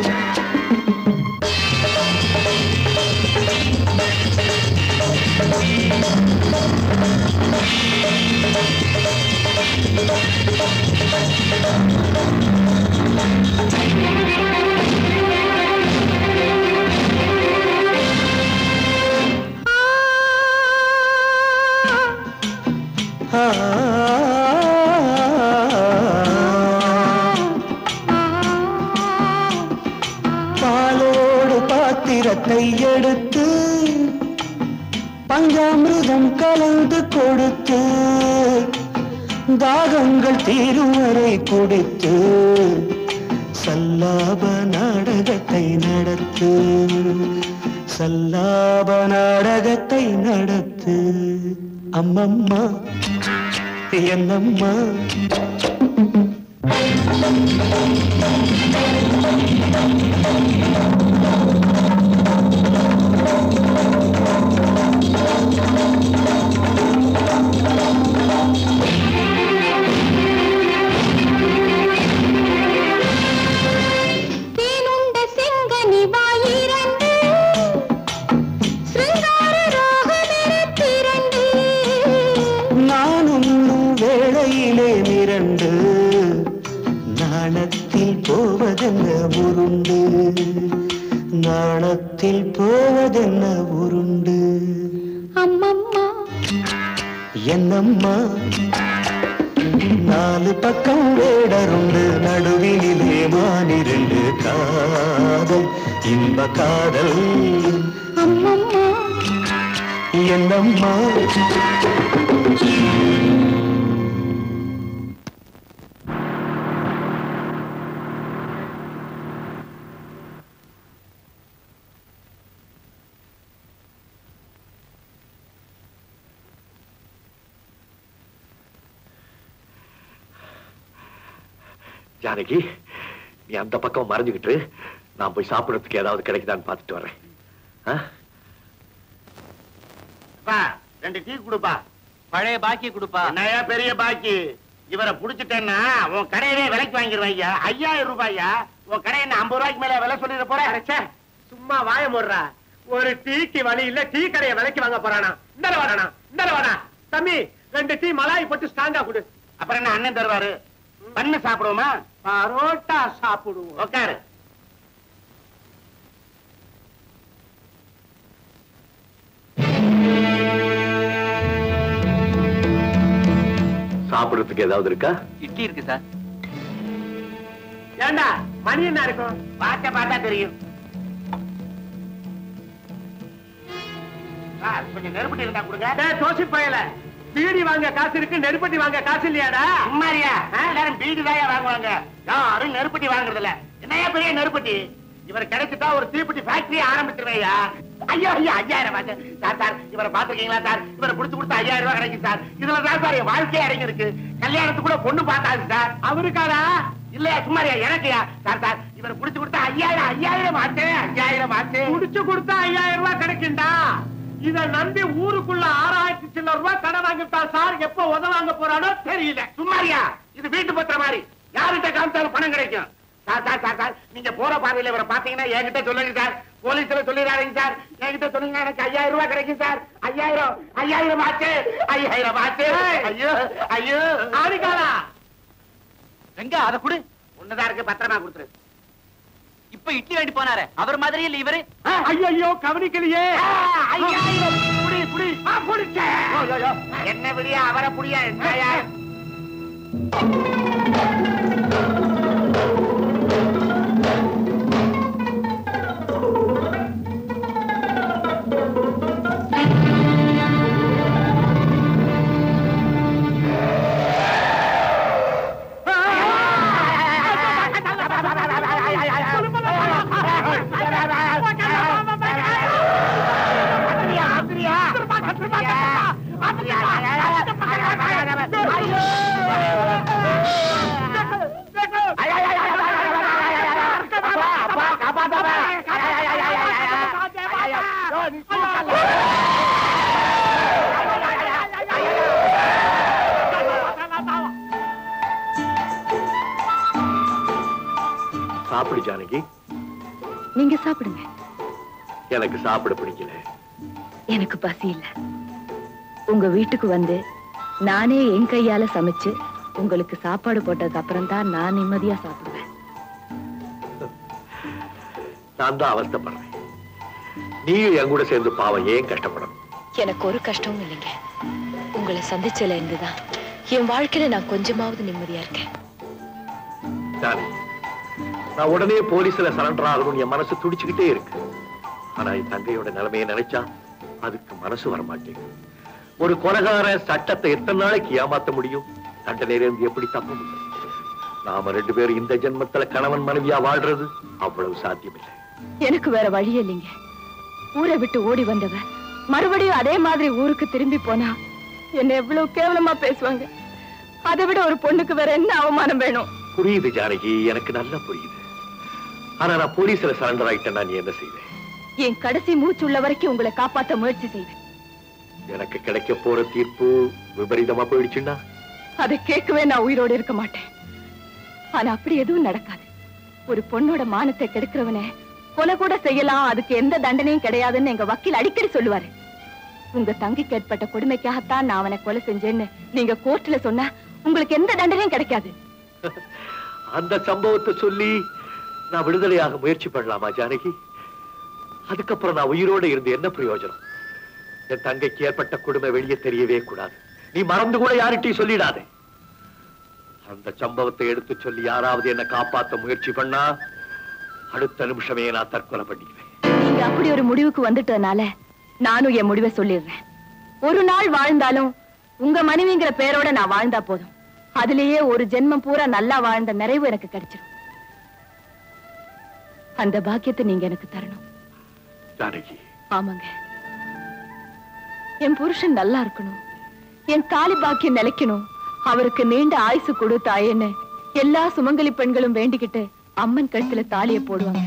பாலோடு பாத்திரத்தை எடுத்து பஞ்சாமிருதம் கலந்து கொடுத்து தாகங்கள் தீரும் வரை குடித்து சல்லாப நாடகத்தை நடத்து சல்லாப நாடகத்தை நடத்து அம்மம்மா என்னம்மா தேனுண்ட செங்கனி வாயிரண்டு சிருங்கார ராகமெனத்திரண்டு நானும் வேளையிலே மிரண்டு நாணத்தில் போவதென்ன உருண்டு நாணத்தில் போவதென்ன உருண்டு அம்மம்மா என்னம்மா நாலு பக்கம் வேடருண்டு நடுவினிலே மானிரண்டு காதல் இன்ப காதல் அம்மம்மா என்னம்மா ஜானகி நீ அந்த பக்கம் மறைஞ்சுக்கிட்டு நான் போய் சாப்பிடறதுக்கு ஏதாவது கிடைக்குதான்னு பார்த்துட்டு வரேன் ஆ? அப்பா, ரெண்டு டீ கொடுப்பா பழைய பாக்கி கொடுப்பா என்னையா பெரிய பாக்கி இவரை புடிச்சிட்டேன்னா உன் கடையிலே விலைக்கு வாங்கிடுவேன் ஐயா ஐயாயிரம் ரூபாயா உன் கடை என்ன ஐம்பது ரூபாய்க்கு மேல விலை சொல்லிட போறேன் சும்மா வாய முடுறா ஒரு டீக்கு வழி இல்ல டீ கடையை விலைக்கு வாங்க போறானா இந்த வாடானா இந்த வாடா தம்பி ரெண்டு டீ மலாய் போட்டு ஸ்ட்ராங்கா கொடு அப்புறம் என்ன அண்ணன் தருவாரு பண்ணு சாப்பிடுவோமா பரோட்டா சாப்பிடுவோம் உட்காரு சாப்பிடறதுக்கு ஏதாவது இருக்கா இட்லி இருக்கு சார் ஏண்டா மணி என்ன இருக்கும் பார்த்த பார்த்தா தெரியும் ஆ, கொஞ்சம் நெருப்பட்டி இருந்தா கொடுங்க டேய் தோசி பயல பீடி வாங்க காசு இருக்கு நெருப்பட்டி வாங்க காசு இல்லையாடா சும்மாரியா எல்லாரும் பீடி தாயா வாங்குவாங்க யாரும் நெருப்பட்டி வாங்குறது இல்ல என்னையா பெரிய நெருப்பட்டி இவர் கிடைச்சிட்டா ஒரு தீப்பெட்டி ஃபேக்டரி ஆரம்பிச்சிருவையா ஐயோ ஐயா ஐயாயிரம் ஆச்சு. சார் சார் இவரை பாத்துருக்கீங்களா சார் இவரை புடிச்சு கொடுத்தா ஐயாயிரம் ரூபாய் கிடைக்கும் சார் இதுல தான் சார் என் வாழ்க்கையே அடங்கி இருக்கு கல்யாணத்துக்கு கூட பொண்ணு பார்த்தாது சார் அவருக்காடா இல்லையா சும்மாரியா எனக்குயா சார் சார் இவரை புடிச்சு கொடுத்தா ஐயாயிரம் ஐயாயிரம் ஆச்சு ஐயாயிரம் ஆச்சு குடிச்சு கொடுத்தா ஐயாயிரம் ரூபாய் கிடைக்கும்டா இத நம்பி ஊருக்குள்ள ஆறாயிரத்தி சில்லற ரூபாய் கடன் வாங்கிட்டா சார் எப்ப உதவாங்க போறானோ தெரியல சும்மாரியா இது வீட்டு பத்திரம் மாதிரி யார்கிட்ட காமிச்சாலும் பணம் கிடைக்கும் சார் சார் சார் சார் நீங்க போற பார்வையில இவரை பாத்தீங்கன்னா என்கிட்ட சொல்லுங்க சார் போலீஸ்ல சொல்லிடாதீங்க சார் என்கிட்ட சொல்லுங்க எனக்கு ஐயாயிரம் ரூபாய் கிடைக்கும் சார் ஐயாயிரம் ஐயாயிரம் ஆச்சு ஐயாயிரம் ஆச்சு ஐயோ ஐயோ ஆடிக்காரா எங்க அத குடு ஒண்ணுதான் இருக்கு பத்திரமா கொடுத்துரு இப்ப இட்லி வேண்டி போனாரு அவர் மாதிரி இல்ல இவரு ஐயோ கவனிக்கலையே ஆ, ஐயாயிரம் புடி புடி ஆ, புடிச்சேன். என்ன விடியா அவரை புடியா என்னையா சாப்பிடு ஜானகி நீங்க சாப்பிடுங்க எனக்கு சாப்பிட பிடிக்கல எனக்கு பசி இல்ல உங்க வீட்டுக்கு வந்து நானே என் கையால சமைச்சு உங்களுக்கு சாப்பாடு போட்டதுக்கு அப்புறம் தான் நான் நிம்மதியா சாப்பிடுவேன் நான் தான் அவஸ்தைப்படுறேன் நீயும் என் கூட சேர்ந்து பாவம் ஏன் கஷ்டப்படணும் எனக்கு ஒரு கஷ்டமும் இல்லைங்க உங்களை சந்திச்சல இருந்துதான் என் வாழ்க்கையில நான் கொஞ்சமாவது நிம்மதியா இருக்கேன் ஜானகி நான் உடனே போலீஸ்ல சரண்டர் ஆகணும்னு என் மனசு துடிச்சுக்கிட்டே இருக்கு ஆனா என் தங்கையோட நிலைமையை நினைச்சா அதுக்கு மனசு வர மாட்டேங்குது ஒரு கொலகார சட்டத்தை எத்தனை நாளைக்கு ஏமாத்த முடியும் தண்டனையிலிருந்து எப்படி தப்ப முடியும் நாம ரெண்டு பேரும் இந்த ஜென்மத்துல கணவன் மனைவியா வாழ்றது அவ்வளவு சாத்தியமில்லை எனக்கு வேற வழி இல்லைங்க ஊரை விட்டு ஓடி வந்தவ மறுபடியும் அதே மாதிரி ஊருக்கு திரும்பி போனா என்ன எவ்வளவு கேவலமா பேசுவாங்க அதை விட ஒரு பொண்ணுக்கு வேற என்ன அவமானம் வேணும் புரியுது ஜானகி எனக்கு நல்லா புரியுது ஆனா நான் போலீஸ்ல சரண்டர் ஆயிட்டேன்னா நீ என்ன செய்வேன் என் கடைசி மூச்சு உள்ள வரைக்கும் உங்களை காப்பாத்த முயற்சி செய்வேன் எனக்கு கிடைக்க போற தீர்ப்பு விபரீதமா போயிடுச்சுன்னா அதை கேட்கவே நான் உயிரோட இருக்க மாட்டேன் ஆனா அப்படி எதுவும் நடக்காது ஒரு பொண்ணோட மானத்தை கெடுக்கிறவனை கொலை கூட செய்யலாம் அதுக்கு எந்த தண்டனையும் கிடையாதுன்னு எங்க வக்கீல் அடிக்கடி சொல்லுவாரு உங்க தங்கிக்கு ஏற்பட்ட கொடுமைக்காகத்தான் நான் அவனை கொலை செஞ்சேன்னு நீங்க கோர்ட்ல சொன்னா உங்களுக்கு எந்த தண்டனையும் கிடைக்காது அந்த சம்பவத்தை சொல்லி நான் விடுதலையாக முயற்சி பண்ணலாமா ஜானகி அதுக்கப்புறம் நான் உயிரோட இருந்து என்ன பிரயோஜனம் என் தங்கைக்கு ஏற்பட்ட கொடுமை வெளியே தெரியவே கூடாது நீ மறந்து கூட யார்கிட்டயும் சொல்லிடாதே அந்த சம்பவத்தை எடுத்து சொல்லி யாராவது என்ன காப்பாத்த முயற்சி பண்ணா அடுத்த நிமிஷமே நான் தற்கொலை பண்ணிக்குவேன் நீங்க அப்படி ஒரு முடிவுக்கு வந்துட்டதுனால நானும் என் முடிவை சொல்லிடுறேன் ஒரு நாள் வாழ்ந்தாலும் உங்க மனைவிங்கிற பேரோட நான் வாழ்ந்தா போதும் அதுலயே ஒரு ஜென்மம் பூரா நல்லா வாழ்ந்த நிறைவு எனக்கு கிடைச்சிடும் அந்த பாக்கியத்தை நீங்க எனக்கு தரணும் ஜானகி ஆமாங்க என் புருஷன் நல்லா இருக்கணும் என் தாலி பாக்கியம் நிலைக்கணும் அவருக்கு நீண்ட ஆயுசு கொடு தாயேன்னு எல்லா சுமங்கலி பெண்களும் வேண்டிக்கிட்டு அம்மன் கழுத்துல தாலிய போடுவாங்க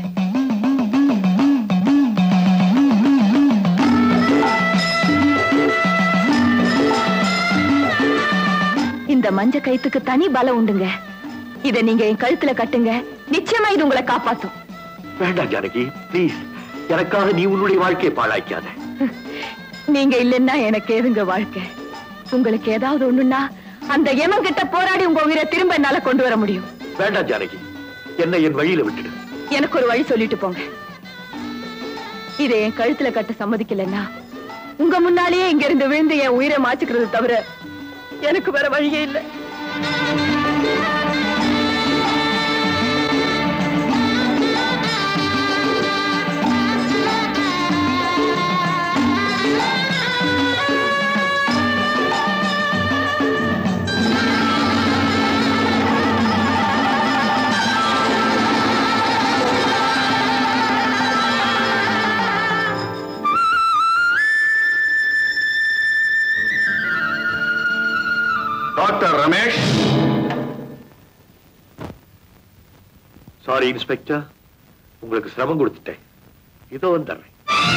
இந்த மஞ்ச கயித்துக்கு தனி பலம் உண்டுங்க இத நீங்க என் கழுத்துல கட்டுங்க நிச்சயமா இது உங்களை காப்பாத்தும் வேண்டாம் ஜானகி ப்ளீஸ் எனக்காக நீ உன்னுடைய வாழ்க்கையை பாழாக்காத நீங்க இல்லைன்னா எனக்கு ஏதுங்க வாழ்க்கை உங்களுக்கு ஏதாவது ஒண்ணுன்னா அந்த யமன் கிட்ட போராடி உங்க உயிரை திரும்ப என்னால கொண்டு வர முடியும் வேண்டாம் ஜானகி என்னை என் வழியில விட்டுடு எனக்கு ஒரு வழி சொல்லிட்டு போங்க இதை என் கழுத்துல கட்ட சம்மதிக்கலன்னா உங்க முன்னாலேயே இங்க இருந்து விழுந்து என் உயிரை மாச்சுக்கிறது தவிர எனக்கு வேற வழியே இல்லை டாக்டர் ரமேஷ் சாரி இன்ஸ்பெக்டர் உங்களுக்கு சிரமம் கொடுத்துட்டேன் இதோ வந்துடுறேன்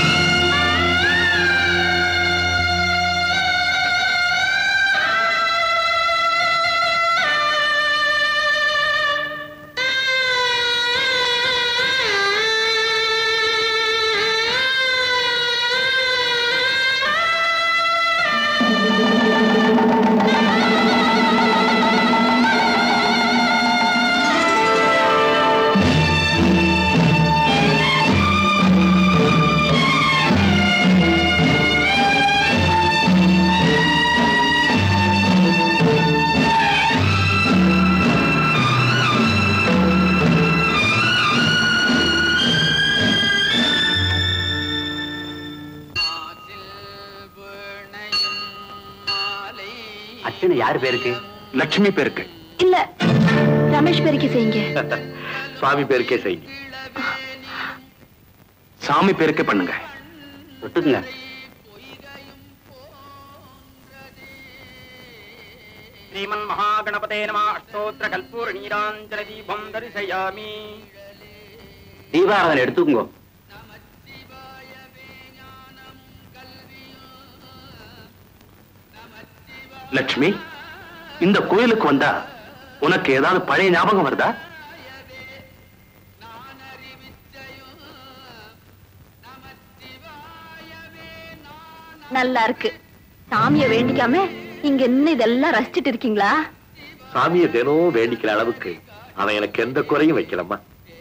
அர்ச்சனை யார் பேருக்கு லட்சுமி பேருக்கு இல்ல ரமேஷ் பேருக்கு செய்யுங்க சுவாமி பேருக்கே செய்யுங்க சாமி பேருக்கே பண்ணுங்க விட்டுக்குங்க ஸ்ரீமன் மகாகணபதே நம அஷ்டோத்திர கல்பூர் நீராஞ்சன தீபம் தரிசயாமி தீபாராதனை எடுத்துக்கோங்க லட்சுமி இந்த கோயிலுக்கு வந்தா உனக்கு ஏதாவது பழைய ஞாபகம் வருதா நல்லா இருக்கு சாமிய வேண்டிக்காம இங்க என்ன இதெல்லாம் ரசிச்சிட்டு இருக்கீங்களா சாமியை தினம் வேண்டிக்கிற அளவுக்கு அவன் எனக்கு எந்த குறையும் வைக்கலம்மா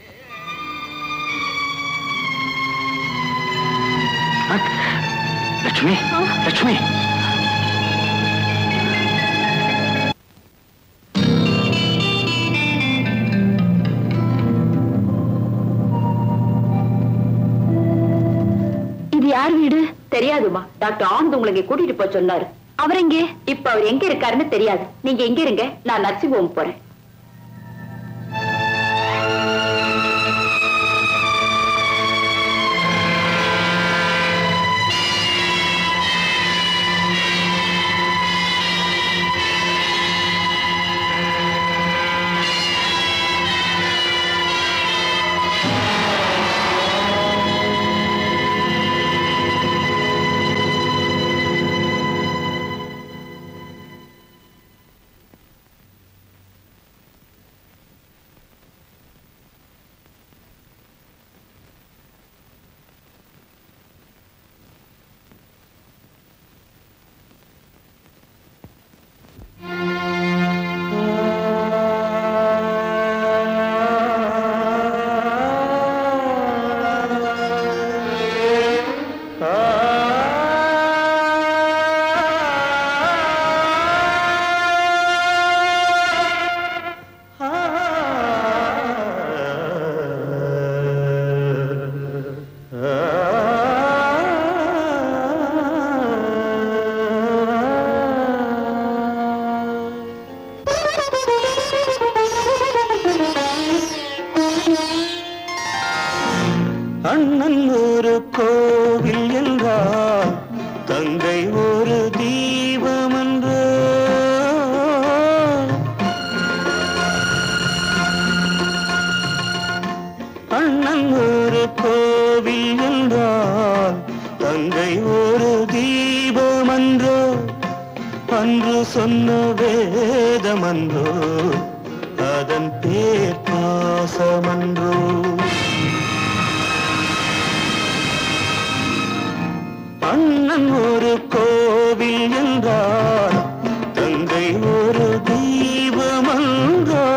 லட்சுமி லட்சுமி இது யார் வீடு தெரியாதுமா டாக்டர் ஆனந்த் உங்களை இங்க கூட்டிட்டு போய் சொன்னாரு அவர் எங்கே இப்ப அவர் எங்க இருக்காருன்னு தெரியாது நீங்க எங்க இருங்க நான் நர்சிங் ஹோம் போறேன் அண்ணன் ஒரு கோவில் என்றால் தங்கை ஒரு தீபம் என்றோ அண்ணன் ஒரு கோவில் என்றால் தங்கை ஒரு தீபம் என்றோ அன்று சொன்ன வேதமன்றோ அதன் பேர் பாசமன்றோ அண்ணன் ஒரு கோவில் என்றார் தங்கை ஒரு தீபமன்றோ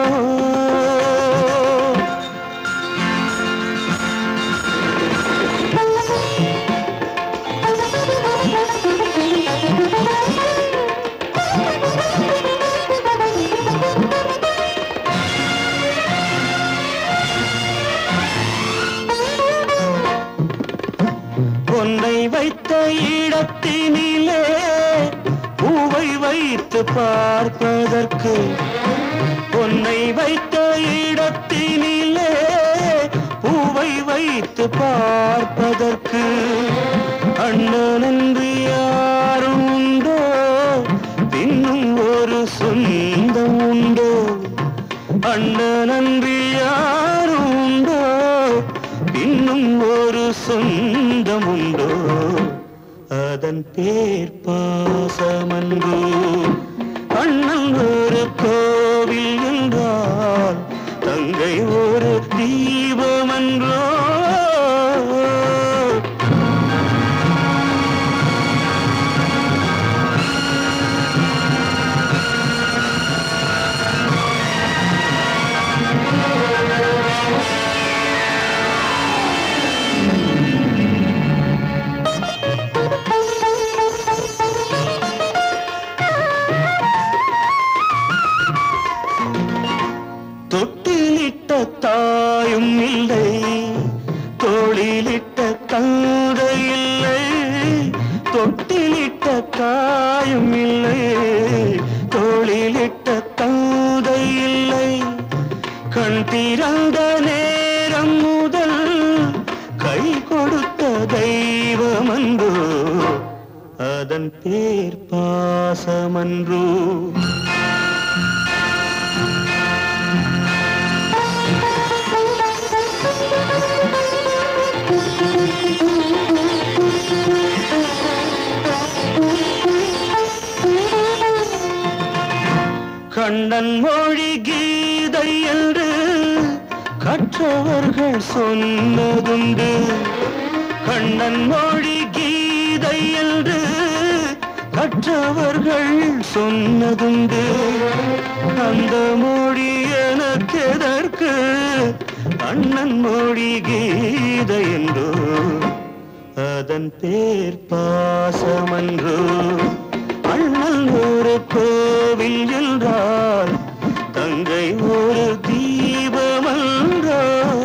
பொன்னை வைத்த இடத்தினிலே பூவை வைத்து பார்ப்பதற்கு பொன்னை வைத்த இடத்தினிலே பூவை வைத்து பார்ப்பதற்கு அண்ணன் என்று யாரும் உண்டோ இன்னும் ஒரு சொந்தம் உண்டோ அண்ணன் என்று யாரும் உண்டோ இன்னும் ஒரு சொந்தம் உண்டோ அதன் பேர் பாசமன்றோ அண்ணன் ஒரு கோவில் என்றால் தங்கை ஒரு தீபமன்றோ தொட்டிலிட்ட தாயும் இல்லை தோளிலிட்ட தந்தை இல்லை தொட்டிலிட்ட தாயும் இல்லை தோளிலிட்ட தந்தை இல்லை கண் திறந்த நேரம் முதல் கை கொடுத்த தெய்வமன்றோ அதன் பேர் பாசமன்றோ கண்ணன் மொழி கீதை என்று கற்றவர்கள் சொன்னதுண்டு கண்ணன் மொழி கீதை இல்லை என்று கற்றவர்கள் சொன்னதுண்டு அந்த மொழி எனக்கு எதற்கு அண்ணன் மொழி கீதை என்றோ அதன் பேர் பாசமன்றோ அண்ணன் ஒரு கோவில் என்றால் தங்கை ஒரு தீபமன்றோ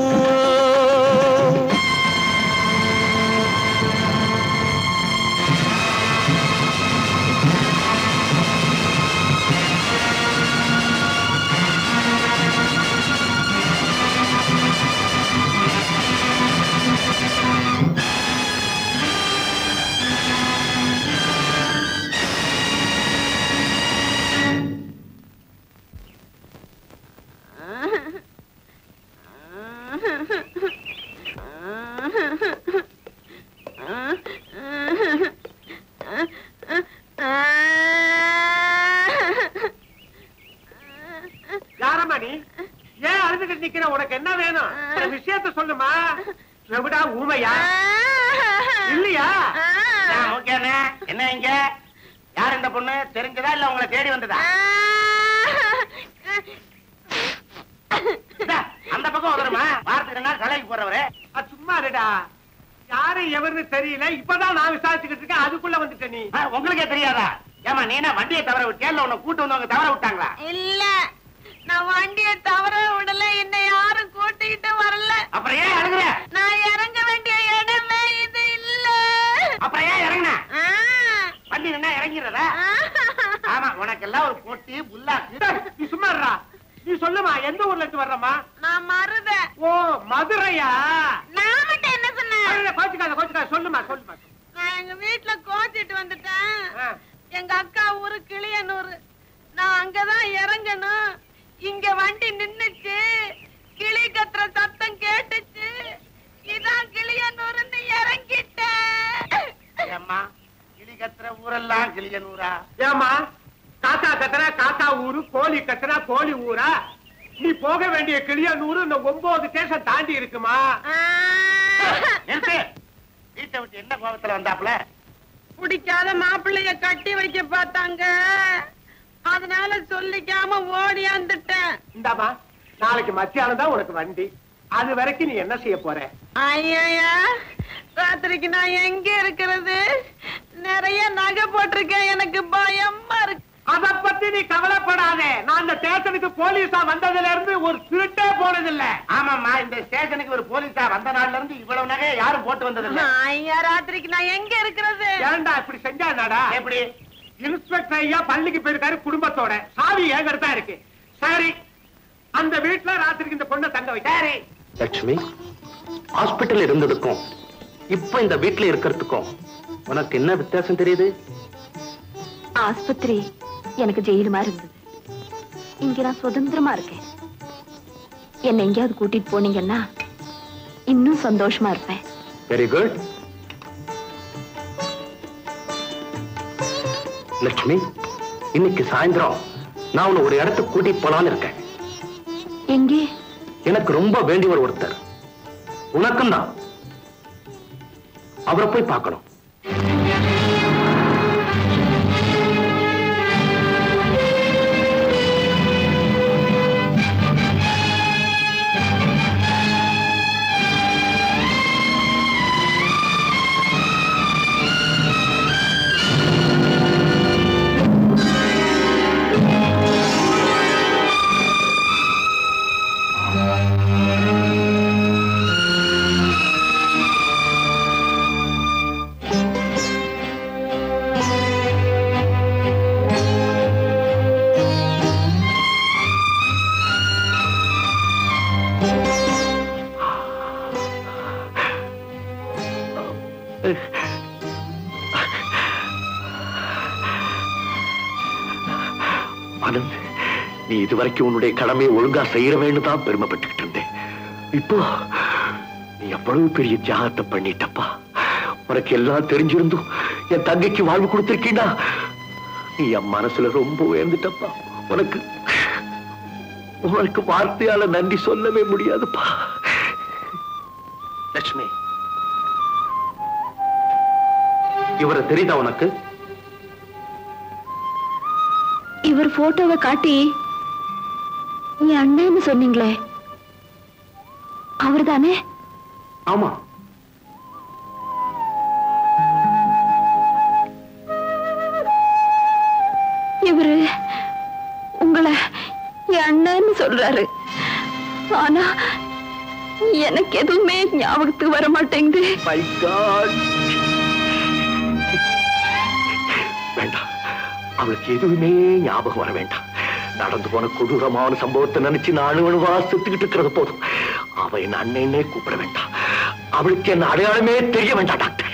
யாரம்மா நீ ஏன் அழுதுகிட்டு நிக்கிற உனக்கு என்ன வேணும் இந்த விஷயத்த சொல்லுமா எவிடா ஊமையா இல்லையா நான் ஓகேண்ணே. என்ன இங்க யார் இந்த பொண்ணு தெரிஞ்சதா இல்ல உங்களை தேடி வந்ததா இந்தா, அந்த பக்கம் வருமா வாரத்துக்கு ரெண்டு நாள் கலைக்கு போறவரு அது சும்மா இருடா யாரு எவருன்னு தெரியல இப்பதான் நான் விசாரிச்சுக்கிட்டு இருக்கேன் அதுக்குள்ள வந்துட்ட நீ ஆ, உங்களுக்கே தெரியாதா ஏமா நீ என்ன வண்டியை தவற விட்டியா இல்ல உன்னை கூட்டு வந்தவங்க தவற விட்டாங்களா இல்ல நான் வண்டிய தவற விடல என்னை யாரும் கூட்டிக்கிட்டு வரல அப்புறம் ஏன் அழுகுற நான் இறங்க வேண்டிய இடமே இது இல்ல அப்புறம் ஏன் இறங்குன வண்டி நின்னா இறங்கிறதா ஆமா உனக்கு எல்லாம் ஒரு போட்டி புல்லாக்கு டேய், நீ சும்மா இருடா. நீ சொல்லுமா எந்த ஊர்ல இருந்து வர்றமா நான் மருத ஓ மதுரையா நான் மட்டும் என்ன சொன்னேன் அடடே, கோச்சுக்காத கோச்சுக்காத சொல்லுமா சொல்லுமா நான் எங்க வீட்டுல கோச்சிட்டு வந்துட்டேன் ஆ. எங்க அக்கா ஊரு கிளியனூர் நான் அங்கதான் இறங்கணும் இங்க வண்டி நின்னுச்சு கிளி கத்துற சத்தம் கேட்டுச்சு இதான் கிளியனூர்னு இறங்கிட்டேன் ஏம்மா கிளி கத்துற ஊரெல்லாம் கிளியனூரா ஏமா காக்கா கத்துனா காக்கா ஊரு கோழி கத்துனா கோழி ஊரா நீ போக வேண்டிய கிளியனூர் இந்த ஒன்பது ஸ்டேஷன் தாண்டி இருக்குமா நிறுத்து வீட்டை விட்டு என்ன கோபத்துல வந்தாப்புல பிடிக்காத மாப்பிள்ளைய கட்டி வைக்க பார்த்தாங்க அதனால சொல்லிக்காம ஓடியாந்துட்டேன் இந்தாமா நாளைக்கு மத்தியானம் தான் உனக்கு வண்டி அது வரைக்கும் நீ என்ன செய்ய போற ஐயா ராத்திரிக்கு நான் எங்க இருக்கிறது நிறைய நகை போட்டிருக்கேன் எனக்கு பயமா இருக்கு அத பத்தி நீ கவலைப்படாதே நான் இந்த ஸ்டேஷனுக்கு போலீஸா வந்ததுல இருந்து ஒரு திருட்டே போனதில்ல ஆமாம்மா இந்த ஸ்டேஷனுக்கு ஒரு போலீஸா வந்த நாள்ல இருந்து இவ்வளவு நகையை யாரும் போட்டு வந்ததில்ல ஐயா ராத்திரிக்கு நான் எங்க இருக்கிறது ஏன்டா இப்படி செஞ்சா என்னடா எப்படி இன்ஸ்பெக்டர் ஐயா பள்ளிக்கு போயிருக்காரு குடும்பத்தோட சாவி ஏகர் தான் இருக்கு சரி அந்த வீட்டுல ராத்திரிக்கு இந்த பொண்ணை தங்க வை சரி லட்சுமி ஹாஸ்பிட்டல் இருந்ததுக்கும் இப்ப இந்த வீட்டுல இருக்கிறதுக்கும் உனக்கு என்ன வித்தியாசம் தெரியுது ஆஸ்பத்திரி எனக்கு ஜெயிலு மாதிரி இருந்தது இங்க நான் சுதந்திரமா இருக்கேன் என்னை எங்கேயாவது கூட்டிட்டு போனீங்கன்னா இன்னும் சந்தோஷமா இருப்பேன் வெரி குட் லட்சுமி இன்னைக்கு சாயந்தரம் நான் உன்னை ஒரு இடத்துக்கு கூட்டிட்டு போலான்னு இருக்கேன் எங்கே எனக்கு ரொம்ப வேண்டியவர் ஒருத்தர் உனக்கும் தான் அவரை போய் பார்க்கணும் ஆனந்த் நீ இதுவரைக்கும் உன்னுடைய கடமையை ஒழுங்கா செய்யறவேன்னு தான் பெருமைப்பட்டுக்கிட்டு இருந்தேன் இப்போ நீ எவ்வளவு பெரிய தியாகத்தை பண்ணிட்டப்பா உனக்கு எல்லாம் தெரிஞ்சிருந்தும் என் தங்கைக்கு வாழ்வு கொடுத்திருக்கீண்டா நீ என் மனசுல ரொம்ப உயர்ந்துட்டப்பா உனக்கு உனக்கு வார்த்தையால நன்றி சொல்லவே முடியாதுப்பா லட்சுமி இவரை தெரியுதா உனக்கு இவர் போட்டோவை காட்டி என் அண்ணன்னு சொன்னீங்களே அவர்தானே ஆமா இவரு உங்களை என் அண்ணன்னு சொல்றாரு ஆனா எனக்கு எதுவுமே ஞாபகத்துக்கு வர மாட்டேங்குது My God. வேண்டாம் அவளுக்கு எதுவுமே ஞாபகம் வர வேண்டாம் நடந்து போன கொடூரமான சம்பவத்தை நினைச்சு நாலு அணுவா செத்துக்கிட்டு இருக்கிறது போதும் அவ என்ன அண்ணனே கூப்பிட வேண்டாம் அவளுக்கு என்ன அடையாளமே தெரிய வேண்டாம் டாக்டர்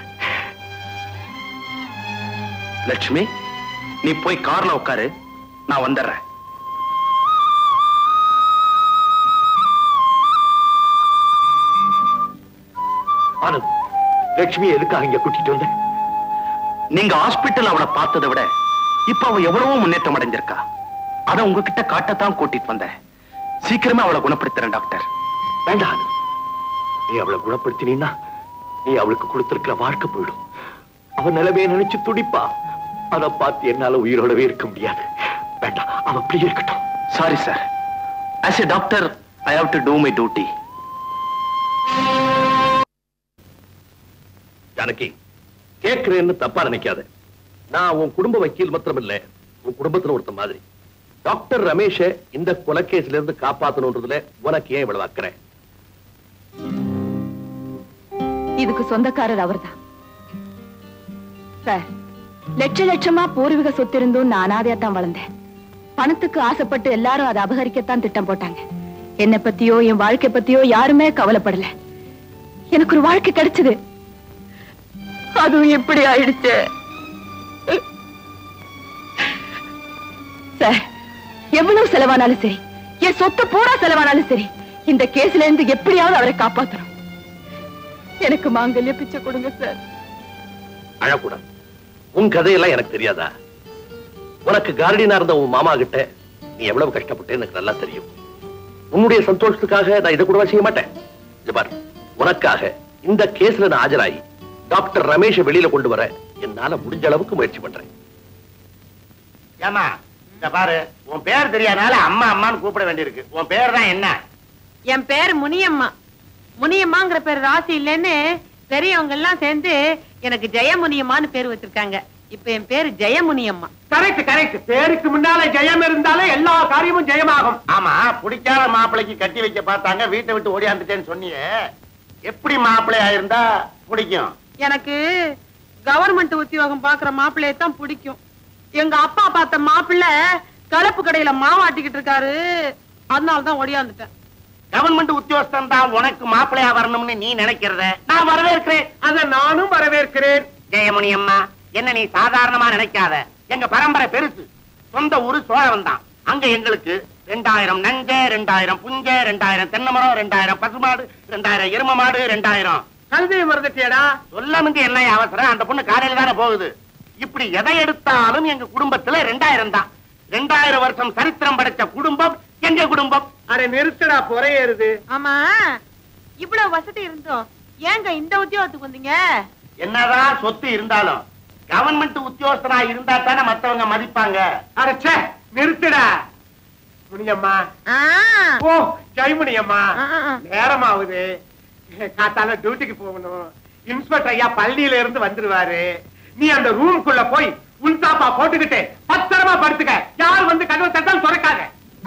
லட்சுமி நீ போய் கார்ல உட்காரு நான் வந்துடுறேன் ஆனந்த் லட்சுமி எதுக்காக இங்க கூட்டிட்டு வந்த நீங்க ஹாஸ்பிட்டல் அவளை பார்த்ததை விட இப்ப அவ எவ்வளவோ முன்னேற்றம் அடைஞ்சிருக்கா அத உங்ககிட்ட காட்டத்தான் கூட்டிட்டு வந்தேன் சீக்கிரமே அவளை குணப்படுத்துறேன் டாக்டர் வேண்டாம் ஆனந்த். நீ அவளை குணப்படுத்தினா நீ அவளுக்கு கொடுத்திருக்கிற வாழ்க்கை போயிடும் அவ நிலைமையை நினைச்சு துடிப்பா அதை பார்த்து என்னால உயிரோடவே இருக்க முடியாது வேண்டாம் அவ அப்படியே இருக்கட்டும் sorry sir as a doctor I have to do my duty Janaki கேட்கிறேன்னு தப்பா நினைக்காத நான் உன் குடும்ப வக்கீல் மாத்திரம் இல்ல உன் குடும்பத்துல ஒருத்த மாதிரி டாக்டர் ரமேஷ இந்த கொலைகேஸ்ல இருந்து காப்பாத்தணுன்றதுல உனக்கு ஏன் இவ்வளவு அக்கறை இதுக்கு சொந்தக்காரர் அவர்தான் சார் லட்ச லட்சமா பூர்வீக சொத்து இருந்தும் நான் அனாதையா தான் வளர்ந்தேன் பணத்துக்கு ஆசைப்பட்டு எல்லாரும் அதை அபகரிக்கத்தான் திட்டம் போட்டாங்க என்னை பத்தியோ என் வாழ்க்கை பத்தியோ யாருமே கவலைப்படல எனக்கு ஒரு வாழ்க்கை கிடைச்சது அதுவும் எப்படி ஆயிடுச்சு சார் எவ்வளவு செலவானாலும் சரி என் சொத்து பூரா செலவானாலும் சரி இந்த கேஸ்ல இருந்து எப்படியாவது அவரை காப்பாத்தணும் எனக்கு மாங்கல்ய பிச்சை கொடுங்க சார் அழக்கூடாது உன் கதையெல்லாம் எனக்கு தெரியாதா உனக்கு கார்டியனா இருந்த உன் மாமா கிட்ட நீ எவ்வளவு கஷ்டப்பட்டு எனக்கு நல்லா தெரியும் உன்னுடைய சந்தோஷத்துக்காக நான் இதை கூட செய்ய மாட்டேன் இது பாரு உனக்காக இந்த கேஸ்ல நான் ஆஜராகி டாக்டர் ரமேஷை வெளியில கொண்டு வர என்னால முடிஞ்ச அளவுக்கு முயற்சி பண்றேன் ஏமா இந்த பாரு உன் பேர் தெரியாதனால அம்மா அம்மான்னு கூப்பிட வேண்டியிருக்கு உன் பேர் தான் என்ன என் பேர் முனியம்மா முனியம்மாங்கிற பேர் ராசி இல்லைன்னு பெரியவங்க எல்லாம் சேர்ந்து எனக்கு ஜெயமுனியம்மான்னு பேர் வச்சிருக்காங்க இப்ப என் பேரு ஜெயமுனியம்மா கரெக்ட் கரெக்ட் பேருக்கு முன்னால ஜெயம் இருந்தாலே எல்லா காரியமும் ஜெயமாகும் ஆமா பிடிக்காத மாப்பிளைக்கு கட்டி வைக்க பார்த்தாங்க வீட்டை விட்டு ஓடியாந்துட்டேன்னு சொன்னியே எப்படி மாப்பிள்ளை ஆயிருந்தா பிடிக்கும் எனக்கு கவர்மெண்ட் உத்தியோகம் பாக்குற மாப்பிள்ளையை தான் பிடிக்கும் எங்க அப்பா பார்த்த மாப்பிள்ளை கலப்பு கடையில மாவாட்டிக்கிட்டு இருக்காரு அதனால தான் ஒடியாந்துட்டேன் கவர்மெண்ட் உத்தியோகஸ்தன் தான் உனக்கு மாப்பிள்ளையா வரணும்னு நீ நினைக்கிறத நான் வரவேற்கிறேன் அத நானும் வரவேற்கிறேன் ஜெயமணி அம்மா என்ன நீ சாதாரணமா நினைக்காத எங்க பரம்பரை பெருசு சொந்த ஊரு சோழவன் தான் அங்க எங்களுக்கு ரெண்டாயிரம் நஞ்ச ரெண்டாயிரம் புஞ்ச ரெண்டாயிரம் தென்னை மரம் ரெண்டாயிரம் பசுமாடு ரெண்டாயிரம் எரும மாடு ரெண்டாயிரம் கழுதையை மறந்துட்டியடா சொல்ல முந்தி என்ன அவசரம் அந்த பொண்ணு காலையில தானே போகுது இப்படி எதை எடுத்தாலும் எங்க குடும்பத்துல ரெண்டாயிரம் தான் ரெண்டாயிரம் வருஷம் சரித்திரம் படைச்ச குடும்பம் எங்க குடும்பம் அட நிறுத்தடா புறையேறுது ஆமா இவ்வளவு வசதி இருந்தோம் ஏங்க இந்த உத்தியோகத்துக்கு வந்தீங்க என்னதான் சொத்து இருந்தாலும் கவர்மெண்ட் உத்தியோகஸ்தனா இருந்தா தானே மத்தவங்க மதிப்பாங்க அடச்சே நிறுத்துடா முனியம்மா ஓ ஜெயமுனியம்மா நேரமாகுது காத்தால டியூட்டிக்கு போகணும் இன்ஸ்பெக்டர் ஐயா பள்ளியில இருந்து வந்துருவாரு நீ அந்த ரூம்குள்ள போய் உள்தாப்பா போட்டுக்கிட்டு பத்திரமா படுத்துக்க யார் வந்து கதவை தட்டாலும் திறக்காத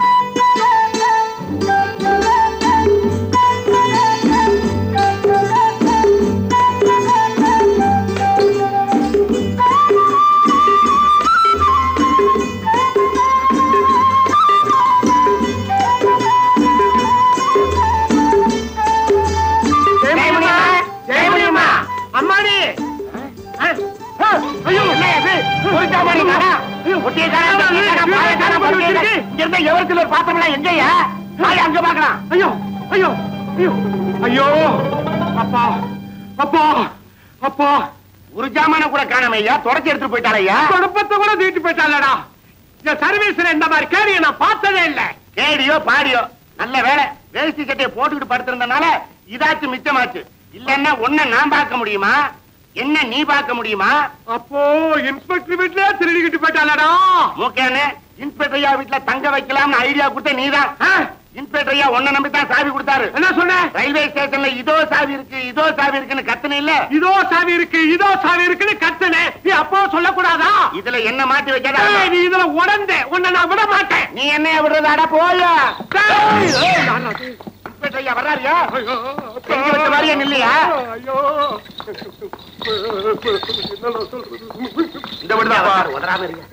ஜெயமுனியம்மா ஜெயமுனியம்மா அம்மாடி ஆ, ஆ, ஐயோ என்ன இது ஒரு ஜாமானி காரா ஒட்டிய காரா ஒட்டிய காரா பாய காரா பொருள் இருக்கு இங்க இருந்த எவருக்கு ஒரு பாத்திரம் எங்கயா வாய் அங்க பாக்கலாம் ஐயோ ஐயோ ஐயோ ஐயோ அப்பா அப்பா அப்பா ஒரு ஜாமான கூட காணாம ஐயா தொடச்சி எடுத்து போயிட்டாரு ஐயா குழப்பத்தை கூட தூக்கிட்டு போயிட்டாளடா இந்த சர்வீஸ்ல இந்த மாதிரி கேடிய நான் பார்த்ததே இல்ல கேடியோ பாடியோ நல்ல வேலை வேஷ்டி சட்டையை போட்டுக்கிட்டு படுத்திருந்தனால இதாச்சும் மிச்சமாச்சு இல்லன்னா ஒன்ன நான் பார்க்க முடியுமா என்ன நீ பார்க்க முடியுமா அப்போ இன்ஸ்பெக்டர் வீட்லயே திருடிக்கிட்டு போயிட்டாளடா மூக்கானே இன்ஸ்பெக்டர் ஐயா வீட்டுல தங்க வைக்கலாம்னு ஐடியா கொடுத்த நீதான் இன்ஸ்பெக்டர் ஐயா உன்னை நம்பி தான் சாவி கொடுத்தாரு என்ன சொன்ன ரயில்வே ஸ்டேஷன்ல இதோ சாவி இருக்கு இதோ சாவி இருக்குன்னு கத்துன இல்ல இதோ சாவி இருக்கு இதோ சாவி இருக்குன்னு கத்துனே நீ அப்போ சொல்லக்கூடாதா இதுல என்ன மாட்டி வைக்காத ஏய், நீ இதுல உடந்த உன்னை நான் விட மாட்டேன் நீ என்ன விடுறதாடா போயா ஏய், ஏய், நான் நான் இன்ஸ்பெக்டர் ஐயா வர்றாருயா செஞ்சு வச்ச மாதிரியே நில்லையா ஐயோ என்னடா சொல்றது இந்த விடுதாப்பா உதறாம இருங்க.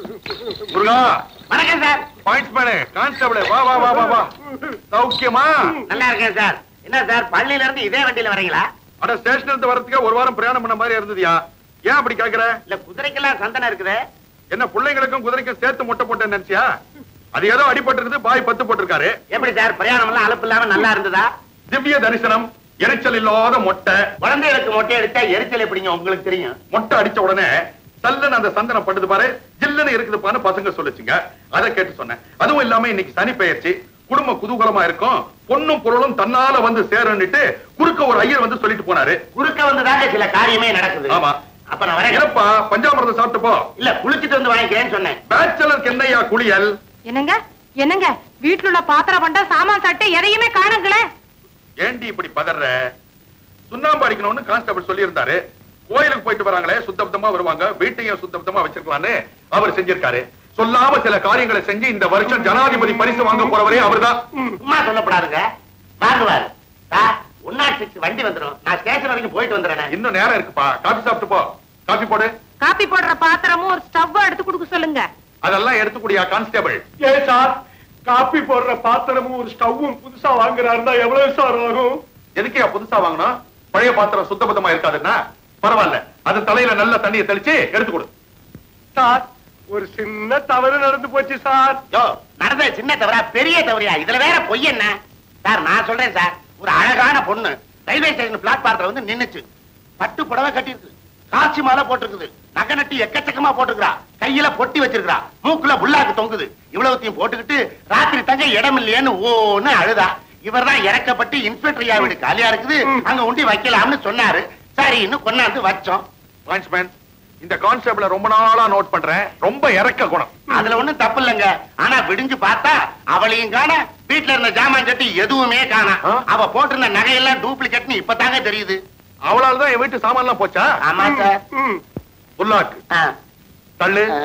முருகா வணக்கம் சார் பாயிண்ட்ஸ் மேனே கான்ஸ்டபிளே வா வா வா வா வா சௌக்கியமா நல்லா இருக்கேன் சார் என்ன சார் பள்ளியில இருந்து இதே வண்டியில வரீங்களா அட ஸ்டேஷன்ல இருந்து வரதுக்கு ஒரு வாரம் பிரயாணம் பண்ண மாதிரி இருந்ததுயா ஏன் அப்படி கேக்குற இல்ல குதிரைக்கெல்லாம் சந்தனம் இருக்குது என்ன பிள்ளைங்களுக்கும் குதிரைக்கும் சேர்த்து முட்டை போட்டேன்னு நினைச்சியா அது ஏதோ அடிபட்டு இருக்குது பாய் பத்து போட்டிருக்காரு எப்படி சார் பிரயாணம் எல்லாம் அலுப்பு இல்லாம நல்லா இருந்ததா திவ்ய தரிசனம் இறைச்சல் இல்லாத மொட்டை குழந்தைகளுக்கு மொட்டை எடுத்தா எரிச்சல் எப்படிங்க உங்களுக்கு தெரியும் மொட்டை அடிச்ச உடனே சல்லுன்னு அந்த சந்தனம் படுது பாரு ஜில்லுன்னு இருக்குதுப்பான்னு பசங்க சொல்லுச்சுங்க அதை கேட்டு சொன்னேன் அதுவும் இல்லாம இன்னைக்கு சனி பெயர்ச்சி குடும்ப குதூகலமா இருக்கும் பொண்ணும் பொருளும் தன்னால வந்து சேரன்னுட்டு குறுக்க ஒரு ஐயர் வந்து சொல்லிட்டு போனாரு குறுக்க வந்துதாங்க சில காரியமே நடக்குது ஆமா அப்ப நான் வரேன் ஏப்பா பஞ்சாமிரதம் சாப்பிட்டு போ இல்ல குளிச்சிட்டு வந்து வாங்கிக்கிறேன்னு சொன்னேன் பேச்சலருக்கு என்னையா குளியல் என்னங்க என்னங்க வீட்டுல உள்ள பாத்திரம் பண்டா சாமான் சட்டை எதையுமே காணுங்களே ஏண்டி இப்படி பதற சுண்ணாம்பு அடிக்கணும்னு கான்ஸ்டபிள் சொல்லியிருந்தாரு கோயிலுக்கு போயிட்டு வராங்களே சுத்தபத்தமா வருவாங்க வீட்டையும் சுத்தபத்தமா வச்சிருக்கலாம்னு அவர் செஞ்சிருக்காரு சொல்லாம சில காரியங்களை செஞ்சு இந்த வருஷம் ஜனாதிபதி பரிசு வாங்க போறவரே அவர்தான் சும்மா சொல்லப்படாதுங்க வாங்குவாரு சார் ஒன் நாட் சிக்ஸ் வண்டி வந்துடும் நான் ஸ்டேஷன் வரைக்கும் போயிட்டு வந்துடுறேன் இன்னும் நேரம் இருக்குப்பா காபி சாப்பிட்டு போ காபி போடு காப்பி போடுற பாத்திரமும் ஒரு ஸ்டவ் எடுத்து கொடுக்க சொல்லுங்க அதெல்லாம் எடுத்துக்கூடியா கான்ஸ்டபிள் ஏ சார் காப்பி போடுற பாத்திரமும் ஒரு ஸ்டவ்வும் புதுசா வாங்குறாருன்னா எவ்வளவு சார் ஆகும் எதுக்கே புதுசா வாங்கணும் பழைய பாத்திரம் சுத்தபத்தமா இருக்காதுன்னா பரவாயில்ல அது தலையில நல்ல தண்ணியை தெளிச்சு எடுத்து கொடு சார் ஒரு சின்ன தவறு நடந்து போச்சு சார் யோ நடந்த சின்ன தவறா பெரிய தவறியா இதுல வேற பொய் என்ன சார் நான் சொல்றேன் சார் ஒரு அழகான பொண்ணு ரயில்வே ஸ்டேஷன் பிளாட்பாரத்துல வந்து நின்னுச்சு பட்டு புடவை கட்டிருக்கு காட்சி மாலை போட்டிருக்குது நகை நட்டி எக்கச்சக்கமா போட்டுக்கிறா கையில பொட்டி வச்சிருக்கா மூக்குல புல்லாக்கு தொங்குது இவ்வளவுத்தையும் போட்டுக்கிட்டு ராத்திரி தங்க இடம் இல்லையேன்னு ஓன்னு அழுதா இவர்தான் இறக்கப்பட்டு இன்ஸ்பெக்டர் ஐயா வீடு காலியா இருக்குது அங்க உண்டி வைக்கலாம்னு சொன்னாரு சரின்னு கொண்டாந்து வச்சோம் வாட்ச்மேன் இந்த கான்ஸ்டபிள ரொம்ப நாளா நோட் பண்றேன் ரொம்ப இறக்க குணம் அதுல ஒண்ணும் தப்பு இல்லைங்க ஆனா விடிஞ்சு பார்த்தா அவளையும் காண வீட்டுல இருந்த ஜாமான் கட்டி எதுவுமே காணா ஆ? அவ போட்டிருந்த நகையெல்லாம் டூப்ளிகேட்னு இப்பதாங்க தெரியுது அவளால தான் என் வீட்டு சாமான்லாம் போச்சா ஆமா சார் ம். புல்லாக்கு ஆ. தள்ளு ஆ.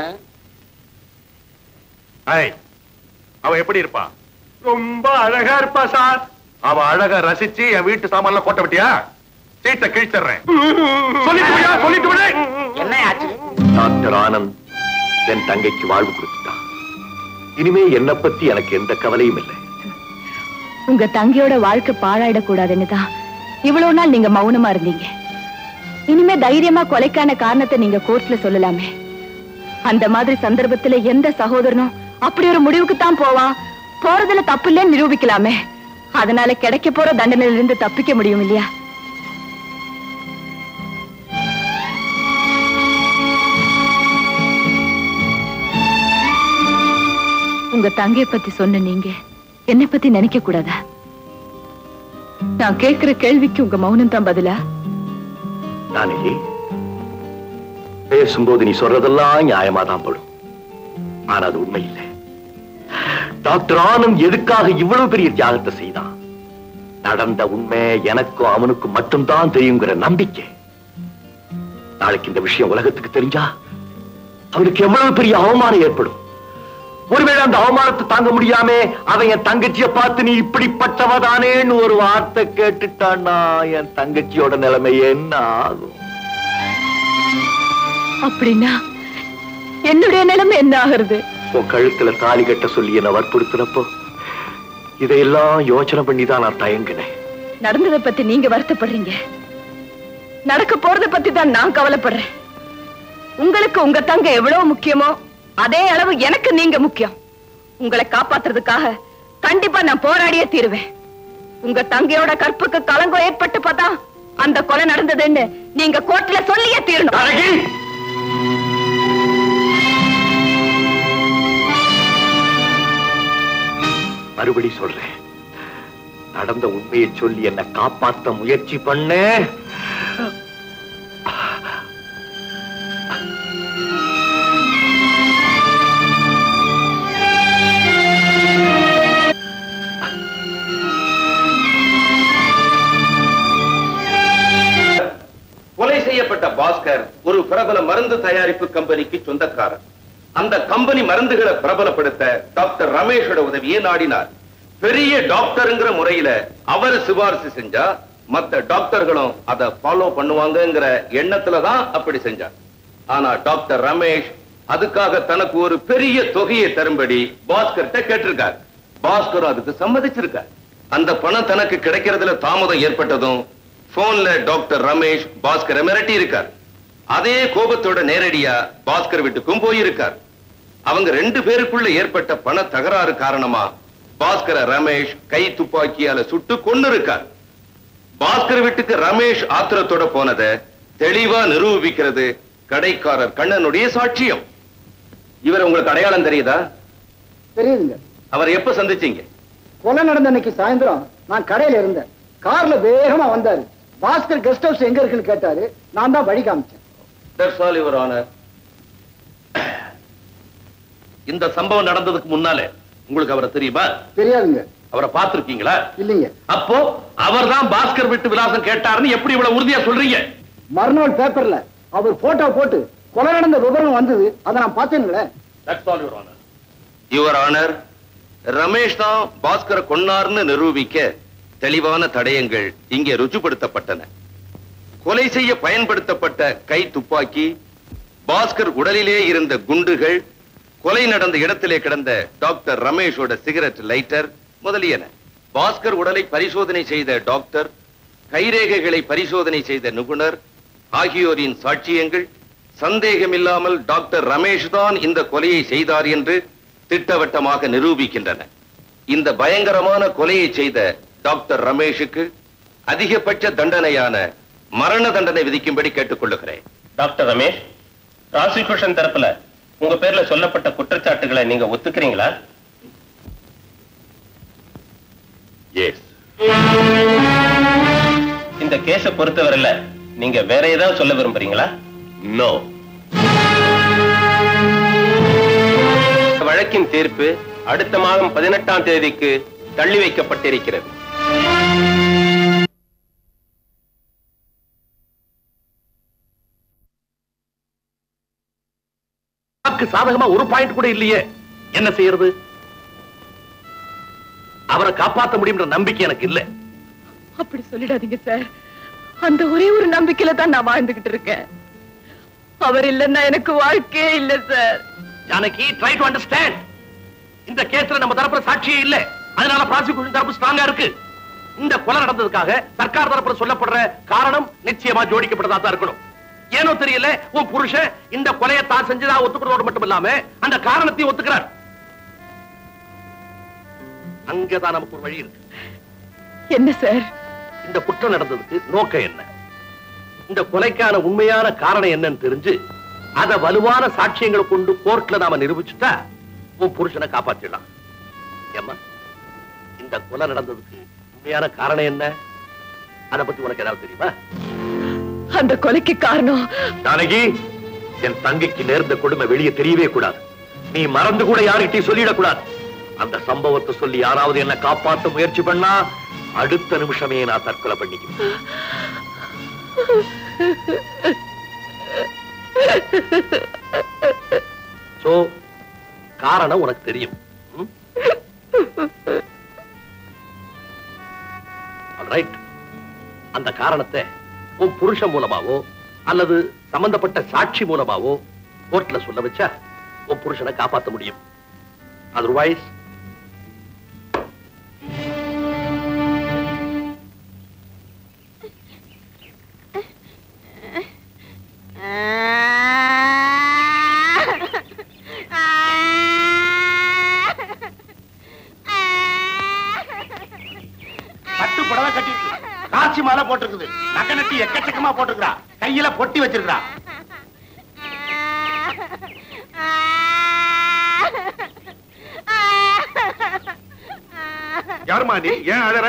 ஐய் அவ எப்படி இருப்பா ரொம்ப அழகா இருப்பா சார் அவ அழகா ரசிச்சு என் வீட்டு சாமான்லாம் கோட்டை விட்டியா சீட்டை கிழிச்சிடுறேன் சொல்லிட்டு விடு, சொல்லிட்டு விடு. என்ன ஆச்சு டாக்டர் ஆனந்த் என் தங்கைக்கு வாழ்வு கொடுத்துட்டான் இனிமே என்னை பத்தி எனக்கு எந்த கவலையும் இல்லை உங்க தங்கையோட வாழ்க்கை பாழாயிடக்கூடாதுன்னு தான் இவ்வளவு நாள் நீங்க மௌனமா இருந்தீங்க இனிமே தைரியமா கொலைக்கான காரணத்தை நீங்க கோர்ட்ல சொல்லலாமே அந்த மாதிரி சந்தர்ப்பத்துல எந்த சகோதரனும் அப்படி ஒரு முடிவுக்கு தான் போவான் போறதுல தப்பு இல்லைன்னு நிரூபிக்கலாமே அதனால கிடைக்க போற தண்டனையில இருந்து தப்பிக்க முடியும் இல்லையா உங்க தங்கைய பத்தி சொன்ன நீங்க என்னை பத்தி நினைக்க கூடாதா நான் கேட்கிற கேள்விக்கு உங்க மௌனம் தான் பதிலா நானே பேசும்போது நீ சொல்றதெல்லாம் நியாயமா தான் படும் ஆனா அது உண்மை இல்லை டாக்டர் ஆனந்த் எதுக்காக இவ்வளவு பெரிய தியாகத்தை செய்தான் நடந்த உண்மை எனக்கும் அவனுக்கும் மட்டும்தான் தெரியுங்கிற நம்பிக்கை நாளைக்கு இந்த விஷயம் உலகத்துக்கு தெரிஞ்சா அவனுக்கு எவ்வளவு பெரிய அவமானம் ஏற்படும் ஒருவேளை அந்த அவமானத்தை தாங்க முடியாம அவன் என் தங்கச்சிய பார்த்து நீ இப்படிப்பட்டவதானேன்னு ஒரு வார்த்தை கேட்டுட்டான்னா என் தங்கச்சியோட நிலைமை என்ன ஆகும் அப்படின்னா என்னுடைய நிலைமை என்ன ஆகுறது உன் கழுத்துல தாலி கட்ட சொல்லி என்ன வற்புறுத்தினப்போ இதையெல்லாம் யோசனை பண்ணி தான் நான் தயங்கினேன் நடந்ததை பத்தி நீங்க வருத்தப்படுறீங்க நடக்க போறத பத்தி தான் நான் கவலைப்படுறேன் உங்களுக்கு உங்க தங்க எவ்வளவு முக்கியமோ அதே அளவு எனக்கு நீங்க முக்கியம் உங்களை காப்பாத்துறதுக்காக கண்டிப்பா நான் போராடியே தீருவேன் உங்க தங்கையோட கற்புக்கு களங்கம் ஏற்பட்டு பார்த்தா அந்த கொலை நடந்ததுன்னு நீங்க கோர்ட்ல சொல்லியே தீரணும் அழகி மறுபடி சொல்றேன் நடந்த உண்மையை சொல்லி என்ன காப்பாத்த முயற்சி பண்ண இப்படிப்பட்ட பாஸ்கர் ஒரு பிரபல மருந்து தயாரிப்பு கம்பெனிக்கு சொந்தக்காரர் அந்த கம்பெனி மருந்துகளை பிரபலப்படுத்த டாக்டர் ரமேஷோட உதவியை நாடினார் பெரிய டாக்டருங்கிற முறையில அவர் சிபாரிசு செஞ்சா மத்த டாக்டர்களும் அதை ஃபாலோ பண்ணுவாங்கங்கிற எண்ணத்துல தான் அப்படி செஞ்சார் ஆனா டாக்டர் ரமேஷ் அதுக்காக தனக்கு ஒரு பெரிய தொகையை தரும்படி பாஸ்கர்ட்ட கேட்டிருக்கார் பாஸ்கர் அதுக்கு சம்மதிச்சிருக்கார் அந்த பணம் தனக்கு கிடைக்கிறதுல தாமதம் ஏற்பட்டதும் போன்ல டாக்டர் ரமேஷ் பாஸ்கரை மிரட்டி இருக்கார் அதே கோபத்தோட நேரடியா பாஸ்கர் வீட்டுக்கும் போயிருக்கார் அவங்க ரெண்டு பேருக்குள்ள ஏற்பட்ட பண தகராறு காரணமா பாஸ்கர ரமேஷ் கை துப்பாக்கியால சுட்டு கொன்னு இருக்கார் பாஸ்கர் வீட்டுக்கு ரமேஷ் ஆத்திரத்தோட போனதை தெளிவா நிரூபிக்கிறது கடைக்காரர் கண்ணனுடைய சாட்சியம் இவர் உங்களுக்கு அடையாளம் தெரியுதா தெரியுதுங்க அவர் எப்ப சந்திச்சீங்க கொலை நடந்த அன்னைக்கு சாயந்தரம் நான் கடையில இருந்தேன் கார்ல வேகமா வந்தாரு பாஸ்கர் கெஸ்ட் ஹவுஸ் எங்க இருக்குன்னு கேட்டாரு நான் தான் வழி காமிச்சேன் That's all, Your Honor. இந்த சம்பவம் நடந்ததுக்கு முன்னாலே உங்களுக்கு அவரை தெரியுமா தெரியாதுங்க அவரை பார்த்திருக்கீங்களா இல்லைங்க அப்போ அவர்தான் பாஸ்கர் வீட்டு விலாசம் கேட்டாருன்னு எப்படி இவ்வளவு உறுதியா சொல்றீங்க மறுநாள் பேப்பர்ல அவர் போட்டோ போட்டு கொலை நடந்த விவரம் வந்தது அதை நான் பார்த்தேனுங்களே That's all, Your Honor. Your Honor, Ramesh தான் பாஸ்கரை கொன்னார்னு நிரூபிக்க தெளிவான தடயங்கள் இங்கே ருஜுப்படுத்தப்பட்டன கொலை செய்ய பயன்படுத்தப்பட்ட கை துப்பாக்கி பாஸ்கர் உடலிலே இருந்த குண்டுகள் கொலை நடந்த இடத்திலே கிடந்த டாக்டர் ரமேஷோட சிகரெட் லைட்டர் முதலியன பாஸ்கர் உடலை பரிசோதனை செய்த டாக்டர் கைரேகைகளை பரிசோதனை செய்த நிபுணர் ஆகியோரின் சாட்சியங்கள் சந்தேகமில்லாமல் டாக்டர் ரமேஷ் தான் இந்த கொலையை செய்தார் என்று திட்டவட்டமாக நிரூபிக்கின்றன இந்த பயங்கரமான கொலையை செய்த டாக்டர் ரமேஷுக்கு அதிகபட்ச தண்டனையான மரண தண்டனை விதிக்கும்படி கேட்டுக்கொள்ளுகிறேன் டாக்டர் ரமேஷ் ப்ராசிக்யூஷன் தரப்புல உங்க பேர்ல சொல்லப்பட்ட குற்றச்சாட்டுகளை நீங்க ஒத்துக்கிறீங்களா எஸ் இந்த கேஸ பொறுத்தவரையில நீங்க வேற ஏதாவது சொல்ல விரும்புறீங்களா நோ வழக்கின் தீர்ப்பு அடுத்த மாதம் பதினெட்டாம் தேதிக்கு தள்ளி வைக்கப்பட்டிருக்கிறது வாக்கு சாதகமா ஒரு பாயிண்ட் கூட இல்லையே என்ன செய்யறது அவரை காப்பாத்த முடியும்ன்ற நம்பிக்கை எனக்கு இல்ல அப்படி சொல்லிடாதீங்க சார் அந்த ஒரே ஒரு நம்பிக்கையில தான் நான் வாழ்ந்துகிட்டு இருக்கேன் அவர் இல்லைன்னா எனக்கு வாழ்க்கையே இல்ல sir Janaki try to understand இந்த கேஸ்ல நம்ம தரப்புல சாட்சியே இல்ல அதனால ப்ராசிக்யூஷன் தரப்பு ஸ்ட்ராங்கா இருக்கு இந்த கொலை நடந்ததுக்காக சர்க்கார் தரப்புல சொல்லப்படுற காரணம் நிச்சயமா ஜோடிக்கப்பட்டதா தான் இருக்கணும் ஏனோ தெரியல உன் புருஷன் இந்த கொலையை தான் செஞ்சதா ஒத்துக்கிறதோடு மட்டும் இல்லாம அந்த காரணத்தையும் ஒத்துக்கிறார் அங்கதான் நமக்கு ஒரு வழி இருக்கு என்ன சார் இந்த குற்றம் நடந்ததுக்கு நோக்கம் என்ன இந்த கொலைக்கான உண்மையான காரணம் என்னன்னு தெரிஞ்சு அத வலுவான சாட்சியங்களை கொண்டு கோர்ட்ல நாம நிரூபிச்சுட்டா உன் புருஷனை காப்பாற்றிடலாம் ஏம்மா இந்த கொலை நடந்ததுக்கு உண்மையான காரணம் என்ன அத பத்தி உனக்கு ஏதாவது தெரியுமா அந்த கொலைக்கு காரணம் ஜானகி என் தங்கைக்கு நேர்ந்த கொடுமை வெளியே தெரியவே கூடாது நீ மறந்து கூட யாருகிட்டயும் சொல்லிடக்கூடாது அந்த சம்பவத்தை சொல்லி யாராவது என்ன காப்பாத்த முயற்சி பண்ணா அடுத்த நிமிஷமே நான் தற்கொலை பண்ணிக்குவேன் சோ காரணம் உனக்கு தெரியும் ரைட் அந்த காரணத்தை உன் புருஷன் மூலமாவோ அல்லது சம்பந்தப்பட்ட சாட்சி மூலமாவோ கோர்ட்ல சொல்ல வச்சா உன் புருஷனை காப்பாத்த முடியும் அதர்வைஸ் பட்டு புடவை கட்டிட்டு காட்சி மாலை போட்டிருக்குது நகை நட்டி எக்கச்சக்கமா போட்டிருக்கிறா கையில பொட்டி வச்சிருக்கிறா யாருமா நீ ஏன் அழற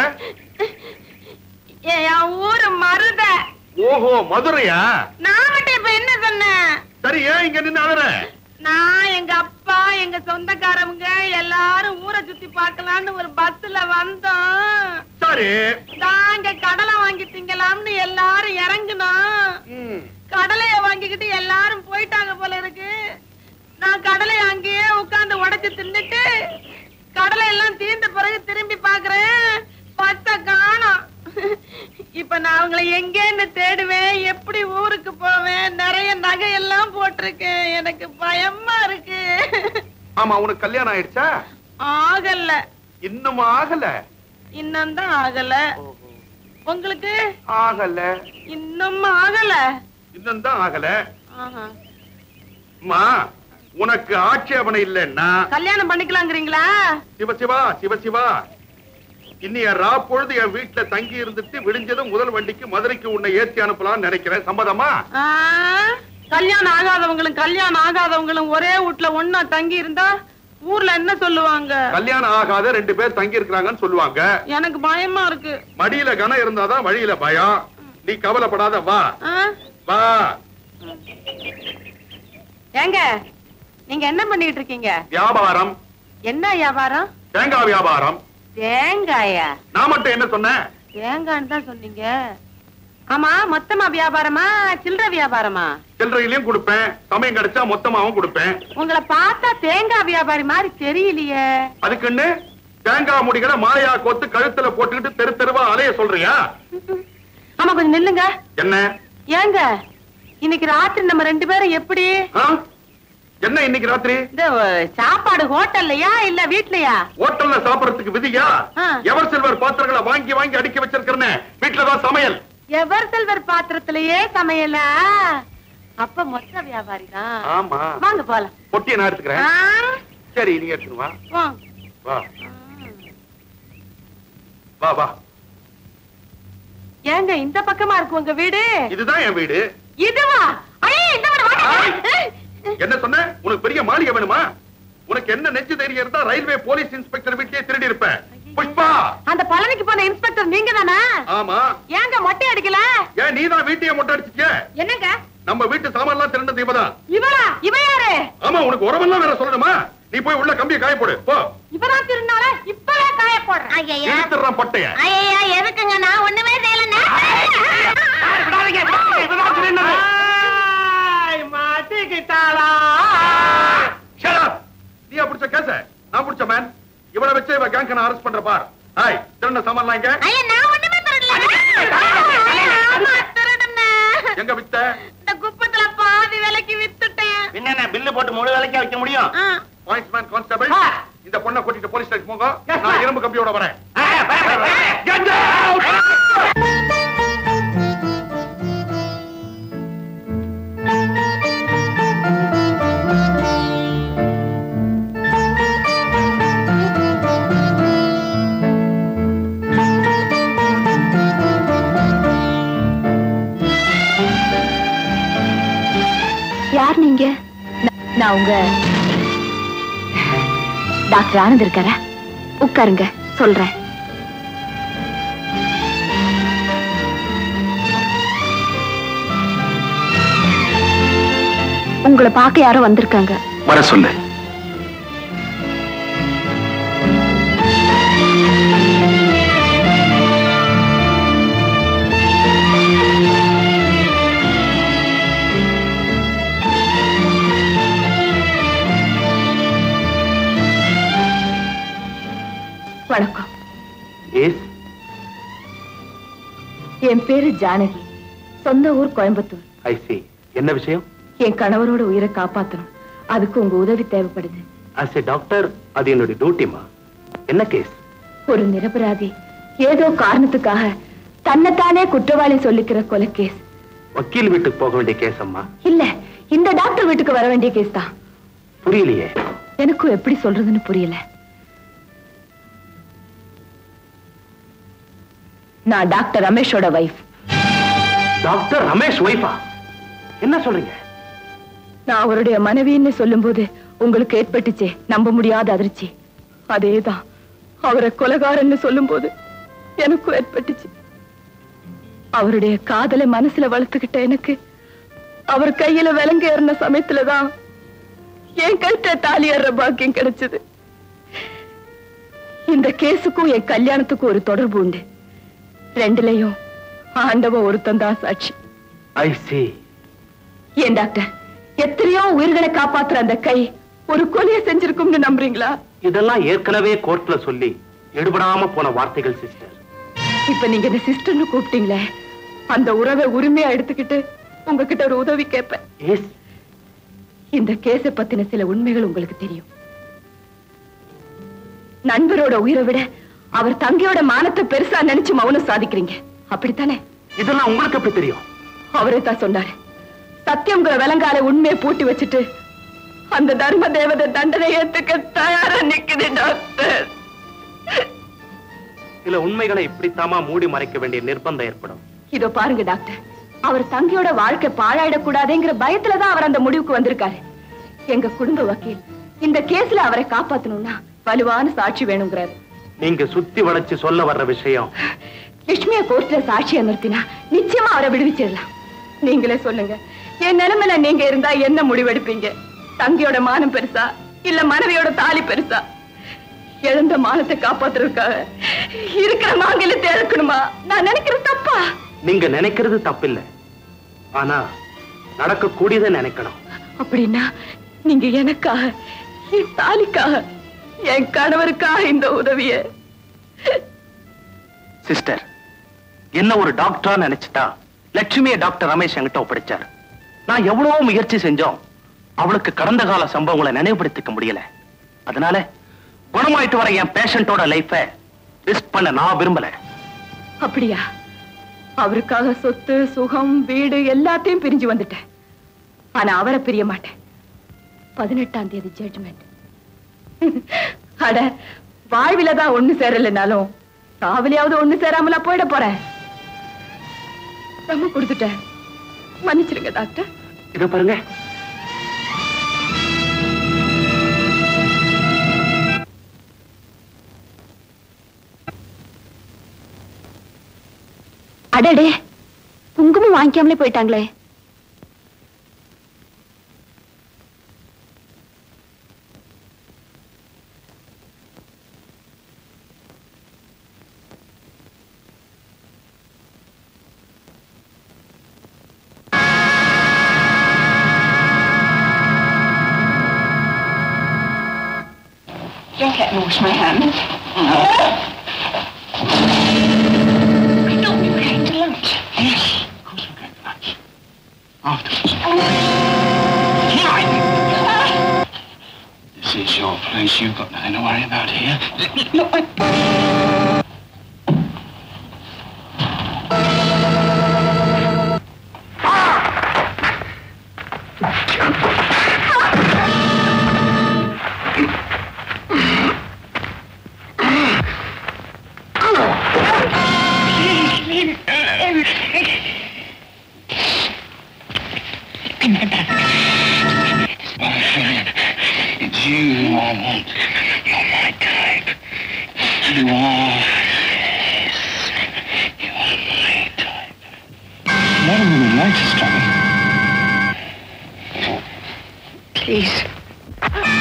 என் ஊரு மருத ஓஹோ மதுரையா நான் மட்டும் இப்ப என்ன சொன்னேன் சரி ஏன் இங்க நின்னு அழற நான் எங்க அப்பா எங்க சொந்தக்காரவங்க எல்லாரும் ஊரை சுத்தி பார்க்கலாம்னு ஒரு பஸ்ல வந்தோம் சரி நாங்க கடலை வாங்கி திங்கலாம்னு எல்லாரும் இறங்குனோம் கடலைய வாங்கிக்கிட்டு எல்லாரும் போயிட்டாங்க போல இருக்கு நான் கடலைய அங்கேயே உட்கார்ந்து உடைச்சு தின்னுட்டு கடலை எல்லாம் தீர்ந்த பிறகு திரும்பி பாக்குறேன் பத்த காணோம் இப்ப நான் அவங்களை எங்கேன்னு தேடுவேன் எப்படி ஊருக்கு போவேன் நிறைய நகை எல்லாம் போட்டிருக்கேன் எனக்கு பயமா இருக்கு ஆமா உனக்கு கல்யாணம் ஆயிடுச்சா ஆகல இன்னும் ஆகல இன்னும் தான் ஆகல உங்களுக்கு ஆகல இன்னும் ஆகல இன்னும் தான் ஆகல ஆஹா. அம்மா உனக்கு ஆட்சேபனை இல்லைன்னா கல்யாணம் பண்ணிக்கலாங்கிறீங்களா சிவ சிவா சிவ சிவா இன்னைய ரா பொழுது என் வீட்டுல தங்கி இருந்துட்டு விடிஞ்சதும் முதல் வண்டிக்கு மதுரைக்கு உன்னை ஏத்தி அனுப்பலாம்னு நினைக்கிறேன் சம்மதமா ஆ, கல்யாணம் ஆகாதவங்களும் கல்யாணம் ஆகாதவங்களும் ஒரே வீட்ல ஒண்ணா தங்கி இருந்தா ஊர்ல என்ன சொல்லுவாங்க கல்யாணம் ஆகாத ரெண்டு பேர் தங்கி இருக்கிறாங்கன்னு சொல்லுவாங்க எனக்கு பயமா இருக்கு மடியில கனம் இருந்தாதான் வழியில பயம் நீ கவலைப்படாத வா ஆ? வா ஏங்க நீங்க என்ன பண்ணிட்டு இருக்கீங்க வியாபாரம் என்ன வியாபாரம் தேங்காய் வியாபாரம் தேங்காயா நான் மட்டும் என்ன சொன்னேன் தேங்காய்னு தான் சொன்னீங்க ஆமா மொத்தமா வியாபாரமா சில்லற வியாபாரமா சில்லறையிலயும் கொடுப்பேன் சமயம் கிடைச்சா மொத்தமாவும் கொடுப்பேன் உங்களை பார்த்தா தேங்காய் வியாபாரி மாதிரி தெரியலையே அதுக்குன்னு தேங்காய் முடிகளை மாலையா கோத்து கழுத்துல போட்டுக்கிட்டு தெரு தெருவா அலைய சொல்றியா ஆமா கொஞ்சம் நில்லுங்க என்ன ஏங்க இன்னைக்கு ராத்திரி நம்ம ரெண்டு பேரும் எப்படி ஆ? என்ன இன்னைக்கு ராத்திரி இந்த அஹ், சாப்பாடு ஹோட்டல்லையா இல்ல வீட்லயா ஹோட்டல்ல சாப்பிடறதுக்கு விதியா ஆ. எவர் சில்வர் பாத்திரங்களை வாங்கி வாங்கி அடுக்கி வச்சிருக்கிறேன் வீட்டுலதான் சமையல் எவர் சில்வர் பாத்திரத்திலேயே சமையலா அப்ப மொத்த வியாபாரி தான் ஆமா வாங்க போலாம் பொட்டியை நான் எடுத்துக்கிறேன் ஆ, சரி நீ எடுத்துன்னு வா வாங்க. வா வா வா ஏங்க இந்த பக்கமா இருக்கு உங்க வீடு இதுதான் என் வீடு இதுவா ஐயே இந்த வீடு வாங்க. என்ன சொன்ன உனக்கு பெரிய மாளிகை வேணுமா உனக்கு என்ன நெஞ்சு தைரியம் இருந்தா ரயில்வே போலீஸ் இன்ஸ்பெக்டர் வீட்லயே திருடி இருப்ப புஷ்பா அந்த பழனிக்கு போன இன்ஸ்பெக்டர் நீங்க தானே ஆமா ஏங்க மொட்டை அடிக்கல ஏன் நீ தான் வீட்டையே மொட்டை அடிச்சிக்க என்னங்க நம்ம வீட்டு சாமான்லாம் திருண்டது இவதான் இவரா இவ யாரு ஆமா உனக்கு உரமெல்லாம் வேற சொல்லணுமா நீ போய் உள்ள கம்பியை காய போடு போ இவதான் திருநாள இப்பவே காய போடுறேன் இழுத்துறான் பட்டைய ஐயா எதுக்குங்க நான் ஒண்ணுமே செய்யலன்னா மாட்டிக்கிட்டாளா Shut up! நீயா பிடிச்ச கேச நான் பிடிச்ச மேன் இவனை வச்சு இவ கேங்க நான் அரெஸ்ட் பண்ற பார் ஹாய் திருண்ண சாமான்லாம் இங்க ஐயா நான் ஒண்ணுமே திருடல திருடுன எங்க வித்த இந்த குப்பத்துல பாதி விலைக்கு வித்துட்டேன் என்ன பில்லு போட்டு முழு வேலைக்கா வைக்க முடியும் பாயிண்ட்ஸ் மேன் கான்ஸ்டபிள் இந்த பொண்ணை கூட்டிட்டு போலீஸ் ஸ்டேஷன் போங்க நான் இரும்பு கம்பியோட வரேன் Get out! யார் நீங்க நா- நான் உங்க டாக்டர் ஆனந்த் இருக்காரா உட்காருங்க சொல்றேன் உங்களை பார்க்க யாரோ வந்திருக்காங்க வர சொல்லு வணக்கம் எஸ் என் பேரு ஜானகி சொந்த ஊர் கோயம்புத்தூர் ஐ சி என்ன விஷயம் என் கணவரோட உயிரை காப்பாத்தணும் அதுக்கு உங்க உதவி தேவைப்படுது அஸ் எ டாக்டர் அது என்னுடைய டியூட்டிமா என்ன கேஸ் ஒரு நிரபராதி ஏதோ காரணத்துக்காக தன்னைத்தானே குற்றவாளி சொல்லிக்கிற கொலை கேஸ் வக்கீல் வீட்டுக்கு போக வேண்டிய கேஸ் அம்மா இல்ல இந்த டாக்டர் வீட்டுக்கு வர வேண்டிய கேஸ் தான் புரியலையே எனக்கும் எப்படி சொல்றதுன்னு புரியல நான் டாக்டர் ரமேஷோட வைஃப் டாக்டர் ரமேஷ் ஒய்ஃபா என்ன சொல்றீங்க நான் அவருடைய மனைவின்னு சொல்லும்போது உங்களுக்கு ஏற்பட்டுச்சே நம்ப முடியாத அதிர்ச்சி அதேதான் அவரை கொலகாரன்னு சொல்லும்போது எனக்கும் ஏற்பட்டுச்சு அவருடைய காதலை மனசுல வளர்த்துக்கிட்ட எனக்கு அவர் கையில விலங்கு ஏறின சமயத்துலதான் என் கழுத்த தாலி ஏற பாக்கியம் கிடைச்சது இந்த கேஸுக்கும் என் கல்யாணத்துக்கும் ஒரு தொடர்பு உண்டு ரெண்டுலயும் ஆண்டவன் ஒருத்தன் தான் சாட்சி ஐ சி ஏன் டாக்டர் எத்தனையோ உயிர்களை காப்பாத்துற அந்த கை ஒரு கொலையை செஞ்சிருக்கும்னு நம்புறீங்களா இதெல்லாம் ஏற்கனவே கோர்ட்ல சொல்லி எடுபடாம போன வார்த்தைகள் சிஸ்டர் இப்ப நீங்க இந்த சிஸ்டர்னு கூப்பிட்டீங்களே அந்த உறவை உரிமையா எடுத்துக்கிட்டு உங்ககிட்ட ஒரு உதவி கேட்பேன் எஸ் இந்த கேஸ பத்தின சில உண்மைகள் உங்களுக்கு தெரியும் நண்பரோட உயிரை விட அவர் தங்கையோட மானத்தை பெருசா நினைச்சு மௌனம் சாதிக்கிறீங்க அப்படித்தானே இதெல்லாம் உங்களுக்கு எப்படி தெரியும் அவரே தான் சொன்னாரு சத்தியம்ங்கிற விலங்கால உண்மையை பூட்டி வச்சுட்டு அந்த தர்ம தேவதை தண்டனை ஏத்துக்க தயாரா நிக்குது டாக்டர் சில உண்மைகளை இப்படித்தாமா மூடி மறைக்க வேண்டிய நிர்பந்தம் ஏற்படும் இதோ பாருங்க டாக்டர் அவர் தங்கியோட வாழ்க்கை பாழாயிடக்கூடாதுங்கிற பயத்துலதான் அவர் அந்த முடிவுக்கு வந்திருக்காரு எங்க குடும்ப வக்கீல் இந்த கேஸ்ல அவரை காப்பாத்தணும்னா வலுவான சாட்சி வேணுங்கிறாரு நீங்க சுத்தி வளைச்சு சொல்ல வர்ற விஷயம் லட்சுமிய கோர்ட்ல சாட்சியா நிறுத்தினா நிச்சயமா அவரை விடுவிச்சிடலாம் நீங்களே சொல்லுங்க என் நிலைமையில நீங்க இருந்தா என்ன முடிவெடுப்பீங்க தங்கியோட மானம் பெருசா இல்ல மனைவியோட தாலி பெருசா எழுந்த மானத்தை காப்பாத்துறதுக்காக இருக்கிற மாங்கல்யத்தை இழக்கணுமா நான் நினைக்கிறது தப்பா நீங்க நினைக்கிறது தப்பில்ல ஆனா நடக்கக்கூடியதை நினைக்கணும் அப்படின்னா நீங்க எனக்காக என் தாலிக்காக என் கணவருக்காக இந்த உதவிய சிஸ்டர் என்ன ஒரு டாக்டரா நினைச்சிட்டா லட்சுமியை டாக்டர் ரமேஷ் என்கிட்ட ஒப்படைச்சார் நான் எவ்வளவோ முயற்சி செஞ்சோம் அவளுக்கு கடந்த கால சம்பவங்களை நினைவுபடுத்திக்க முடியல அதனால குணமாயிட்டு வர என் பேஷண்டோட லைஃப ரிஸ்க் பண்ண நான் விரும்பல அப்படியா அவருக்காக சொத்து சுகம் வீடு எல்லாத்தையும் பிரிஞ்சு வந்துட்டேன் ஆனா அவரை பிரிய மாட்டேன் பதினெட்டாம் தேதி ஜட்ஜ்மெண்ட் அட வாழ்வில தான் ஒண்ணு சேரலைனாலும் சாவிலையாவது ஒண்ணு சேராமலா போயிட போறேன் ரொம்ப கொடுத்துட்டேன் மன்னிச்சிருங்க டாக்டர் இத பாருங்க அடடே குங்குமம் வாங்கிக்காமலே போயிட்டாங்களே Don't let me wash my hands. I thought we were going to lunch. Yes, of course we're going to lunch. Afterwards. This is your place. You've got nothing to worry about here. No, I... It's you who I want. You're my type. You are. Yes. You are my type. A lot of women like to struggle. Please.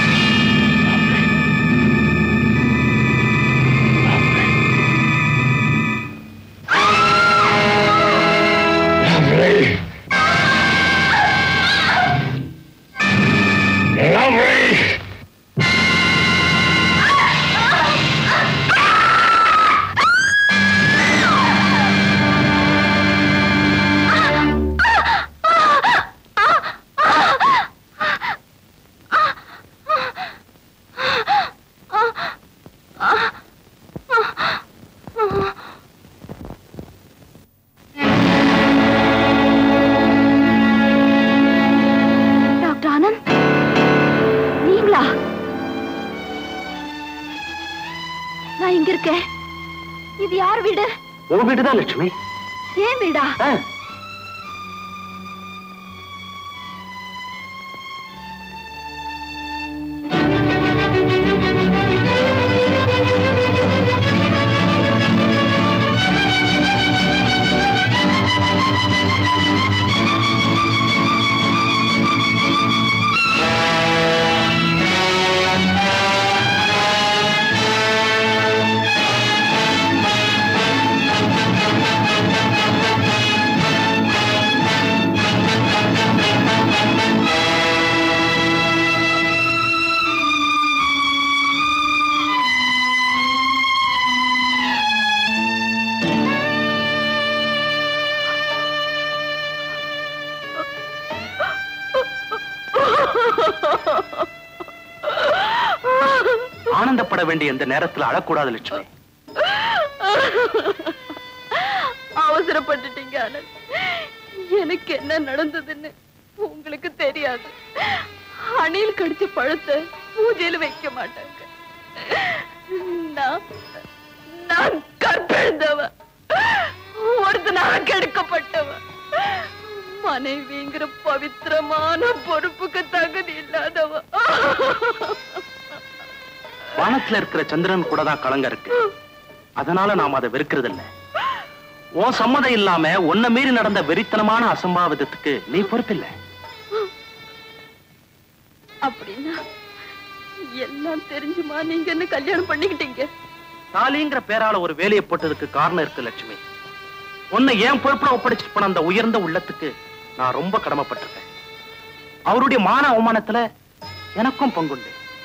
Lovely. Lovely. Doctor Anand நீங்களா நான் இங்க இருக்கேன் இது யார் வீடு உன் வீடுதான் லட்சுமி ஏன் வீடா ஆ, Thank சந்தோஷப்பட வேண்டிய இந்த நேரத்துல அழக்கூடாது லட்சுமி அவசரப்பட்டுட்டீங்க ஆனந்த் எனக்கு என்ன நடந்ததுன்னு உங்களுக்கு தெரியாது அணில் கடிச்ச பழத்தை பூஜையில வைக்க மாட்டாங்க நான் நான் கற்பெழுந்தவ ஒருத்தனால கெடுக்கப்பட்டவ மனைவிங்கிற பவித்திரமான பொறுப்புக்கு தகுதி இல்லாதவ வானத்துல இருக்கிற சந்திரன் கூட தான் களங்க இருக்கு அதனால நாம அதை வெறுக்கிறது இல்ல உன் சம்மதம் இல்லாம உன்னை மீறி நடந்த வெறித்தனமான அசம்பாவிதத்துக்கு நீ பொறுப்பில்ல அப்படின்னா எல்லாம் தெரிஞ்சுமா நீங்க என்ன கல்யாணம் பண்ணிக்கிட்டீங்க தாலிங்கிற பேரால ஒரு வேலையை போட்டதுக்கு காரணம் இருக்கு லட்சுமி உன்னை ஏன் பொறுப்புல ஒப்படைச்சிட்டு போன அந்த உயர்ந்த உள்ளத்துக்கு நான் ரொம்ப கடமைப்பட்டிருக்கேன் அவருடைய மான அவமானத்துல எனக்கும் பங்குண்டு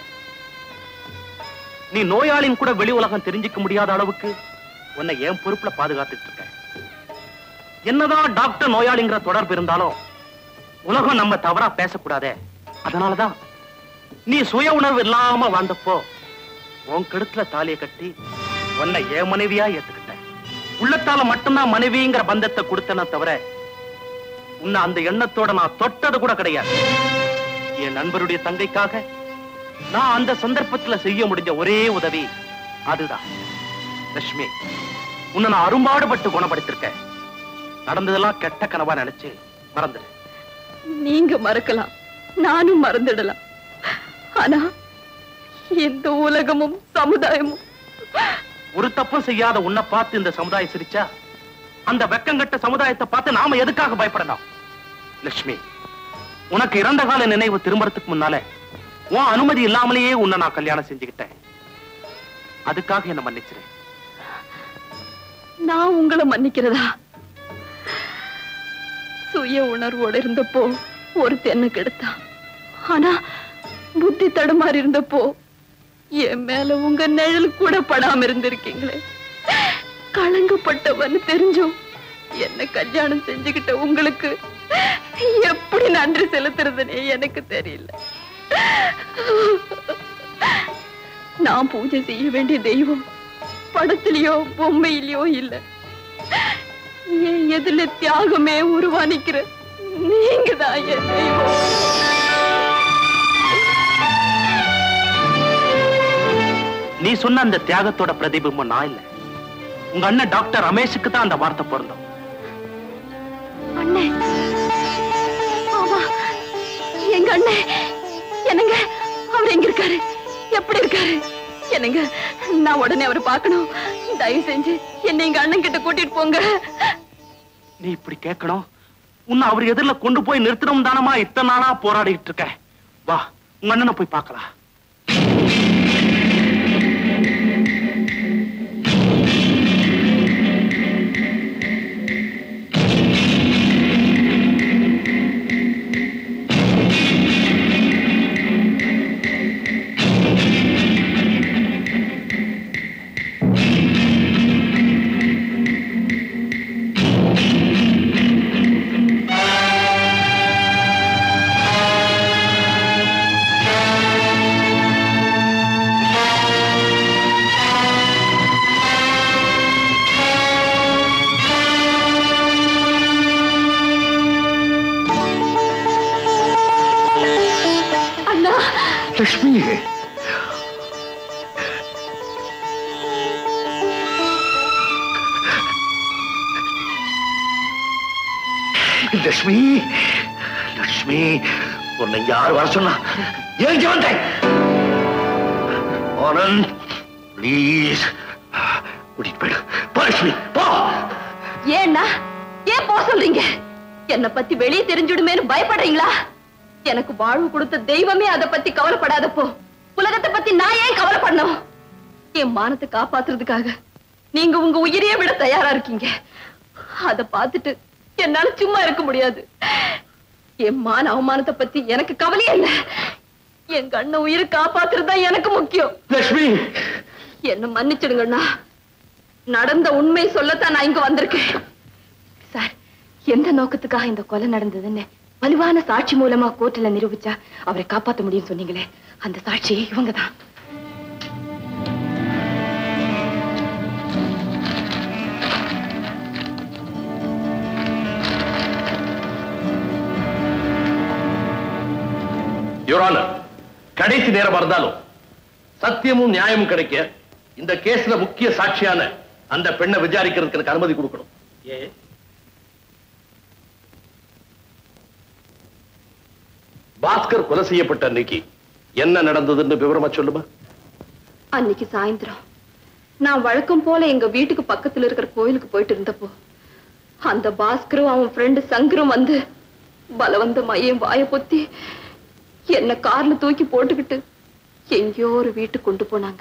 நீ நோயாளின்னு கூட வெளி உலகம் தெரிஞ்சுக்க முடியாத அளவுக்கு உன்னை என் பொறுப்புல பாதுகாத்துட்டு இருக்கேன் என்னதான் டாக்டர் நோயாளிங்கிற தொடர்பு இருந்தாலும் உலகம் நம்ம தவறா பேசக்கூடாதே அதனாலதான் நீ சுய உணர்வு இல்லாம வாழ்ந்தப்போ உன் கழுத்துல தாலியை கட்டி உன்னை என் மனைவியா ஏத்துக்கிட்டேன் உள்ளத்தால மட்டும்தான் மனைவிங்கிற பந்தத்தை கொடுத்தன தவிர உன்னை அந்த எண்ணத்தோட நான் தொட்டது கூட கிடையாது என் நண்பருடைய தங்கைக்காக நான் அந்த சந்தர்ப்பத்துல செய்ய முடிஞ்ச ஒரே உதவி அதுதான் லட்சுமி உன்னை நான் அரும்பாடுபட்டு குணப்படுத்திருக்கேன் நடந்ததெல்லாம் கெட்ட கனவா நினைச்சு மறந்துடு நீங்க மறக்கலாம் நானும் மறந்துடலாம் ஆனா இந்த உலகமும் சமுதாயமும் ஒரு தப்பும் செய்யாத உன்னை பார்த்து இந்த சமுதாயம் சிரிச்சா அந்த வெக்கங்கட்ட சமுதாயத்தை பார்த்து நாம எதுக்காக பயப்படணும் லட்சுமி உனக்கு இறந்த கால நினைவு திரும்பறதுக்கு முன்னால உன் அனுமதி இல்லாமலேயே உன்னை நான் கல்யாணம் செஞ்சுக்கிட்டேன் அதுக்காக என்ன மன்னிச்சிரு நான் உங்களை மன்னிக்கிறதா சுய உணர்வோட இருந்தப்போ ஒரு தென்னை கெடுத்தான் ஆனா புத்தி தடுமாறி இருந்தப்போ என் மேல உங்க நிழல் கூட படாம இருந்திருக்கீங்களே களங்கப்பட்டவன்னு தெரிஞ்சும் என்ன கல்யாணம் செஞ்சுக்கிட்ட உங்களுக்கு எப்படி நன்றி செலுத்துறதுனே எனக்கு தெரியல நான் பூஜை செய்ய வேண்டிய தெய்வம் படத்திலயோ பொம்மையிலயோ இல்ல என் எதுல தியாகமே உருவானிக்கிற நீங்க தான் என் தெய்வம் நீ சொன்ன அந்த தியாகத்தோட பிரதிபிம்பம் நான் இல்ல உங்க அண்ணன் டாக்டர் ரமேஷுக்கு தான் அந்த வார்த்தை பொருந்தும் அண்ணே ஆமா எங்க அண்ணே என்னங்க அவர் எங்க இருக்காரு எப்படி இருக்காரு என்னங்க நான் உடனே அவரை பார்க்கணும் தயவு செஞ்சு என்னை எங்க அண்ணன் கிட்ட கூட்டிட்டு போங்க நீ இப்படி கேட்கணும் உன்னை அவர் எதிரில கொண்டு போய் நிறுத்தணும் தானமா இத்தனை நாளா போராடிட்டு இருக்க வா உங்க அண்ணனை போய் பார்க்கலாம் அண்ணா லட்சுமி லட்சுமி லட்சுமி உன்னை யார் வர சொன்னா ஏன் இங்க வந்தேன் ஆனந்த் ப்ளீஸ் கூட்டிட்டு போயிடு போ லட்சுமி போ ஏன்னா ஏன் போக சொல்றீங்க என்ன பத்தி வெளியே தெரிஞ்சுடுமேன்னு பயப்படுறீங்களா எனக்கு வாழ்வு கொடுத்த தெய்வமே அதை பத்தி கவலைப்படாதப்போ உலகத்தை பத்தி நான் ஏன் கவலைப்படணும் என் மானத்தை காப்பாத்துறதுக்காக நீங்க உங்க உயிரையே விட தயாரா இருக்கீங்க அத பார்த்துட்டு என்னால சும்மா இருக்க முடியாது என் மான அவமானத்தை பத்தி எனக்கு கவலையே இல்ல என் கண்ண உயிரை காப்பாத்துறது தான் எனக்கு முக்கியம் லட்சுமி என்ன மன்னிச்சிடுங்கண்ணா நடந்த உண்மை சொல்லத்தான் நான் இங்க வந்திருக்கேன் சார் எந்த நோக்கத்துக்காக இந்த கொலை நடந்ததுன்னு வலுவான சாட்சி மூலமா கோர்ட்டுல நிரூபிச்சா அவரை காப்பாத்த முடியும்னு சொன்னீங்களே அந்த சாட்சி இவங்கதான் யுரான கடைசி நேரமா இருந்தாலும் சத்தியமும் நியாயமும் கிடைக்க இந்த கேஸ்ல முக்கிய சாட்சியான அந்த பெண்ணை விசாரிக்கிறதுக்கு எனக்கு அனுமதி கொடுக்கணும் ஏ பாஸ்கர் கொலை செய்யப்பட்ட அன்னைக்கு என்ன நடந்ததுன்னு விவரமா சொல்லுமா அன்னைக்கு சாயந்தரம் நான் வழக்கம் போல எங்க வீட்டுக்கு பக்கத்துல இருக்கிற கோயிலுக்கு போயிட்டு இருந்தப்போ அந்த பாஸ்கரும் அவன் ஃப்ரெண்டு சங்கரும் வந்து பலவந்தமா என் வாய பொத்தி என்ன கார்ல தூக்கி போட்டுக்கிட்டு எங்கேயோ ஒரு வீட்டுக்கு கொண்டு போனாங்க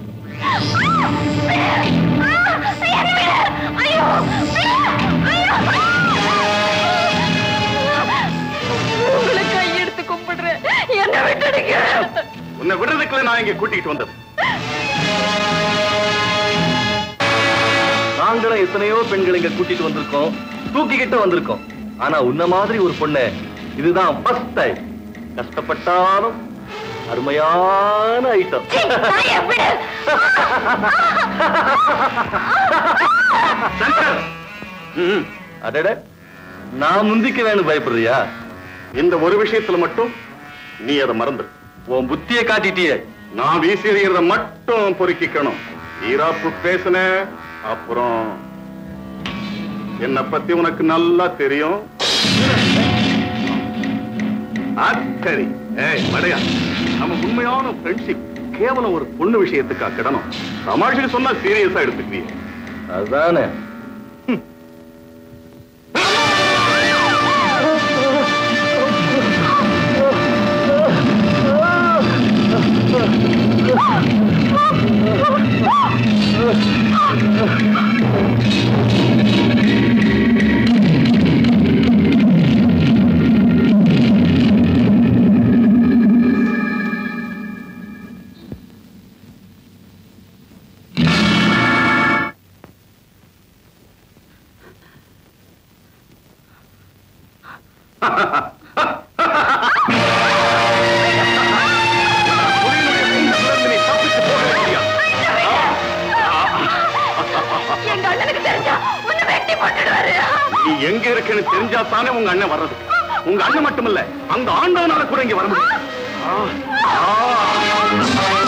உங்களை கையெடுத்து கும்பிடுறேன் என்ன விட்டுடுங்க உன்னை விடுறதுக்குள்ள நான் இங்க கூட்டிட்டு வந்தது நாங்களும் எத்தனையோ பெண்களை இங்க கூட்டிட்டு வந்திருக்கோம் தூக்கிக்கிட்டு வந்திருக்கோம் ஆனா உன்ன மாதிரி ஒரு பொண்ணு இதுதான் ஃபர்ஸ்ட் டைம் கஷ்டப்பட்டாலும் அருமையான ஐட்டம் அடட நான் முந்திக்க வேணும் பயப்படுறியா இந்த ஒரு விஷயத்துல மட்டும் நீ அதை மறந்து உன் புத்திய காட்டிட்டியே நான் வீசி எறிகிறத மட்டும் பொறுக்கிக்கணும் ஈராப்பு பேசுன அப்புறம் என்னை பத்தி உனக்கு நல்லா தெரியும் ஆ, சரி ஏய் மடையா நம்ம உண்மையான ஃப்ரெண்ட்ஷிப் கேவலம் ஒரு பொண்ணு விஷயத்துக்கா கிடணும் தமாஷுக்கு சொன்னா சீரியஸா எடுத்துக்கிறீங்க அதானே எங்க அண்ணனுக்கு தெரிஞ்சா உன்னை வெட்டி போட்டுடுவாரு நீ எங்க இருக்குன்னு தெரிஞ்சா தானே உங்க அண்ணன் வர்றது உங்க அண்ணன் மட்டுமல்ல அந்த ஆண்டவனால கூட இங்க வர முடியும் ஆ, ஆ.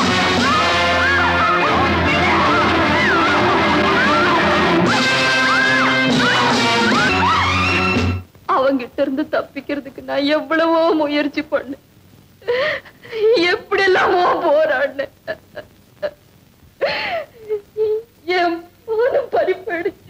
அவங்கிட்ட இருந்து தப்பிக்கிறதுக்கு நான் எவ்வளவோ முயற்சி பண்ணேன் எப்படி எல்லாமோ போராடினேன் என் போனும் பறிப்படிச்சு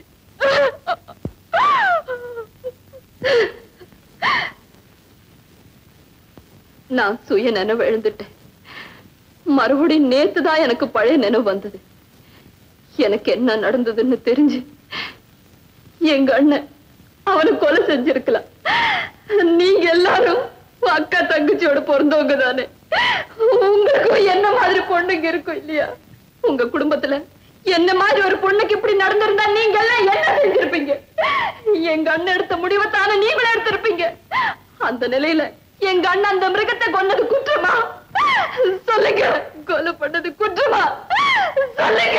நான் சுய நினைவு எழுந்துட்டேன் மறுபடியும் நேத்து தான் எனக்கு பழைய நினைவு வந்தது எனக்கு என்ன நடந்ததுன்னு தெரிஞ்சு எங்க அண்ணன் அவனை கொலை செஞ்சிருக்கலாம் நீங்க எல்லாரும் அக்கா தங்கச்சியோட பிறந்தவங்க தானே உங்களுக்கும் என்ன மாதிரி பொண்ணுங்க இருக்கும் இல்லையா உங்க குடும்பத்துல என்ன மாதிரி ஒரு பொண்ணுக்கு இப்படி நடந்திருந்தா நீங்க எல்லாம் என்ன செஞ்சிருப்பீங்க எங்க அண்ணன் எடுத்த முடிவை தானே நீங்களும் எடுத்திருப்பீங்க அந்த நிலையில எங்க அண்ணன் அந்த மிருகத்தை கொன்னது குற்றமா சொல்லுங்க கொலை பண்ணது குற்றமா சொல்லுங்க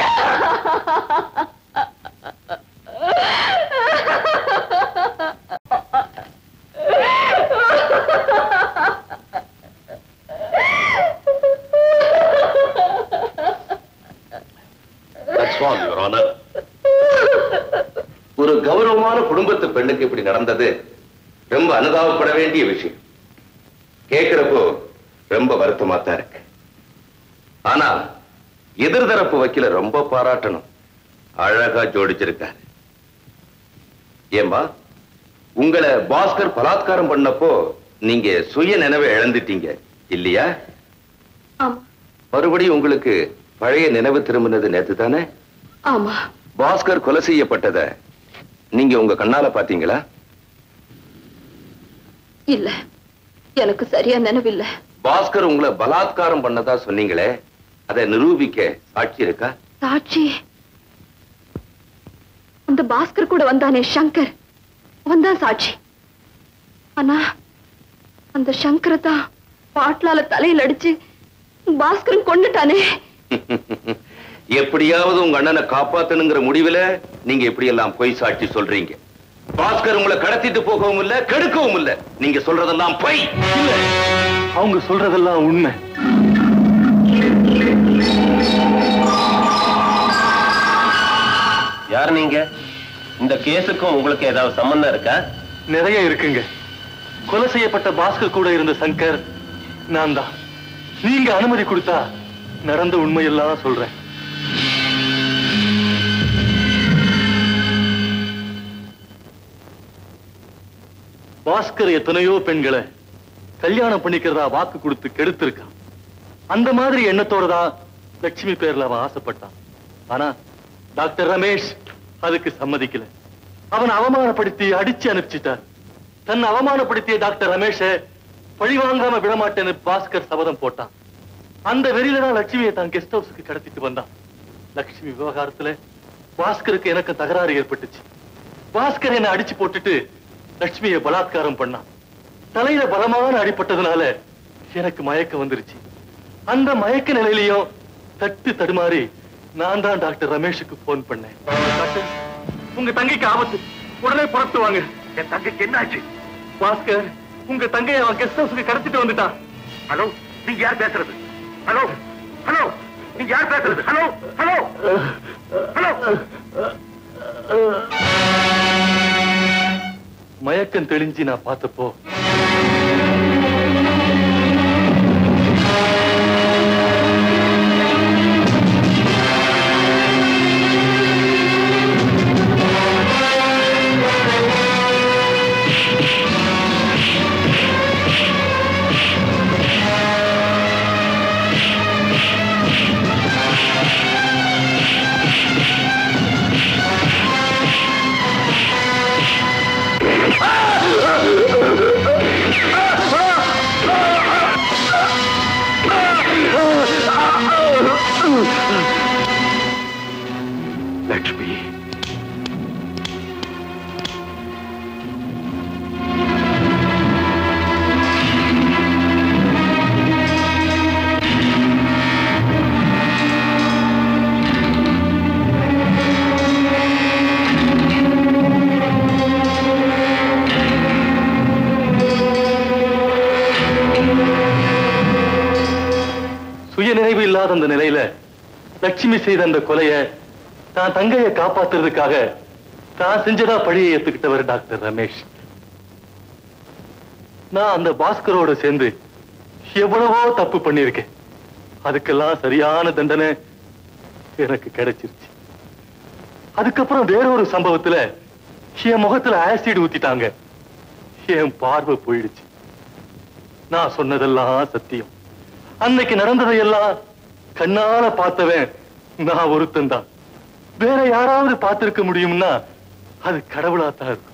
That's all, Your Honor. ஒரு கௌரவமான குடும்பத்து பெண்ணுக்கு இப்படி நடந்தது ரொம்ப அனுதாபப்பட வேண்டிய விஷயம் கேட்கிறப்போ ரொம்ப வருத்தமா தான் இருக்கு ஆனா எதிர்தரப்பு வக்கீல ரொம்ப பாராட்டணும் அழகா ஜோடிச்சிருக்காரு ஏம்பா உங்களை பாஸ்கர் பலாத்காரம் பண்ணப்போ நீங்க சுய நினைவை இழந்துட்டீங்க இல்லையா ஆமா மறுபடியும் உங்களுக்கு பழைய நினைவு திரும்பினது நேத்து தானே ஆமா பாஸ்கர் கொலை செய்யப்பட்டத நீங்க உங்க கண்ணால பாத்தீங்களா இல்ல எனக்கு சரியா நினைவில்ல பாஸ்கர் உங்களை பலாத்காரம் பண்ணதா சொன்னீங்களே அதை நிரூபிக்க சாட்சி இருக்கா சாட்சி அந்த பாஸ்கர் கூட வந்தானே சங்கர் வந்தான் சாட்சி ஆனா அந்த சங்கரை தான் பாட்லால தலையில அடிச்சு பாஸ்கரன் கொண்டுட்டானே எப்படியாவது உங்க அண்ணனை காப்பாத்தணுங்கிற முடிவுல நீங்க எப்படி எல்லாம் பொய் சாட்சி சொல்றீங்க பாஸ்கர் உங்களை கடத்திட்டு போகவும் இல்ல கெடுக்கவும் இல்ல நீங்க சொல்றதெல்லாம் பொய் இல்ல அவங்க சொல்றதெல்லாம் உண்மை யார் நீங்க இந்த கேஸுக்கும் உங்களுக்கு ஏதாவது சம்பந்தம் இருக்கா நிறைய இருக்குங்க கொலை செய்யப்பட்ட பாஸ்கர் கூட இருந்த சங்கர் நான் தான் நீங்க அனுமதி கொடுத்தா நடந்த உண்மையெல்லாம் சொல்றேன் பாஸ்கர் எத்தனையோ பெண்களை கல்யாணம் பண்ணிக்கிறதா வாக்கு கொடுத்து கெடுத்திருக்கான் அந்த மாதிரி எண்ணத்தோட தான் லட்சுமி பேர்ல அவன் ஆசைப்பட்டான் ஆனா டாக்டர் ரமேஷ் அதுக்கு சம்மதிக்கல அவன் அவமானப்படுத்தி அடிச்சு அனுப்பிச்சிட்டார் தன்னை அவமானப்படுத்திய டாக்டர் ரமேஷ பழிவாங்காம விடமாட்டேன்னு பாஸ்கர் சபதம் போட்டான் அந்த வெறியில தான் லட்சுமியை தான் கெஸ்ட் ஹவுஸுக்கு கடத்திட்டு வந்தான் லட்சுமி விவகாரத்துல பாஸ்கருக்கு எனக்கு தகராறு ஏற்பட்டுச்சு பாஸ்கர் என்ன அடிச்சு போட்டுட்டு லட்சுமியை பலாத்காரம் பண்ணான் தலையில பலமான அடிபட்டதுனால எனக்கு மயக்கம் வந்துருச்சு அந்த மயக்க நிலையிலையும் தட்டு தடுமாறி நான் தான் டாக்டர் ரமேஷுக்கு போன் பண்ணேன் டாக்டர் உங்க தங்கைக்கு ஆபத்து உடனே புறத்து வாங்க என் தங்கைக்கு என்னாச்சு பாஸ்கர் உங்க தங்கையை அவன் கெஸ்ட் ஹவுஸுக்கு கடத்திட்டு வந்துட்டான் ஹலோ நீங்க யார் பேசுறது ஹலோ ஹலோ நீங்க யார் பேசுறது ஹலோ ஹலோ ஹலோ மயக்கம் தெளிஞ்சு நான் பார்த்தப்போ லட்சுமி சுய நினைவு இல்லாத அந்த நிலையில லட்சுமி செய்த அந்த கொலைய தான் தங்கையை காப்பாத்துறதுக்காக தான் செஞ்சதா பழியை ஏத்துக்கிட்டவர் டாக்டர் ரமேஷ் நான் அந்த பாஸ்கரோட சேர்ந்து எவ்வளவோ தப்பு பண்ணிருக்கேன் அதுக்கெல்லாம் சரியான தண்டனை எனக்கு கிடைச்சிருச்சு அதுக்கப்புறம் வேறொரு சம்பவத்துல என் முகத்துல ஆசிட் ஊத்திட்டாங்க என் பார்வை போயிடுச்சு நான் சொன்னதெல்லாம் சத்தியம் அன்னைக்கு நடந்ததையெல்லாம் கண்ணால பார்த்தவன் நான் ஒருத்தன் தான் வேற யாராவது பார்த்திருக்க முடியும்னா அது கடவுளாத்தான் இருக்கும்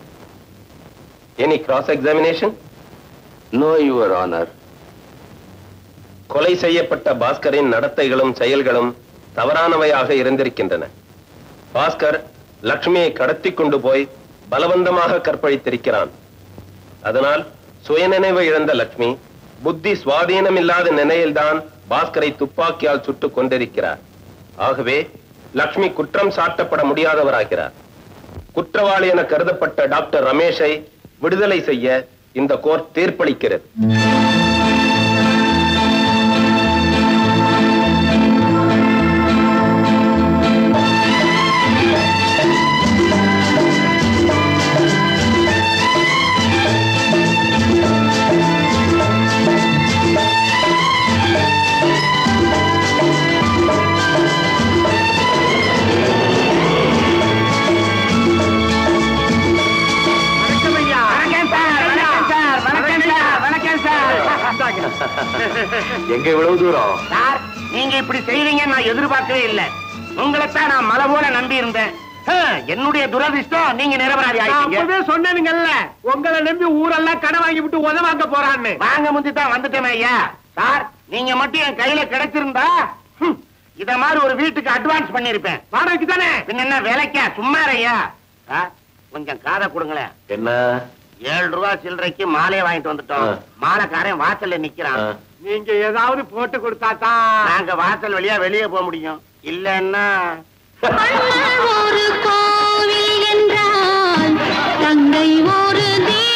any cross examination no your honour கொலை செய்யப்பட்ட பாஸ்கரின் நடத்தைகளும் செயல்களும் தவறானவையாக இருந்திருக்கின்றன பாஸ்கர் லக்ஷ்மியை கடத்தி கொண்டு போய் பலவந்தமாக கற்பழித்திருக்கிறான் அதனால் சுயநினைவு இழந்த லக்ஷ்மி புத்தி சுவாதீனம் இல்லாத நிலையில்தான் பாஸ்கரை துப்பாக்கியால் சுட்டுக் கொண்டிருக்கிறார் ஆகவே லக்ஷ்மி குற்றம் சாட்டப்பட முடியாதவராகிறார் குற்றவாளி என கருதப்பட்ட டாக்டர் ரமேஷை விடுதலை செய்ய இந்த கோர்ட் தீர்ப்பளிக்கிறது வணக்கம் சார் வணக்கம் சார் வணக்கம் சார் வணக்கம் சார் எங்க இவ்வளவு தூரம் சார் நீங்க இப்படி செய்வீங்கன்னு நான் எதிர்பார்க்கவே இல்ல உங்களைத்தான் நான் மலை போல நம்பி இருந்தேன் ஹம், என்னுடைய துரதிர்ஷ்டம் நீங்க நிரபராதி ஆயிட்டீங்க அப்பவே சொன்னீங்கல்ல உங்களை நம்பி ஊரெல்லாம் கடை வாங்கி விட்டு உதவாங்க போறான்னு வாங்க முந்தி தான் வந்துட்டேன் ஐயா சார் நீங்க மட்டும் என் கையில கிடைச்சிருந்தா ஹம், இத மாதிரி ஒரு வீட்டுக்கு அட்வான்ஸ் பண்ணிருப்பேன் வாடகைக்கு தானே பின்ன என்ன விலைக்கா சும்மா ஐயா சார் கொஞ்சம் காதை கொடுங்களேன் என்ன ஏழு ரூபா சில்லறைக்கு மாலையை வாங்கிட்டு வந்துட்டோம் மாலைக்காரன் வாசல்ல நிக்கிறான் நீங்க ஏதாவது போட்டு கொடுத்தா தான் நாங்க வாசல் வழியா வெளியே போக முடியும் இல்லன்னா ஒரு கோவில் என்றால் தங்கை ஒரு தீ